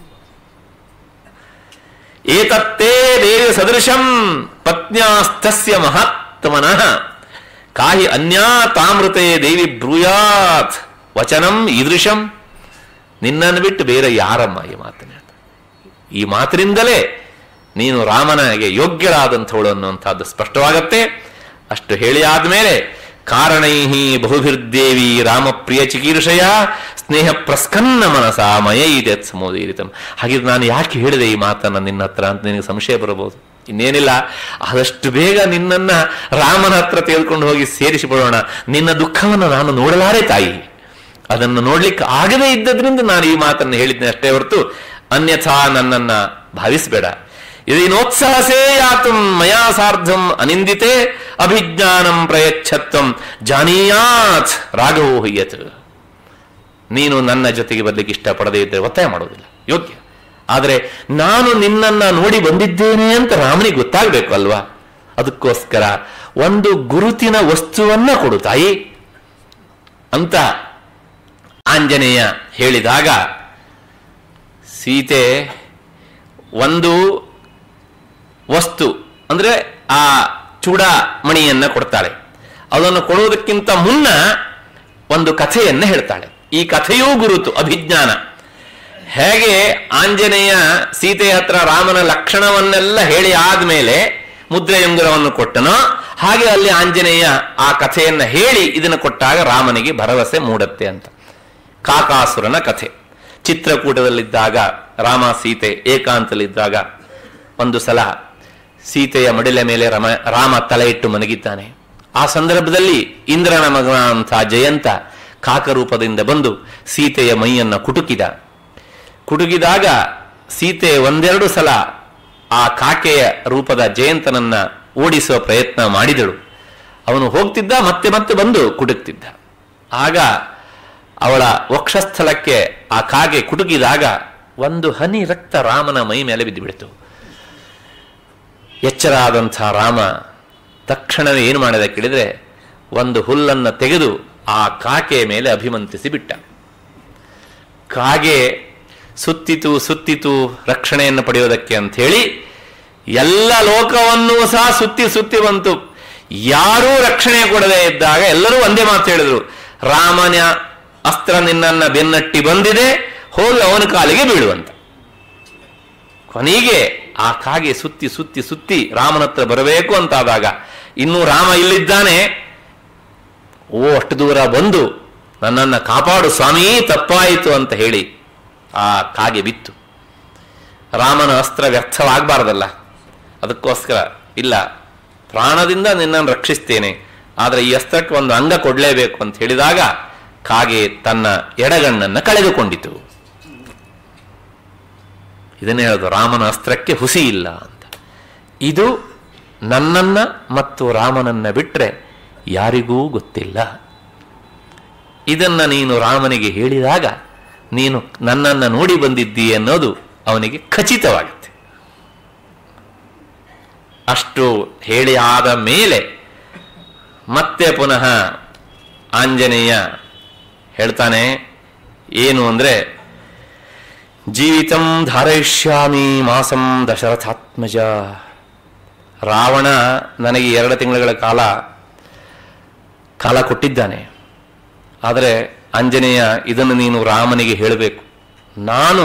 ಏತತ್ತೇ ದೇವಿ ಸದೃಶಂ ಪತ್ನ್ಯಾಸ್ಥಸ್ಯ ಮಹಾತ್ಮನಃ ಕಾಹಿ ಅನ್ಯಾ ತಾಮೃತೆ ದೇವಿ ಬ್ರೂಯಾತ್ ವಚನಂ ಈದೃಶಂ ನಿನ್ನನ್ನು ಬಿಟ್ಟು ಬೇರೆ ಯಾರಮ್ಮ ಈ ಮಾತನ್ನ ಈ ಮಾತಿನಿಂದಲೇ ನೀನು ರಾಮನಿಗೆ ಯೋಗ್ಯರಾದಂಥವಳು ಅನ್ನುವಂಥದ್ದು ಸ್ಪಷ್ಟವಾಗತ್ತೆ ಅಷ್ಟು ಹೇಳಿ ಆದ್ಮೇಲೆ ಕಾರಣೈಹಿ ಬಹುಭಿರ್ದೇವಿ ರಾಮಪ್ರಿಯ ಚಿಕೀರ್ಷಯ ಸ್ನೇಹ ಪ್ರಸ್ಕನ್ನ ಮನಸ ಮಯ ಇದೆ ಸಮೋದೀರಿತಂ ಹಾಗಿದ್ರೆ ನಾನು ಯಾಕೆ ಹೇಳಿದೆ ಈ ಮಾತನ್ನ ನಿನ್ನ ಹತ್ರ ಅಂತ ನಿನಗೆ ಸಂಶಯ ಬರಬಹುದು ಇನ್ನೇನಿಲ್ಲ ಆದಷ್ಟು ಬೇಗ ನಿನ್ನನ್ನ ರಾಮನ ಹತ್ರ ತೆಗೆದುಕೊಂಡು ಹೋಗಿ ಸೇರಿಸಿಬಿಡೋಣ ನಿನ್ನ ದುಃಖವನ್ನು ನಾನು ನೋಡಲಾರೆ ತಾಯಿ ಅದನ್ನು ನೋಡ್ಲಿಕ್ಕೆ ಆಗದೇ ಇದ್ದದ್ರಿಂದ ನಾನು ಈ ಮಾತನ್ನು ಹೇಳಿದ್ದೆ ಅಷ್ಟೇ ಹೊರತು ಅನ್ಯಥಾ ನನ್ನನ್ನ ಭಾವಿಸಬೇಡ ಇದೀನೋತ್ಸಾಹಸೇ ಯಾತು ಮಯಾ ಸಾರ್ಧಂ ಅನಿಂದಿತೆ ಅಭಿಜ್ಞಾನಂ ಪ್ರಯಚ್ಛತ್ವಂ ಜಾನೀಯಾತ್ ರಾಘವೋ ಹಯ್ಯತ್ ನೀನು ನನ್ನ ಜೊತೆಗೆ ಬರ್ಲಿಕ್ಕೆ ಇಷ್ಟಪಡದೇ ಇದ್ದರೆ ಒತ್ತಾಯ ಮಾಡೋದಿಲ್ಲ ಯೋಗ್ಯ ಆದರೆ ನಾನು ನಿನ್ನನ್ನ ನೋಡಿ ಬಂದಿದ್ದೇನೆ ಅಂತ ರಾಮನಿಗೆ ಗೊತ್ತಾಗಬೇಕು ಅಲ್ವಾ ಅದಕ್ಕೋಸ್ಕರ ಒಂದು ಗುರುತಿನ ವಸ್ತುವನ್ನ ಕೊಡು ತಾಯಿ ಅಂತ ಆಂಜನೇಯ ಹೇಳಿದಾಗ ಸೀತೆ ಒಂದು ವಸ್ತು ಅಂದ್ರೆ ಆ ಚೂಡಾಮಣಿಯನ್ನ ಕೊಡ್ತಾಳೆ ಅದನ್ನು ಕೊಡುವುದಕ್ಕಿಂತ ಮುನ್ನ ಒಂದು ಕಥೆಯನ್ನ ಹೇಳ್ತಾಳೆ ಈ ಕಥೆಯೂ ಗುರುತು ಅಭಿಜ್ಞಾನ ಹೇಗೆ ಆಂಜನೇಯ ಸೀತೆಯ ಹತ್ರ ರಾಮನ ಲಕ್ಷಣವನ್ನೆಲ್ಲ ಹೇಳಿ ಆದ್ಮೇಲೆ ಮುದ್ರೆಯುಂಗುರವನ್ನು ಕೊಟ್ಟನೋ ಹಾಗೆ ಅಲ್ಲಿ ಆಂಜನೇಯ ಆ ಕಥೆಯನ್ನ ಹೇಳಿ ಇದನ್ನು ಕೊಟ್ಟಾಗ ರಾಮನಿಗೆ ಭರವಸೆ ಮೂಡತ್ತೆ ಅಂತ ಕಾಕಾಸುರನ ಕಥೆ ಚಿತ್ರಕೂಟದಲ್ಲಿದ್ದಾಗ ರಾಮ ಸೀತೆ ಏಕಾಂತಲಿದ್ದಾಗ ಒಂದು ಸಲ ಸೀತೆಯ ಮಡಿಲ ಮೇಲೆ ರಮ ರಾಮ ತಲೆ ಇಟ್ಟು ಮಲಗಿದ್ದಾನೆ ಆ ಸಂದರ್ಭದಲ್ಲಿ ಇಂದ್ರನ ಮಗನ ಅಂತ ಜಯಂತ ಕಾಕರೂಪದಿಂದ ಬಂದು ಸೀತೆಯ ಮೈಯನ್ನ ಕುಟುಕಿದ ಕುಟುಕಿದಾಗ ಸೀತೆ ಒಂದೆರಡು ಸಲ ಆ ಕಾಕೆಯ ರೂಪದ ಜಯಂತನನ್ನ ಓಡಿಸುವ ಪ್ರಯತ್ನ ಮಾಡಿದಳು ಅವನು ಹೋಗ್ತಿದ್ದ ಮತ್ತೆ ಮತ್ತೆ ಬಂದು ಕುಟುಕ್ತಿದ್ದ ಆಗ ಅವಳ ವಕ್ಷಸ್ಥಳಕ್ಕೆ ಆ ಕಾಗೆ ಕುಟುಕಿದಾಗ ಒಂದು ಹನಿ ರಕ್ತ ರಾಮನ ಮೈ ಮೇಲೆ ಬಿದ್ದು ಬಿಡ್ತು ಎಚ್ಚರ ಆದಂಥ ರಾಮ ತಕ್ಷಣವೇ ಏನು ಮಾಡಿದ ಕೇಳಿದ್ರೆ ಒಂದು ಹುಲ್ಲನ್ನು ತೆಗೆದು ಆ ಕಾಕೆಯ ಮೇಲೆ ಅಭಿಮಂತ್ರಿಸಿ ಬಿಟ್ಟ ಕಾಗೆ ಸುತ್ತಿತು ಸುತ್ತಿತು ರಕ್ಷಣೆಯನ್ನು ಪಡೆಯೋದಕ್ಕೆ ಅಂತ ಹೇಳಿ ಎಲ್ಲ ಲೋಕವನ್ನೂ ಸಹ ಸುತ್ತಿ ಸುತ್ತಿ ಬಂತು ಯಾರೂ ರಕ್ಷಣೆ ಕೊಡದೇ ಇದ್ದಾಗ ಎಲ್ಲರೂ ಒಂದೇ ಮಾತು ಹೇಳಿದ್ರು ರಾಮನ ಅಸ್ತ್ರ ನಿನ್ನನ್ನ ಬೆನ್ನಟ್ಟಿ ಬಂದಿದೆ ಹೋಗಿ ಅವನ ಕಾಲಿಗೆ ಬೀಳುವಂತ ಕೊನೆಗೆ ಆ ಕಾಗೆ ಸುತ್ತಿ ಸುತ್ತಿ ಸುತ್ತಿ ರಾಮನ ಹತ್ರ ಬರಬೇಕು ಅಂತಾದಾಗ ಇನ್ನು ರಾಮ ಇಲ್ಲಿದ್ದಾನೆ ಓ ಅಷ್ಟು ದೂರ ಬಂದು ನನ್ನನ್ನ ಕಾಪಾಡು ಸ್ವಾಮಿ ತಪ್ಪಾಯಿತು ಅಂತ ಹೇಳಿ ಆ ಕಾಗೆ ಬಿತ್ತು ರಾಮನ ಅಸ್ತ್ರ ವ್ಯರ್ಥವಾಗಬಾರ್ದಲ್ಲ ಅದಕ್ಕೋಸ್ಕರ ಇಲ್ಲ ಪ್ರಾಣದಿಂದ ನಿನ್ನನ್ನು ರಕ್ಷಿಸ್ತೇನೆ ಆದರೆ ಈ ಅಸ್ತ್ರಕ್ಕೆ ಒಂದು ಅಂಗ ಕೊಡಲೇಬೇಕು ಅಂತ ಹೇಳಿದಾಗ ಕಾಗೆ ತನ್ನ ಎಡಗಣ್ಣನ್ನು ಕಳೆದುಕೊಂಡಿತು ಇದನ್ನೇ ಹೇಳೋದು ರಾಮನ ಅಸ್ತ್ರಕ್ಕೆ ಹುಸಿ ಇಲ್ಲ ಅಂತ ಇದು ನನ್ನನ್ನ ಮತ್ತು ರಾಮನನ್ನ ಬಿಟ್ಟರೆ ಯಾರಿಗೂ ಗೊತ್ತಿಲ್ಲ ಇದನ್ನ ನೀನು ರಾಮನಿಗೆ ಹೇಳಿದಾಗ ನೀನು ನನ್ನನ್ನ ನೋಡಿ ಬಂದಿದ್ದೀ ಅನ್ನೋದು ಅವನಿಗೆ ಖಚಿತವಾಗುತ್ತೆ ಅಷ್ಟು ಹೇಳಿ ಆದ ಮೇಲೆ ಮತ್ತೆ ಪುನಃ ಆಂಜನೇಯ ಹೇಳ್ತಾನೆ ಏನು ಅಂದ್ರೆ ಜೀವಿತಂ ಧಾರಯಿಷ್ಯಾಮಿ ಮಾಸಂ ದಶರಥಾತ್ಮಜ ರಾವಣ ನನಗೆ ಎರಡು ತಿಂಗಳ ಕಾಲ ಕಾಲ ಕೊಟ್ಟಿದ್ದಾನೆ ಆದರೆ ಆಂಜನೇಯ ಇದನ್ನು ನೀನು ರಾಮನಿಗೆ ಹೇಳಬೇಕು ನಾನು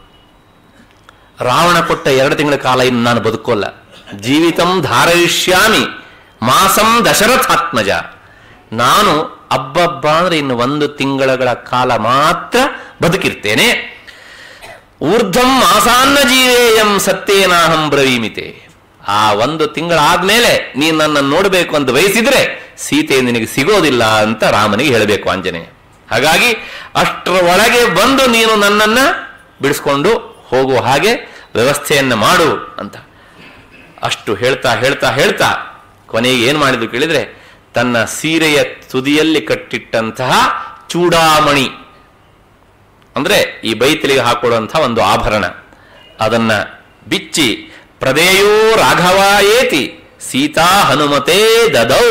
ರಾವಣ ಕೊಟ್ಟ ಎರಡು ತಿಂಗಳ ಕಾಲ ಇನ್ನು ನಾನು ಬದುಕೋಲ್ಲ ಜೀವಿತಂ ಧಾರಯಿಷ್ಯಾಮಿ ಮಾಸಂ ದಶರಥಾತ್ಮಜ ನಾನು ಅಬ್ಬಬ್ಬ ಅಂದ್ರೆ ಇನ್ನು ಒಂದು ತಿಂಗಳ ಕಾಲ ಮಾತ್ರ ಬದುಕಿರ್ತೇನೆ ಊರ್ಧ್ವಂ ಮಾಸಾನ್ನ ಜೀವೇಯಂ ಸತ್ಯೇನಾಹಂ ಬ್ರವೀಮಿತೆ ಆ ಒಂದು ತಿಂಗಳಾದ್ಮೇಲೆ ನೀನು ನನ್ನನ್ನು ನೋಡಬೇಕು ಅಂತ ಬಯಸಿದ್ರೆ ಸೀತೆ ನಿನಗೆ ಸಿಗೋದಿಲ್ಲ ಅಂತ ರಾಮನಿಗೆ ಹೇಳಬೇಕು ಆಂಜನೇಯ ಹಾಗಾಗಿ ಅಷ್ಟರ ಒಳಗೆ ಬಂದು ನೀನು ನನ್ನನ್ನ ಬಿಡಿಸ್ಕೊಂಡು ಹೋಗುವ ಹಾಗೆ ವ್ಯವಸ್ಥೆಯನ್ನ ಮಾಡು ಅಂತ ಅಷ್ಟು ಹೇಳ್ತಾ ಹೇಳ್ತಾ ಹೇಳ್ತಾ ಕೊನೆಗೆ ಏನು ಮಾಡಿದ್ರು ಕೇಳಿದ್ರೆ ತನ್ನ ಸೀರೆಯ ತುದಿಯಲ್ಲಿ ಕಟ್ಟಿಟ್ಟಂತಹ ಚೂಡಾಮಣಿ ಅಂದ್ರೆ ಈ ಬೈತಲಿಗೆ ಹಾಕೊಳ್ಳುವಂತಹ ಒಂದು ಆಭರಣ ಅದನ್ನ ಬಿಚ್ಚಿ ಪ್ರದೇಯೋ ರಾಘವಾಯೇತಿ ಸೀತಾ ಹನುಮತೆ ದದೌ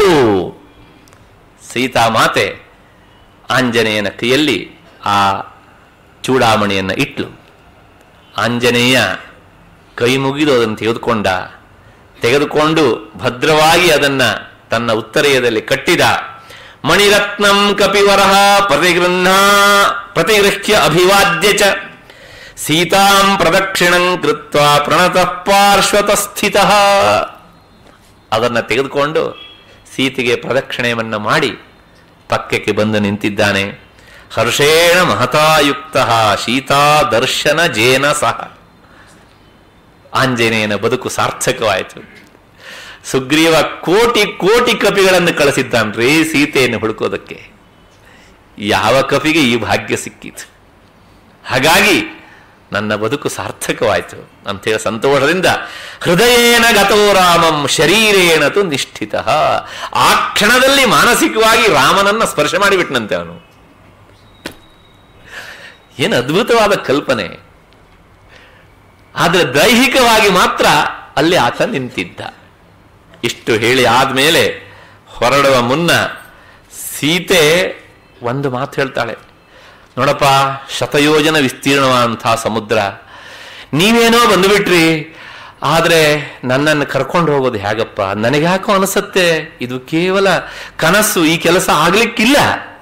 ಸೀತಾ ಮಾತೆ ಆಂಜನೇಯನ ಕೈಯಲ್ಲಿ ಆ ಚೂಡಾಮಣಿಯನ್ನು ಇಟ್ಲು ಆಂಜನೇಯ ಕೈ ಮುಗಿದು ಅದನ್ನು ತೆಗೆದುಕೊಂಡ ತೆಗೆದುಕೊಂಡು ಭದ್ರವಾಗಿ ಅದನ್ನ ತನ್ನ ಉತ್ತರೆಯದಲ್ಲಿ ಕಟ್ಟಿದ ಮಣಿರತ್ನಂ ಕಪಿವರಃ ಪ್ರತಿಗೃಹ್ಣ ಪ್ರತಿಗೃಹ್ಯ ಅಭಿವಾದ್ಯ ಚ ಸೀತಾಂ ಪ್ರದಕ್ಷಿಣಂ ಕೃತ್ವ ಪ್ರಣತಃ ಪಾರ್ಶ್ವತಸ್ಥಿತ ಅದನ್ನು ತೆಗೆದುಕೊಂಡು ಸೀತೆಗೆ ಪ್ರದಕ್ಷಿಣೆಯನ್ನು ಮಾಡಿ ಪಕ್ಕಕ್ಕೆ ಬಂದು ನಿಂತಿದ್ದಾನೆ ಹರ್ಷೇಣ ಮಹತಾಯುಕ್ತ ಸೀತಾ ದರ್ಶನ ಜೇನ ಸಹ ಆಂಜನೇಯನ ಬದುಕು ಸಾರ್ಥಕವಾಯಿತು ಸುಗ್ರೀವ ಕೋಟಿ ಕೋಟಿ ಕಪಿಗಳನ್ನು ಕಳಿಸಿದ್ದಾನ್ರಿ ಸೀತೆಯನ್ನು ಹುಡುಕೋದಕ್ಕೆ ಯಾವ ಕಪಿಗೆ ಈ ಭಾಗ್ಯ ಸಿಕ್ಕಿತು ಹಾಗಾಗಿ ನನ್ನ ಬದುಕು ಸಾರ್ಥಕವಾಯಿತು ಅಂತೇಳಿ ಸಂತೋಷದಿಂದ ಹೃದಯೇನ ಗತೋ ರಾಮಂ ಶರೀರೇಣ ತು ನಿಷ್ಠಿತ ಆ ಕ್ಷಣದಲ್ಲಿ ಮಾನಸಿಕವಾಗಿ ರಾಮನನ್ನ ಸ್ಪರ್ಶ ಮಾಡಿಬಿಟ್ನಂತೆ ಅವನು ಏನು ಅದ್ಭುತವಾದ ಕಲ್ಪನೆ ಆದರೆ ದೈಹಿಕವಾಗಿ ಮಾತ್ರ ಅಲ್ಲಿ ಆತ ನಿಂತಿದ್ದ ಇಷ್ಟು ಹೇಳಿ ಆದ್ಮೇಲೆ ಹೊರಡುವ ಮುನ್ನ ಸೀತೆ ಒಂದು ಮಾತು ಹೇಳ್ತಾಳೆ ನೋಡಪ್ಪ ಶತಯೋಜನ ವಿಸ್ತೀರ್ಣವಾದಂತಹ ಸಮುದ್ರ ನೀವೇನೋ ಬಂದುಬಿಟ್ರಿ ಆದರೆ ನನ್ನನ್ನು ಕರ್ಕೊಂಡು ಹೋಗೋದು ಹೇಗಪ್ಪ ನನಗೆ ಯಾಕೋ ಅನಿಸುತ್ತೆ ಇದು ಕೇವಲ ಕನಸು ಈ ಕೆಲಸ ಆಗ್ಲಿಕ್ಕಿಲ್ಲ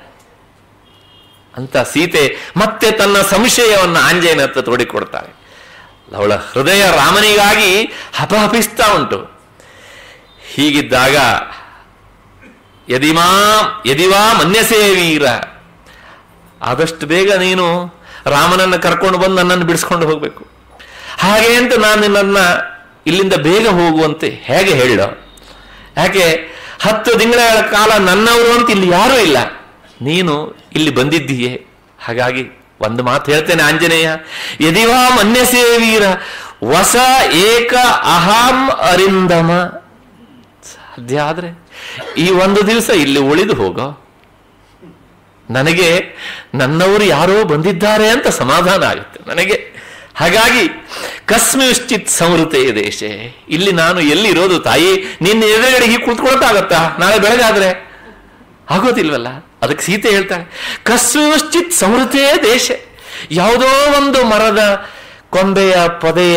ಅಂತ ಸೀತೆ ಮತ್ತೆ ತನ್ನ ಸಂಶಯವನ್ನು ಆಂಜನೇಯನ ಹತ್ರ ತೋಡಿಕೊಡ್ತಾಳೆ ಅವಳ ಹೃದಯ ರಾಮನಿಗಾಗಿ ಹಪಹಪಿಸ್ತಾ ಉಂಟು ಹೀಗಿದ್ದಾಗ ಯದಿಮಾ ಯದಿವಾ ಮನ್ಯಸೇ ವೀರ ಆದಷ್ಟು ಬೇಗ ನೀನು ರಾಮನನ್ನು ಕರ್ಕೊಂಡು ಬಂದು ನನ್ನನ್ನು ಬಿಡಿಸ್ಕೊಂಡು ಹೋಗಬೇಕು ಹಾಗೆ ಅಂತ ನಾನು ನಿನ್ನನ್ನ ಇಲ್ಲಿಂದ ಬೇಗ ಹೋಗುವಂತೆ ಹೇಗೆ ಹೇಳೋ ಯಾಕೆ ಹತ್ತು ತಿಂಗಳ ಕಾಲ ನನ್ನವರು ಅಂತ ಇಲ್ಲಿ ಯಾರೂ ಇಲ್ಲ ನೀನು ಇಲ್ಲಿ ಬಂದಿದ್ದೀಯೇ ಹಾಗಾಗಿ ಒಂದು ಮಾತು ಹೇಳ್ತೇನೆ ಆಂಜನೇಯ ಯದಿವಾ ಮನ್ಯಸೇ ವೀರ ವಸ ಏಕ ಅಹಂ ಅರಿಂದಮ ಸಾಧ್ಯ ಆದ್ರೆ ಈ ಒಂದು ದಿವಸ ಇಲ್ಲಿ ಉಳಿದು ಹೋಗೋ ನನಗೆ ನನ್ನವರು ಯಾರೋ ಬಂದಿದ್ದಾರೆ ಅಂತ ಸಮಾಧಾನ ಆಗುತ್ತೆ ನನಗೆ ಹಾಗಾಗಿ ಕಸ್ಮಿಶ್ಚಿತ್ ಸಂವೃತೆ ದೇಶ ಇಲ್ಲಿ ನಾನು ಎಲ್ಲಿರೋದು ತಾಯಿ ನಿನ್ನ ಎದುರುಗಡೆ ಹೀಗೆ ಕುತ್ಕೊಳ್ತಾಗತ್ತಾ ನಾಳೆ ಬೆಳಗಾದ್ರೆ ಆಗೋದಿಲ್ವಲ್ಲ ಅದಕ್ಕೆ ಸೀತೆ ಹೇಳ್ತಾಳೆ ಕಸ್ಮಿಶ್ಚಿತ್ ಸಂವೃತೇ ದೇಶ ಯಾವುದೋ ಒಂದು ಮರದ ಕೊಂಬೆಯ ಪೊದೆಯ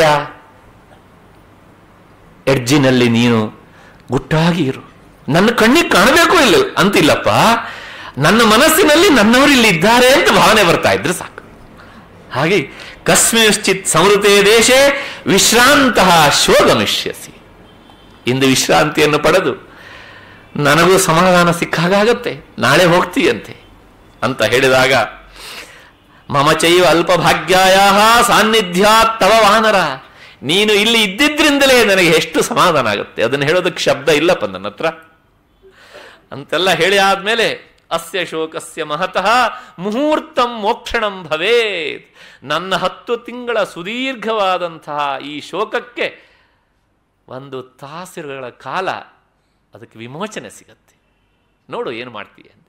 ಎಡ್ಜಿನಲ್ಲಿ ನೀನು ಗುಟ್ಟಾಗಿ ಇರು ನನ್ನ ಕಣ್ಣಿಗೆ ಕಾಣಬೇಕು ಇಲ್ಲ ಅಂತಿಲ್ಲಪ್ಪ ನನ್ನ ಮನಸ್ಸಿನಲ್ಲಿ ನನ್ನವರು ಇಲ್ಲಿ ಇದ್ದಾರೆ ಅಂತ ಭಾವನೆ ಬರ್ತಾ ಇದ್ರೆ ಸಾಕು ಹಾಗೆ ಕಸ್ಮಿಶ್ಚಿತ್ ಸಂವೃತೇ ದೇಶೇ ವಿಶ್ರಾಂತಹ ಶೋಗಮಿಷ್ಯಸಿ ಇಂದು ವಿಶ್ರಾಂತಿಯನ್ನು ಪಡೆದು ನನಗೂ ಸಮಾಧಾನ ಸಿಕ್ಕಾಗತ್ತೆ ನಾಳೆ ಹೋಗ್ತೀಯಂತೆ ಅಂತ ಹೇಳಿದಾಗ ಮಮ ಚೈವ ಅಲ್ಪ ಭಾಗ್ಯಾಯ ಸಾನ್ನಿಧ್ಯ ತವ ವಾನರ ನೀನು ಇಲ್ಲಿ ಇದ್ದಿದ್ರಿಂದಲೇ ನನಗೆ ಎಷ್ಟು ಸಮಾಧಾನ ಆಗುತ್ತೆ ಅದನ್ನು ಹೇಳೋದಕ್ಕೆ ಶಬ್ದ ಇಲ್ಲಪ್ಪ ನನ್ನ ಹತ್ರ ಅಂತೆಲ್ಲ ಹೇಳಿ ಆದ್ಮೇಲೆ ಅಸ್ಯ ಶೋಕಸ್ಯ ಮಹತಃ ಮುಹೂರ್ತಂ ಮೋಕ್ಷಣಂ ಭವೇತ್ ನನ್ನ ಹತ್ತು ತಿಂಗಳ ಸುದೀರ್ಘವಾದಂತಹ ಈ ಶೋಕಕ್ಕೆ ಒಂದು ತಾಸುಗಳ ಕಾಲ ಅದಕ್ಕೆ ವಿಮೋಚನೆ ಸಿಗತ್ತೆ ನೋಡು ಏನು ಮಾಡ್ತೀಯ ಅಂತ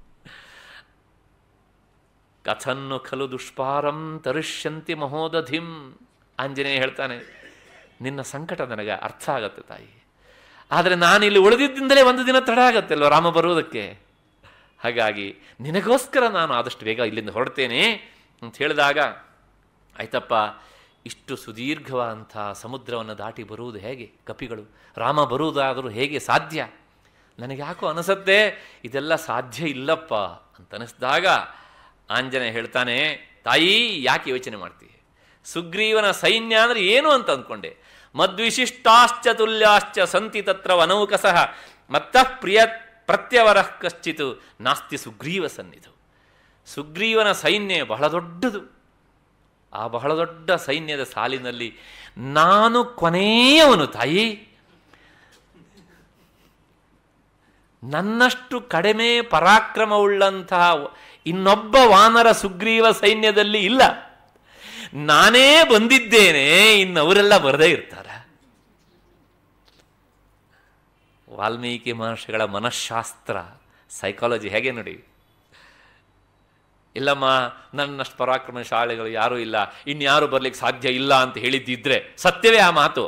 ಕಥನ್ನು ಖಲು ದುಷ್ಪಾರಂ ತರಿಷ್ಯಂತಿ ಮಹೋದಧಿಂ ಆಂಜನೇಯ ಹೇಳ್ತಾನೆ ನಿನ್ನ ಸಂಕಟ ನನಗೆ ಅರ್ಥ ಆಗತ್ತೆ ತಾಯಿ ಆದರೆ ನಾನು ಇಲ್ಲಿ ಉಳಿದಿದ್ದಿಂದಲೇ ಒಂದು ದಿನ ತಡ ಆಗತ್ತೆ ಅಲ್ವ ರಾಮ ಬರುವುದಕ್ಕೆ ಹಾಗಾಗಿ ನಿನಗೋಸ್ಕರ ನಾನು ಆದಷ್ಟು ಬೇಗ ಇಲ್ಲಿಂದ ಹೊರಡ್ತೇನೆ ಅಂತ ಹೇಳಿದಾಗ ಆಯ್ತಪ್ಪ ಇಷ್ಟು ಸುದೀರ್ಘವಾದಂಥ ಸಮುದ್ರವನ್ನು ದಾಟಿ ಬರುವುದು ಹೇಗೆ ಕಪಿಗಳು ರಾಮ ಬರುವುದಾದರೂ ಹೇಗೆ ಸಾಧ್ಯ ನನಗೆ ಯಾಕೋ ಅನಿಸತ್ತೆ ಇದೆಲ್ಲ ಸಾಧ್ಯ ಇಲ್ಲಪ್ಪ ಅಂತ ಅನಿಸಿದಾಗ ಆಂಜನೇಯ ಹೇಳ್ತಾನೆ ತಾಯಿ ಯಾಕೆ ಯೋಚನೆ ಮಾಡ್ತೀವಿ ಸುಗ್ರೀವನ ಸೈನ್ಯ ಅಂದ್ರೆ ಏನು ಅಂತ ಅಂದ್ಕೊಂಡೆ ಮದ್ವಿಶಿಷ್ಟಾಶ್ಚ ತುಲ್ಯಾಶ್ಚ ಸಂತಿ ತತ್ರ ವನೌಕಸಃ ಮತ್ತಃ ಪ್ರಿಯ ಪ್ರತ್ಯವರ ಕಶ್ಚಿತ್ ನಾಸ್ತಿ ಸುಗ್ರೀವ ಸನ್ನಿಧು ಸುಗ್ರೀವನ ಸೈನ್ಯ ಬಹಳ ದೊಡ್ಡದು ಆ ಬಹಳ ದೊಡ್ಡ ಸೈನ್ಯದ ಸಾಲಿನಲ್ಲಿ ನಾನು ಕೊನೆಯವನು ತಾಯಿ ನನ್ನಷ್ಟು ಕಡಿಮೆ ಪರಾಕ್ರಮವುಳ್ಳಂತಹ ಇನ್ನೊಬ್ಬ ವಾನರ ಸುಗ್ರೀವ ಸೈನ್ಯದಲ್ಲಿ ಇಲ್ಲ ನಾನೇ ಬಂದಿದ್ದೇನೆ ಇನ್ನವರೆಲ್ಲ ಬರದೇ ಇರ್ತಾರ ವಾಲ್ಮೀಕಿ ಮಹರ್ಷಿಗಳ ಮನಃಶಾಸ್ತ್ರ ಸೈಕಾಲಜಿ ಹೇಗೆ ನೋಡಿ ಇಲ್ಲಮ್ಮ ನನ್ನಷ್ಟು ಪರಾಕ್ರಮಶಾಲಿಗಳು ಯಾರೂ ಇಲ್ಲ ಇನ್ಯಾರು ಬರ್ಲಿಕ್ಕೆ ಸಾಧ್ಯ ಇಲ್ಲ ಅಂತ ಹೇಳಿದ್ದಿದ್ರೆ ಸತ್ಯವೇ ಆ ಮಾತು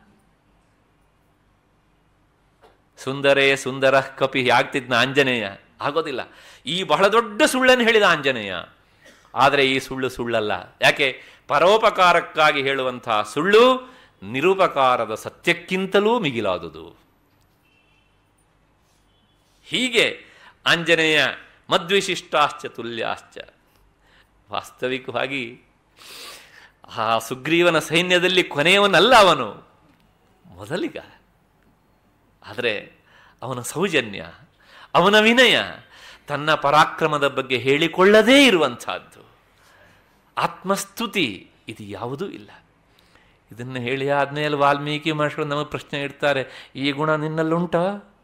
ಸುಂದರೇ ಸುಂದರ ಕಪಿ ಆಗ್ತಿದ್ನ ಆಂಜನೇಯ ಆಗೋದಿಲ್ಲ ಈ ಬಹಳ ದೊಡ್ಡ ಸುಳ್ಳನ್ನು ಹೇಳಿದ ಆಂಜನೇಯ ಆದರೆ ಈ ಸುಳ್ಳು ಸುಳ್ಳಲ್ಲ ಯಾಕೆ ಪರೋಪಕಾರಕ್ಕಾಗಿ ಹೇಳುವಂತಹ ಸುಳ್ಳು ನಿರುಪಕಾರದ ಸತ್ಯಕ್ಕಿಂತಲೂ ಮಿಗಿಲಾದುದು ಹೀಗೆ ಆಂಜನೇಯ ಮದ್ವಿಶಿಷ್ಟಾಶ್ಚ ತುಲ್ಯಾಶ್ಚ ವಾಸ್ತವಿಕವಾಗಿ ಆ ಸುಗ್ರೀವನ ಸೈನ್ಯದಲ್ಲಿ ಕೊನೆಯವನಲ್ಲ ಅವನು ಮೊದಲಿಗ ಆದರೆ ಅವನ ಸೌಜನ್ಯ ಅವನ ವಿನಯ ತನ್ನ ಪರಾಕ್ರಮದ ಬಗ್ಗೆ ಹೇಳಿಕೊಳ್ಳದೇ ಇರುವಂಥದ್ದು ಆತ್ಮಸ್ತುತಿ ಇದು ಯಾವುದೂ ಇಲ್ಲ ಇದನ್ನು ಹೇಳಿ ಆದ್ಮೇಲೆ ವಾಲ್ಮೀಕಿ ಮಹರ್ಷಿಗಳು ನಮಗೆ ಪ್ರಶ್ನೆ ಇಡ್ತಾರೆ ಈ ಗುಣ ನಿನ್ನಲ್ಲುಂಟ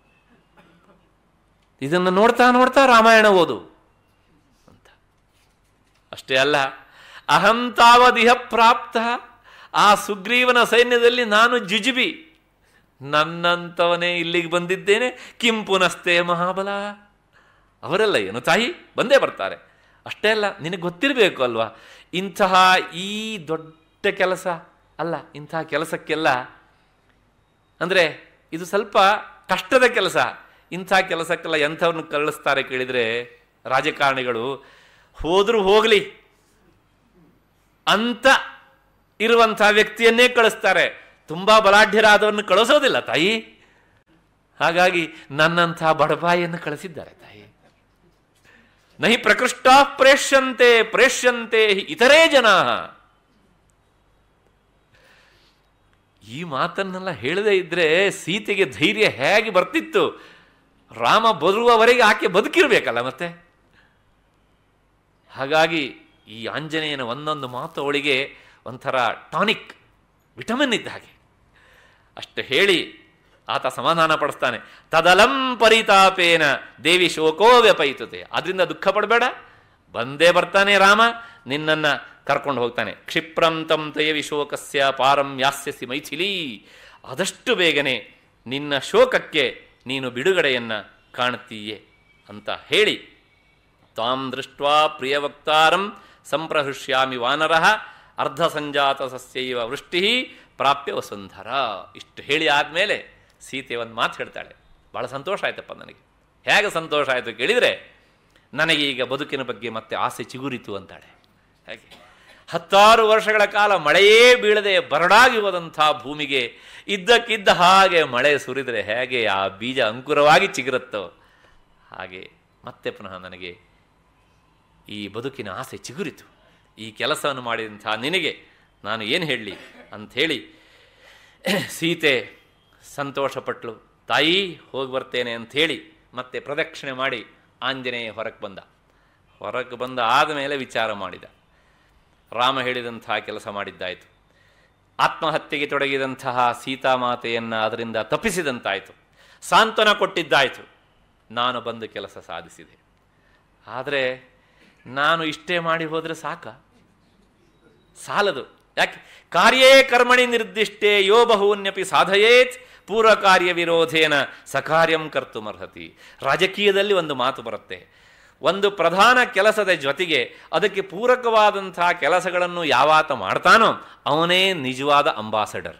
ಇದನ್ನು ನೋಡ್ತಾ ನೋಡ್ತಾ ರಾಮಾಯಣ ಓದು ಅಂತ ಅಷ್ಟೇ ಅಲ್ಲ ಅಹಂ ತಾವದಿಹ ಪ್ರಾಪ್ತ ಆ ಸುಗ್ರೀವನ ಸೈನ್ಯದಲ್ಲಿ ನಾನು ಜುಜುಬಿ ನನ್ನಂತವನೇ ಇಲ್ಲಿಗೆ ಬಂದಿದ್ದೇನೆ ಕಿಂ ಪುನಸ್ತೆ ಮಹಾಬಲ ಅವರೆಲ್ಲ ಏನು ತಾಯಿ ಬಂದೇ ಬರ್ತಾರೆ ಅಷ್ಟೇ ಅಲ್ಲ ನಿನಗೆ ಗೊತ್ತಿರಬೇಕು ಅಲ್ವಾ ಇಂತಹ ಈ ದೊಡ್ಡ ಕೆಲಸ ಅಲ್ಲ ಇಂತಹ ಕೆಲಸಕ್ಕೆಲ್ಲ ಅಂದರೆ ಇದು ಸ್ವಲ್ಪ ಕಷ್ಟದ ಕೆಲಸ ಇಂಥ ಕೆಲಸಕ್ಕೆಲ್ಲ ಎಂಥವ್ರನ್ನ ಕಳಿಸ್ತಾರೆ ಕೇಳಿದರೆ ರಾಜಕಾರಣಿಗಳು ಹೋದರೂ ಹೋಗಲಿ ಅಂತ ಇರುವಂಥ ವ್ಯಕ್ತಿಯನ್ನೇ ಕಳಿಸ್ತಾರೆ ತುಂಬ ಬಲಾಢ್ಯರಾದವನ್ನ ಕಳಿಸೋದಿಲ್ಲ ತಾಯಿ ಹಾಗಾಗಿ ನನ್ನಂಥ ಬಡಬಾಯಿಯನ್ನು ಕಳಿಸಿದ್ದಾರೆ ತಾಯಿ ನಹಿ ಪ್ರಕೃಷ್ಟ ಪ್ರೇಷ್ಯಂತೆ ಪ್ರೇಷ್ಯಂತೆ ಹಿ ಇತರೇ ಜನ ಈ ಮಾತನ್ನೆಲ್ಲ ಹೇಳದೇ ಇದ್ರೆ ಸೀತೆಗೆ ಧೈರ್ಯ ಹೇಗೆ ಬರ್ತಿತ್ತು ರಾಮ ಬರುವವರೆಗೆ ಆಕೆ ಬದುಕಿರ್ಬೇಕಲ್ಲ ಮತ್ತೆ ಹಾಗಾಗಿ ಈ ಆಂಜನೇಯನ ಒಂದೊಂದು ಮಾತು ಅವಳಿಗೆ ಒಂಥರ ಟಾನಿಕ್ ವಿಟಮಿನ್ ಇದ್ದ ಹಾಗೆ ಅಷ್ಟು ಹೇಳಿ ಆತ ಸಮಾಧಾನ ಪಡಿಸ್ತಾನೆ ತದಲಂ ಪರಿತಾಪೇನ ದೇವಿ ಶೋಕೋ ವ್ಯಪೈತತೆ ಅದರಿಂದ ದುಃಖ ಪಡಬೇಡ ಬಂದೇ ಬರ್ತಾನೆ ರಾಮ ನಿನ್ನನ್ನು ಕರ್ಕೊಂಡು ಹೋಗ್ತಾನೆ ಕ್ಷಿಪ್ರಂ ತಂ ತಯ ವಿಶೋಕಸ್ಯ ಪಾರಂ ಯಾಸ್ಯಸಿ ಮೈಥಿಲಿ ಆದಷ್ಟು ಬೇಗನೆ ನಿನ್ನ ಶೋಕಕ್ಕೆ ನೀನು ಬಿಡುಗಡೆಯನ್ನು ಕಾಣುತ್ತೀಯೆ ಅಂತ ಹೇಳಿ ತಾಂ ದೃಷ್ಟ್ವಾ ಪ್ರಿಯವಕ್ತಾರಂ ಸಂಪ್ರಹೃಷ್ಯಾಮಿ ವಾನರಃ ಅರ್ಧ ಸಂಜಾತ ಸಸ್ಯೈವ ವೃಷ್ಟಿ ಪ್ರಾಪ್ಯ ವಸುಂಧರ ಇಷ್ಟು ಹೇಳಿ ಆದಮೇಲೆ ಸೀತೆ ಒಂದು ಮಾತು ಹೇಳ್ತಾಳೆ ಭಾಳ ಸಂತೋಷ ಆಯ್ತಪ್ಪ ನನಗೆ ಹೇಗೆ ಸಂತೋಷ ಆಯಿತು ಕೇಳಿದರೆ ನನಗೆ ಈಗ ಬದುಕಿನ ಬಗ್ಗೆ ಮತ್ತೆ ಆಸೆ ಚಿಗುರಿತು ಅಂತಾಳೆ ಹಾಗೆ ಹತ್ತಾರು ವರ್ಷಗಳ ಕಾಲ ಮಳೆಯೇ ಬೀಳದೆ ಬರಡಾಗಿ ಹೋದಂಥ ಭೂಮಿಗೆ ಇದ್ದಕ್ಕಿದ್ದ ಹಾಗೆ ಮಳೆ ಸುರಿದರೆ ಹೇಗೆ ಆ ಬೀಜ ಅಂಕುರವಾಗಿ ಚಿಗುರುತ್ತೋ ಹಾಗೆ ಮತ್ತೆ ಪುನಃ ನನಗೆ ಈ ಬದುಕಿನ ಆಸೆ ಚಿಗುರಿತು ಈ ಕೆಲಸವನ್ನು ಮಾಡಿದಂಥ ನಿನಗೆ ನಾನು ಏನು ಹೇಳಲಿ ಅಂಥೇಳಿ ಸೀತೆ ಸಂತೋಷಪಟ್ಲು ತಾಯಿ ಹೋಗಿ ಬರ್ತೇನೆ ಅಂಥೇಳಿ ಮತ್ತೆ ಪ್ರದಕ್ಷಿಣೆ ಮಾಡಿ ಆಂಜನೇಯ ಹೊರಗೆ ಬಂದ ಹೊರಗೆ ಬಂದ ಆದಮೇಲೆ ವಿಚಾರ ಮಾಡಿದ ರಾಮ ಹೇಳಿದಂತಹ ಕೆಲಸ ಮಾಡಿದ್ದಾಯಿತು ಆತ್ಮಹತ್ಯೆಗೆ ತೊಡಗಿದಂತಹ ಸೀತಾಮಾತೆಯನ್ನು ಅದರಿಂದ ತಪ್ಪಿಸಿದಂತಾಯಿತು ಸಾಂತ್ವನ ಕೊಟ್ಟಿದ್ದಾಯಿತು ನಾನು ಬಂದು ಕೆಲಸ ಸಾಧಿಸಿದೆ ಆದರೆ ನಾನು ಇಷ್ಟೇ ಮಾಡಿ ಹೋದರೆ ಸಾಕ ಸಾಲದು ಯಾಕೆ ಕಾರ್ಯೇ ಕರ್ಮಣಿ ನಿರ್ದಿಷ್ಟೇ ಯೋ ಬಹೂನ್ಯಪಿ ಸಾಧಯೇತ್ ಪೂರ್ವ ಕಾರ್ಯ ವಿರೋಧೇನ ಸಕಾರ್ಯಂ ಕರ್ತುಮರ್ಹತಿ ರಾಜಕೀಯದಲ್ಲಿ ಒಂದು ಮಾತು ಬರುತ್ತೆ ಒಂದು ಪ್ರಧಾನ ಕೆಲಸದ ಜೊತೆಗೆ ಅದಕ್ಕೆ ಪೂರಕವಾದಂತಹ ಕೆಲಸಗಳನ್ನು ಯಾವಾತ ಮಾಡ್ತಾನೋ ಅವನೇ ನಿಜವಾದ ಅಂಬಾಸಡರ್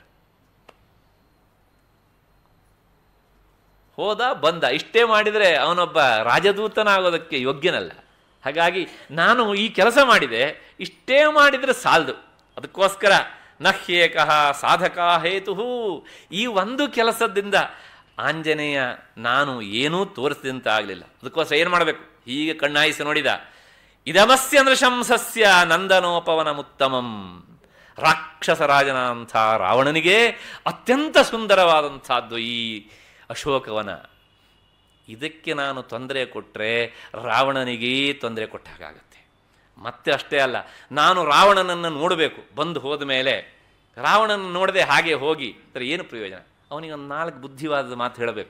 ಹೋದ ಬಂದ ಇಷ್ಟೇ ಮಾಡಿದರೆ ಅವನೊಬ್ಬ ರಾಜದೂತನಾಗೋದಕ್ಕೆ ಯೋಗ್ಯನಲ್ಲ ಹಾಗಾಗಿ ನಾನು ಈ ಕೆಲಸ ಮಾಡಿದೆ ಇಷ್ಟೇ ಮಾಡಿದರೆ ಸಾಲದು ಅದಕ್ಕೋಸ್ಕರ ನಹ್ಯೇಕಃ ಸಾಧಕ ಹೇತು ಈ ಒಂದು ಕೆಲಸದಿಂದ ಆಂಜನೇಯ ನಾನು ಏನೂ ತೋರಿಸಿದಂತ ಆಗಲಿಲ್ಲ ಅದಕ್ಕೋಸ್ಕರ ಏನು ಮಾಡಬೇಕು ಹೀಗೆ ಕಣ್ಣಾಯಿಸಿ ನೋಡಿದ ಇದಮಸ್ಯ ನೃಶಂಸಸ್ಯ ನಂದನೋಪವನ ಮುತ್ತಮಂ ರಾಕ್ಷಸ ರಾಜನ ಅಂಥ ರಾವಣನಿಗೆ ಅತ್ಯಂತ ಸುಂದರವಾದಂಥದ್ದು ಈ ಅಶೋಕವನ ಇದಕ್ಕೆ ನಾನು ತೊಂದರೆ ಕೊಟ್ಟರೆ ರಾವಣನಿಗೇ ತೊಂದರೆ ಕೊಟ್ಟ ಹಾಗಾಗತ್ತೆ ಮತ್ತೆ ಅಷ್ಟೇ ಅಲ್ಲ ನಾನು ರಾವಣನನ್ನು ನೋಡಬೇಕು ಬಂದು ಹೋದ ಮೇಲೆ ರಾವಣನ ನೋಡದೆ ಹಾಗೆ ಹೋಗಿ ಅಂದರೆ ಏನು ಪ್ರಯೋಜನ ಅವನಿಗೆ ಒಂದು ನಾಲ್ಕು ಬುದ್ಧಿವಾದದ ಮಾತು ಹೇಳಬೇಕು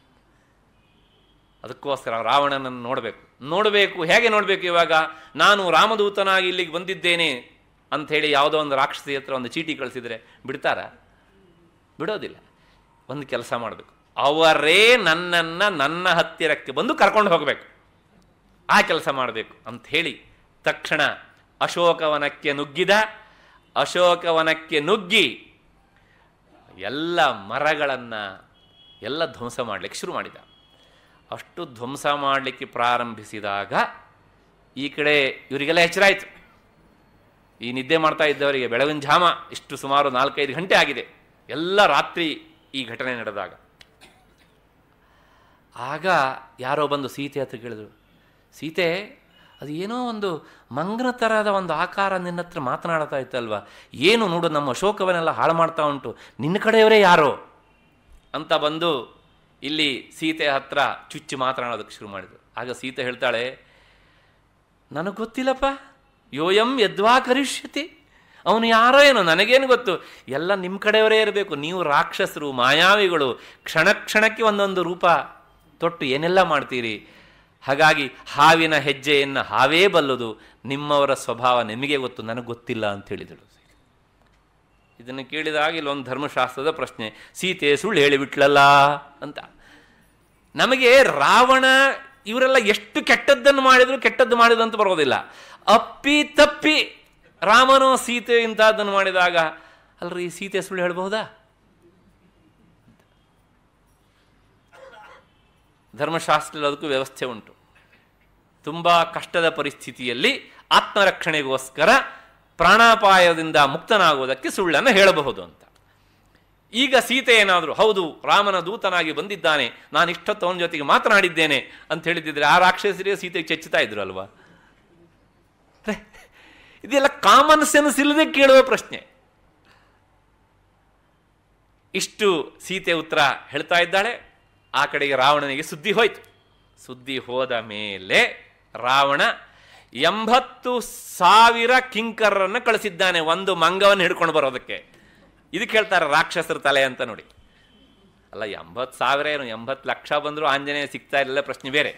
ಅದಕ್ಕೋಸ್ಕರ ರಾವಣನನ್ನು ನೋಡಬೇಕು ನೋಡಬೇಕು ಹೇಗೆ ನೋಡಬೇಕು ಇವಾಗ ನಾನು ರಾಮದೂತನಾಗಿ ಇಲ್ಲಿಗೆ ಬಂದಿದ್ದೇನೆ ಅಂಥೇಳಿ ಯಾವುದೋ ಒಂದು ರಾಕ್ಷಸಿ ಹತ್ರ ಒಂದು ಚೀಟಿ ಕಳಿಸಿದರೆ ಬಿಡ್ತಾರ ಬಿಡೋದಿಲ್ಲ ಒಂದು ಕೆಲಸ ಮಾಡಬೇಕು ಅವರೇ ನನ್ನನ್ನು ನನ್ನ ಹತ್ತಿರಕ್ಕೆ ಬಂದು ಕರ್ಕೊಂಡು ಹೋಗಬೇಕು ಆ ಕೆಲಸ ಮಾಡಬೇಕು ಅಂಥೇಳಿ ತಕ್ಷಣ ಅಶೋಕವನಕ್ಕೆ ನುಗ್ಗಿದ ಅಶೋಕವನಕ್ಕೆ ನುಗ್ಗಿ ಎಲ್ಲ ಮರಗಳನ್ನು ಎಲ್ಲ ಧ್ವಂಸ ಮಾಡಲಿಕ್ಕೆ ಶುರು ಮಾಡಿದ ಅಷ್ಟು ಧ್ವಂಸ ಮಾಡಲಿಕ್ಕೆ ಪ್ರಾರಂಭಿಸಿದಾಗ ಈ ಕಡೆ ಇವರಿಗೆಲ್ಲ ಎಚ್ಚರ ಆಯಿತು ಈ ನಿದ್ದೆ ಮಾಡ್ತಾ ಇದ್ದವರಿಗೆ ಬೆಳಗಿನ ಜಾಮ ಇಷ್ಟು ಸುಮಾರು ನಾಲ್ಕೈದು ಗಂಟೆ ಆಗಿದೆ ಎಲ್ಲ ರಾತ್ರಿ ಈ ಘಟನೆ ನಡೆದಾಗ ಆಗ ಯಾರೋ ಬಂದು ಸೀತೆ ಹತ್ರ ಕೇಳಿದ್ರು ಸೀತೆ ಅದು ಏನೋ ಒಂದು ಮಂಗನ ಥರದ ಒಂದು ಆಕಾರ ನಿನ್ನ ಹತ್ರ ಮಾತನಾಡ್ತಾ ಇತ್ತಲ್ವ ಏನು ನೋಡು ನಮ್ಮ ಅಶೋಕವನ್ನೆಲ್ಲ ಹಾಳು ಮಾಡ್ತಾ ಉಂಟು ನಿನ್ನ ಕಡೆಯವರೇ ಯಾರೋ ಅಂತ ಬಂದು ಇಲ್ಲಿ ಸೀತೆ ಹತ್ರ ಚುಚ್ಚಿ ಮಾತನಾಡೋದಕ್ಕೆ ಶುರು ಮಾಡಿದ್ರು ಆಗ ಸೀತೆ ಹೇಳ್ತಾಳೆ ನನಗೆ ಗೊತ್ತಿಲ್ಲಪ್ಪ ಯೋಯಂ ಯದ್ವಾ ಕರಿಷ್ಯತಿ ಅವನು ಯಾರೋ ಏನೋ ನನಗೇನು ಗೊತ್ತು ಎಲ್ಲ ನಿಮ್ಮ ಕಡೆಯವರೇ ಇರಬೇಕು ನೀವು ರಾಕ್ಷಸರು ಮಾಯಾವಿಗಳು ಕ್ಷಣ ಕ್ಷಣಕ್ಕೆ ಒಂದೊಂದು ರೂಪ ತೊಟ್ಟು ಏನೆಲ್ಲ ಮಾಡ್ತೀರಿ ಹಾಗಾಗಿ ಹಾವಿನ ಹೆಜ್ಜೆಯನ್ನು ಹಾವೇ ಬಲ್ಲದು ನಿಮ್ಮವರ ಸ್ವಭಾವ ನಿಮಗೆ ಗೊತ್ತು ನನಗೆ ಗೊತ್ತಿಲ್ಲ ಅಂತ ಹೇಳಿದಳು ಇದನ್ನು ಕೇಳಿದಾಗ ಇಲ್ಲೊಂದು ಧರ್ಮಶಾಸ್ತ್ರದ ಪ್ರಶ್ನೆ ಸೀತೆ ಸುಳ್ಳು ಹೇಳಿಬಿಟ್ಲಲ್ಲ ಅಂತ ನಮಗೆ ರಾವಣ ಇವರೆಲ್ಲ ಎಷ್ಟು ಕೆಟ್ಟದ್ದನ್ನು ಮಾಡಿದ್ರು ಕೆಟ್ಟದ್ದು ಮಾಡಿದ್ರು ಅಂತ ಬರೋದಿಲ್ಲ ಅಪ್ಪಿ ತಪ್ಪಿ ರಾಮನೋ ಸೀತೆ ಇಂಥದ್ದನ್ನು ಮಾಡಿದಾಗ ಅಲ್ರಿ ಸೀತೆ ಸುಳ್ಳು ಹೇಳ್ಬಹುದಾ ಧರ್ಮಶಾಸ್ತ್ರದಲ್ಲಿ ಅದಕ್ಕೂ ವ್ಯವಸ್ಥೆ ಉಂಟು ತುಂಬ ಕಷ್ಟದ ಪರಿಸ್ಥಿತಿಯಲ್ಲಿ ಆತ್ಮರಕ್ಷಣೆಗೋಸ್ಕರ ಪ್ರಾಣಾಪಾಯದಿಂದ ಮುಕ್ತನಾಗುವುದಕ್ಕೆ ಸುಳ್ಳನ್ನು ಹೇಳಬಹುದು ಅಂತ ಈಗ ಸೀತೆ ಏನಾದರೂ ಹೌದು ರಾಮನ ದೂತನಾಗಿ ಬಂದಿದ್ದಾನೆ ನಾನು ಇಷ್ಟೊತ್ತು ಅವನ ಜೊತೆಗೆ ಮಾತನಾಡಿದ್ದೇನೆ ಅಂತ ಹೇಳಿದ್ದಿದ್ರೆ ಆ ರಾಕ್ಷಸರಿಗೆ ಸೀತೆಗೆ ಚೆಚ್ಚುತ್ತಾ ಇದ್ರು ಅಲ್ವಾ ಅರೆ, ಇದೆಲ್ಲ ಕಾಮನ್ ಸೆನ್ಸ್ ಇಲ್ಲದೆ ಕೇಳುವ ಪ್ರಶ್ನೆ ಇಷ್ಟು ಸೀತೆ ಉತ್ತರ ಹೇಳ್ತಾ ಇದ್ದಾಳೆ ಆ ಕಡೆಗೆ ರಾವಣನಿಗೆ ಸುದ್ದಿ ಹೋಯ್ತು ಸುದ್ದಿ ಹೋದ ಮೇಲೆ ರಾವಣ ಎಂಬತ್ತು ಸಾವಿರ ಕಿಂಕರರನ್ನು ಕಳಿಸಿದ್ದಾನೆ ಒಂದು ಮಂಗವನ್ನು ಹಿಡ್ಕೊಂಡು ಬರೋದಕ್ಕೆ ಇದಕ್ಕೆ ಹೇಳ್ತಾರೆ ರಾಕ್ಷಸರ ತಲೆ ಅಂತ ನೋಡಿ ಅಲ್ಲ ಎಂಬತ್ತು ಸಾವಿರ ಏನು ಎಂಬತ್ತು ಲಕ್ಷ ಬಂದರೂ ಆಂಜನೇಯ ಸಿಗ್ತಾ ಇರಲಿಲ್ಲ ಪ್ರಶ್ನೆ ಬೇರೆ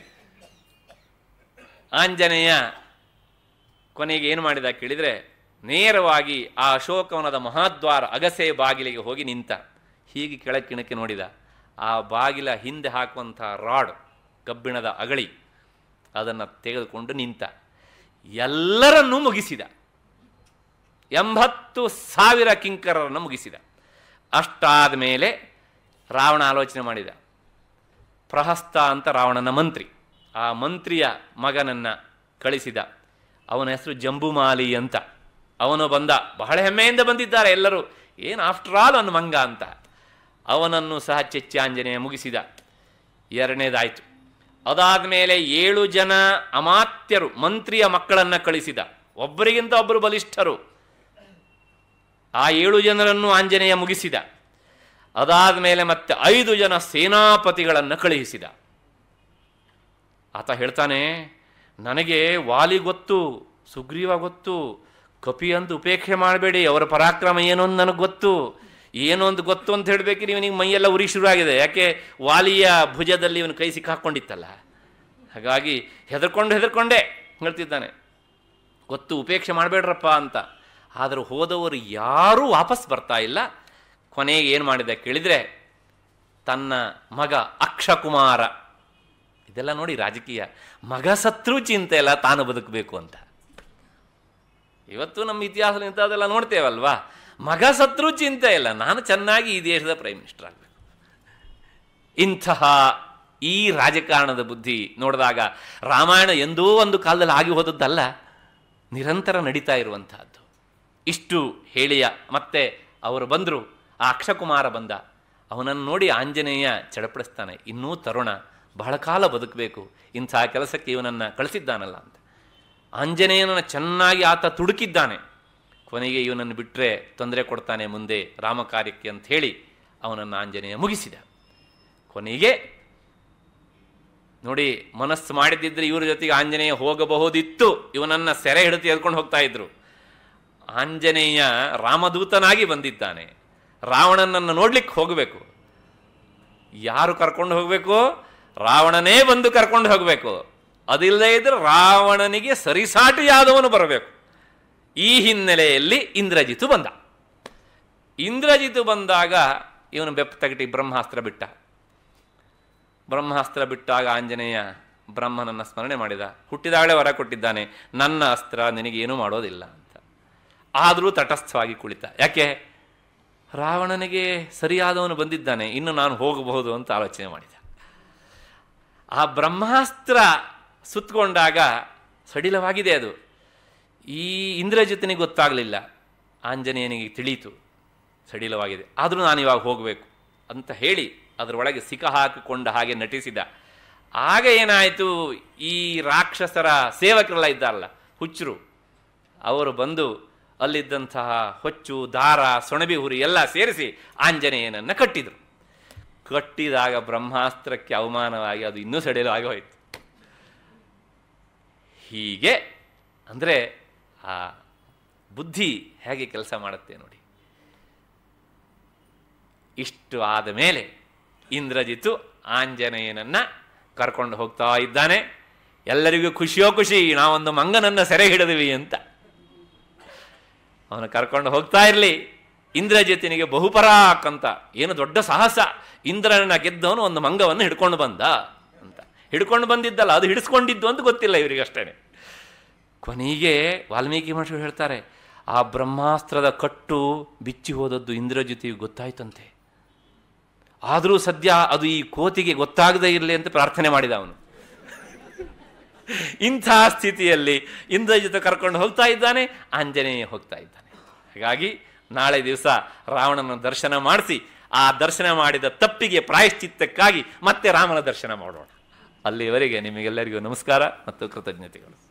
ಆಂಜನೇಯ ಕೊನೆಗೆ ಏನು ಮಾಡಿದ ಕೇಳಿದರೆ ನೇರವಾಗಿ ಆ ಅಶೋಕವನದ ಮಹಾದ್ವಾರ ಅಗಸೆ ಬಾಗಿಲಿಗೆ ಹೋಗಿ ನಿಂತ ಹೀಗೆ ಕೆಳಕಿಣಕ್ಕೆ ನೋಡಿದ ಆ ಬಾಗಿಲ ಹಿಂದೆ ಹಾಕುವಂಥ ರಾಡ್ ಕಬ್ಬಿಣದ ಅಗಳಿ ಅದನ್ನು ತೆಗೆದುಕೊಂಡು ನಿಂತ ಎಲ್ಲರನ್ನೂ ಮುಗಿಸಿದ ಎಂಬತ್ತು ಸಾವಿರ ಕಿಂಕರರನ್ನು ಮುಗಿಸಿದ ಅಷ್ಟಾದ ಮೇಲೆ ರಾವಣ ಆಲೋಚನೆ ಮಾಡಿದ ಪ್ರಹಸ್ತ ಅಂತ ರಾವಣನ ಮಂತ್ರಿ ಆ ಮಂತ್ರಿಯ ಮಗನನ್ನು ಕಳಿಸಿದ ಅವನ ಹೆಸರು ಜಂಬುಮಾಲಿ ಅಂತ ಅವನು ಬಂದ ಬಹಳ ಹೆಮ್ಮೆಯಿಂದ ಬಂದಿದ್ದಾರೆ ಎಲ್ಲರೂ ಏನು ಆಫ್ಟರ್ ಆಲ್ ಅವನು ಮಂಗ ಅಂತ ಅವನನ್ನು ಸಹ ಚೆಚ್ಚಿ ಆಂಜನೇಯ ಮುಗಿಸಿದ ಎರಡನೇದಾಯಿತು ಅದಾದ ಮೇಲೆ ಏಳು ಜನ ಅಮಾತ್ಯರು ಮಂತ್ರಿಯ ಮಕ್ಕಳನ್ನು ಕಳಿಸಿದ ಒಬ್ಬರಿಗಿಂತ ಒಬ್ಬರು ಬಲಿಷ್ಠರು ಆ ಏಳು ಜನರನ್ನು ಆಂಜನೇಯ ಮುಗಿಸಿದ ಅದಾದ ಮೇಲೆ ಮತ್ತೆ ಐದು ಜನ ಸೇನಾಪತಿಗಳನ್ನು ಕಳುಹಿಸಿದ ಆತ ಹೇಳ್ತಾನೆ ನನಗೆ ವಾಲಿ ಗೊತ್ತು ಸುಗ್ರೀವ ಗೊತ್ತು ಕಪಿ ಅಂತ ಉಪೇಕ್ಷೆ ಮಾಡಬೇಡಿ ಅವರ ಪರಾಕ್ರಮ ಏನು ಅಂತ ನನಗೆ ಗೊತ್ತು ಏನು ಅಂತ ಗೊತ್ತು ಅಂತ ಹೇಳಬೇಕಿದ್ರೆ ಇವನಿಗೆ ಮೈಯೆಲ್ಲ ಉರಿ ಶುರುವಾಗಿದೆ ಯಾಕೆ ವಾಲಿಯ ಭುಜದಲ್ಲಿ ಇವನು ಕೈ ಸಿಕ್ಕಾಕೊಂಡಿತ್ತಲ್ಲ ಹಾಗಾಗಿ ಹೆದರ್ಕೊಂಡು ಹೆದರ್ಕೊಂಡೇ ಹೇಳ್ತಿದ್ದಾನೆ ಗೊತ್ತು ಉಪೇಕ್ಷೆ ಮಾಡಬೇಡ್ರಪ್ಪ ಅಂತ ಆದರೂ ಹೋದವರು ಯಾರೂ ವಾಪಸ್ ಬರ್ತಾ ಇಲ್ಲ ಕೊನೆಗೆ ಏನು ಮಾಡಿದ ಕೇಳಿದರೆ ತನ್ನ ಮಗ ಅಕ್ಷಕುಮಾರ ಇದೆಲ್ಲ ನೋಡಿ ರಾಜಕೀಯ ಮಗ ಸತ್ರು ಚಿಂತೆ ಇಲ್ಲ ತಾನು ಬದುಕಬೇಕು ಅಂತ ಇವತ್ತು ನಮ್ಮ ಇತಿಹಾಸದಲ್ಲಿ ಇಂಥದ್ದೆಲ್ಲ ನೋಡ್ತೇವಲ್ವಾ ಮಗ ಸತ್ರು ಚಿಂತೆ ಇಲ್ಲ ನಾನು ಚೆನ್ನಾಗಿ ಈ ದೇಶದ ಪ್ರೈಮ್ ಮಿನಿಸ್ಟರ್ ಆಗಬೇಕು ಇಂತಹ ಈ ರಾಜಕಾರಣದ ಬುದ್ಧಿ ನೋಡಿದಾಗ ರಾಮಾಯಣ ಎಂದೋ ಒಂದು ಕಾಲದಲ್ಲಿ ಆಗಿ ಹೋದದ್ದಲ್ಲ ನಿರಂತರ ನಡೀತಾ ಇರುವಂತಹದ್ದು ಇಷ್ಟು ಹೇಳಿಯ ಮತ್ತೆ ಅವರು ಬಂದರು ಆ ಅಕ್ಷಕುಮಾರ ಬಂದ ಅವನನ್ನು ನೋಡಿ ಆಂಜನೇಯ ಚಡಪಡಿಸ್ತಾನೆ ಇನ್ನೂ ತರುಣ ಬಹಳ ಕಾಲ ಬದುಕಬೇಕು ಇಂಥ ಕೆಲಸಕ್ಕೆ ಇವನನ್ನು ಕಳಿಸಿದ್ದಾನಲ್ಲ ಅಂತ ಆಂಜನೇಯನನ್ನು ಚೆನ್ನಾಗಿ ಆತ ತುಡುಕಿದ್ದಾನೆ ಕೊನೆಗೆ ಇವನನ್ನು ಬಿಟ್ಟರೆ ತೊಂದರೆ ಕೊಡ್ತಾನೆ ಮುಂದೆ ರಾಮಕಾರ್ಯಕ್ಕೆ ಅಂತ ಹೇಳಿ ಅವನನ್ನು ಆಂಜನೇಯ ಮುಗಿಸಿದ ಕೊನೆಗೆ ನೋಡಿ ಮನಸ್ಸು ಮಾಡಿದ್ದಿದ್ರೆ ಇವ್ರ ಜೊತೆಗೆ ಆಂಜನೇಯ ಹೋಗಬಹುದಿತ್ತು ಇವನನ್ನು ಸೆರೆ ಹಿಡಿದು ಎಳ್ಕೊಂಡು ಹೋಗ್ತಾ ಇದ್ರು ಆಂಜನೇಯ ರಾಮದೂತನಾಗಿ ಬಂದಿದ್ದಾನೆ ರಾವಣನನ್ನು ನೋಡ್ಲಿಕ್ಕೆ ಹೋಗಬೇಕು ಯಾರು ಕರ್ಕೊಂಡು ಹೋಗಬೇಕು ರಾವಣನೇ ಬಂದು ಕರ್ಕೊಂಡು ಹೋಗಬೇಕು ಅದಿಲ್ಲದೆ ಇದ್ರೆ ರಾವಣನಿಗೆ ಸರಿಸಾಟಿ ಯಾದವನು ಬರಬೇಕು ಈ ಹಿನ್ನೆಲೆಯಲ್ಲಿ ಇಂದ್ರಜಿತು ಬಂದ ಇಂದ್ರಜಿತು ಬಂದಾಗ ಇವನು ಬೆಪ್ಪ ತಗಟಿ ಬ್ರಹ್ಮಾಸ್ತ್ರ ಬಿಟ್ಟ ಬ್ರಹ್ಮಾಸ್ತ್ರ ಬಿಟ್ಟಾಗ ಆಂಜನೇಯ ಬ್ರಹ್ಮನನ್ನು ಸ್ಮರಣೆ ಮಾಡಿದ ಹುಟ್ಟಿದಾಗಲೇ ವರ ಕೊಟ್ಟಿದ್ದಾನೆ ನನ್ನ ಅಸ್ತ್ರ ನಿನಗೇನು ಮಾಡೋದಿಲ್ಲ ಅಂತ ಆದರೂ ತಟಸ್ಥವಾಗಿ ಕುಳಿತ ಯಾಕೆ ರಾವಣನಿಗೆ ಸರಿಯಾದವನು ಬಂದಿದ್ದಾನೆ ಇನ್ನು ನಾನು ಹೋಗಬಹುದು ಅಂತ ಆಲೋಚನೆ ಮಾಡಿದ ಆ ಬ್ರಹ್ಮಾಸ್ತ್ರ ಸುತ್ತಕೊಂಡಾಗ ಸಡಿಲವಾಗಿದೆ ಅದು ಈ ಇಂದ್ರಜಿತನಿಗೆ ಗೊತ್ತಾಗಲಿಲ್ಲ ಆಂಜನೇಯನಿಗೆ ತಿಳಿಯಿತು ಸಡಿಲವಾಗಿದೆ ಆದರೂ ನಾನು ಇವಾಗ ಹೋಗಬೇಕು ಅಂತ ಹೇಳಿ ಅದರೊಳಗೆ ಸಿಕ್ಕ ಹಾಕಿಕೊಂಡ ಹಾಗೆ ನಟಿಸಿದ ಆಗ ಏನಾಯಿತು ಈ ರಾಕ್ಷಸರ ಸೇವಕರೆಲ್ಲ ಇದ್ದಾರಲ್ಲ ಹುಚ್ಚರು ಅವರು ಬಂದು ಅಲ್ಲಿದ್ದಂತಹ ಹೊಚ್ಚು ದಾರ ಸೊಣಬಿ ಹುರಿ ಎಲ್ಲ ಸೇರಿಸಿ ಆಂಜನೇಯನನ್ನು ಕಟ್ಟಿದರು ಕಟ್ಟಿದಾಗ ಬ್ರಹ್ಮಾಸ್ತ್ರಕ್ಕೆ ಅವಮಾನವಾಗಿ ಅದು ಇನ್ನೂ ಸಡಿಲು ಆಗಿ ಹೋಯಿತು ಹೀಗೆ ಅಂದರೆ ಆ ಬುದ್ಧಿ ಹೇಗೆ ಕೆಲಸ ಮಾಡುತ್ತೆ ನೋಡಿ ಇಷ್ಟು ಆದ ಮೇಲೆ ಇಂದ್ರಜಿತು ಆಂಜನೇಯನನ್ನ ಕರ್ಕೊಂಡು ಹೋಗ್ತಾ ಇದ್ದಾನೆ ಎಲ್ಲರಿಗೂ ಖುಷಿಯೋ ಖುಷಿ ನಾವೊಂದು ಮಂಗನನ್ನ ಸೆರೆ ಹಿಡಿದ್ವಿ ಅಂತ ಅವನು ಕರ್ಕೊಂಡು ಹೋಗ್ತಾ ಇರಲಿ ಇಂದ್ರಜಿತಿನಿಗೆ ಬಹುಪರಾಕ್ ಅಂತ ಏನು ದೊಡ್ಡ ಸಾಹಸ ಇಂದ್ರನ ಗೆದ್ದವನು ಒಂದು ಮಂಗವನ್ನು ಹಿಡ್ಕೊಂಡು ಬಂದ ಅಂತ ಹಿಡ್ಕೊಂಡು ಬಂದಿದ್ದಲ್ಲ ಅದು ಹಿಡಿಸ್ಕೊಂಡಿದ್ದು ಅಂತ ಗೊತ್ತಿಲ್ಲ ಇವರಿಗಷ್ಟೇ ಕೊನೆಗೆ ವಾಲ್ಮೀಕಿ ಮಹರ್ಷಿ ಹೇಳ್ತಾರೆ ಆ ಬ್ರಹ್ಮಾಸ್ತ್ರದ ಕಟ್ಟು ಬಿಚ್ಚಿ ಹೋದದ್ದು ಇಂದ್ರಜಿತಿಗೆ ಗೊತ್ತಾಯ್ತಂತೆ ಆದರೂ ಸದ್ಯ ಅದು ಈ ಕೋತಿಗೆ ಗೊತ್ತಾಗದೇ ಇರಲಿ ಅಂತ ಪ್ರಾರ್ಥನೆ ಮಾಡಿದ ಅವನು ಇಂಥ ಸ್ಥಿತಿಯಲ್ಲಿ ಇಂದ್ರಜಿತ ಕರ್ಕೊಂಡು ಹೋಗ್ತಾ ಇದ್ದಾನೆ ಆಂಜನೇಯ ಹೋಗ್ತಾ ಇದ್ದಾನೆ ಹಾಗಾಗಿ ನಾಳೆ ದಿವಸ ರಾವಣನ ದರ್ಶನ ಮಾಡಿಸಿ ಆ ದರ್ಶನ ಮಾಡಿದ ತಪ್ಪಿಗೆ ಪ್ರಾಯಶ್ಚಿತ್ತಕ್ಕಾಗಿ ಮತ್ತೆ ರಾಮನ ದರ್ಶನ ಮಾಡೋಣ ಅಲ್ಲಿವರೆಗೆ ನಿಮಗೆಲ್ಲರಿಗೂ ನಮಸ್ಕಾರ ಮತ್ತು ಕೃತಜ್ಞತೆಗಳು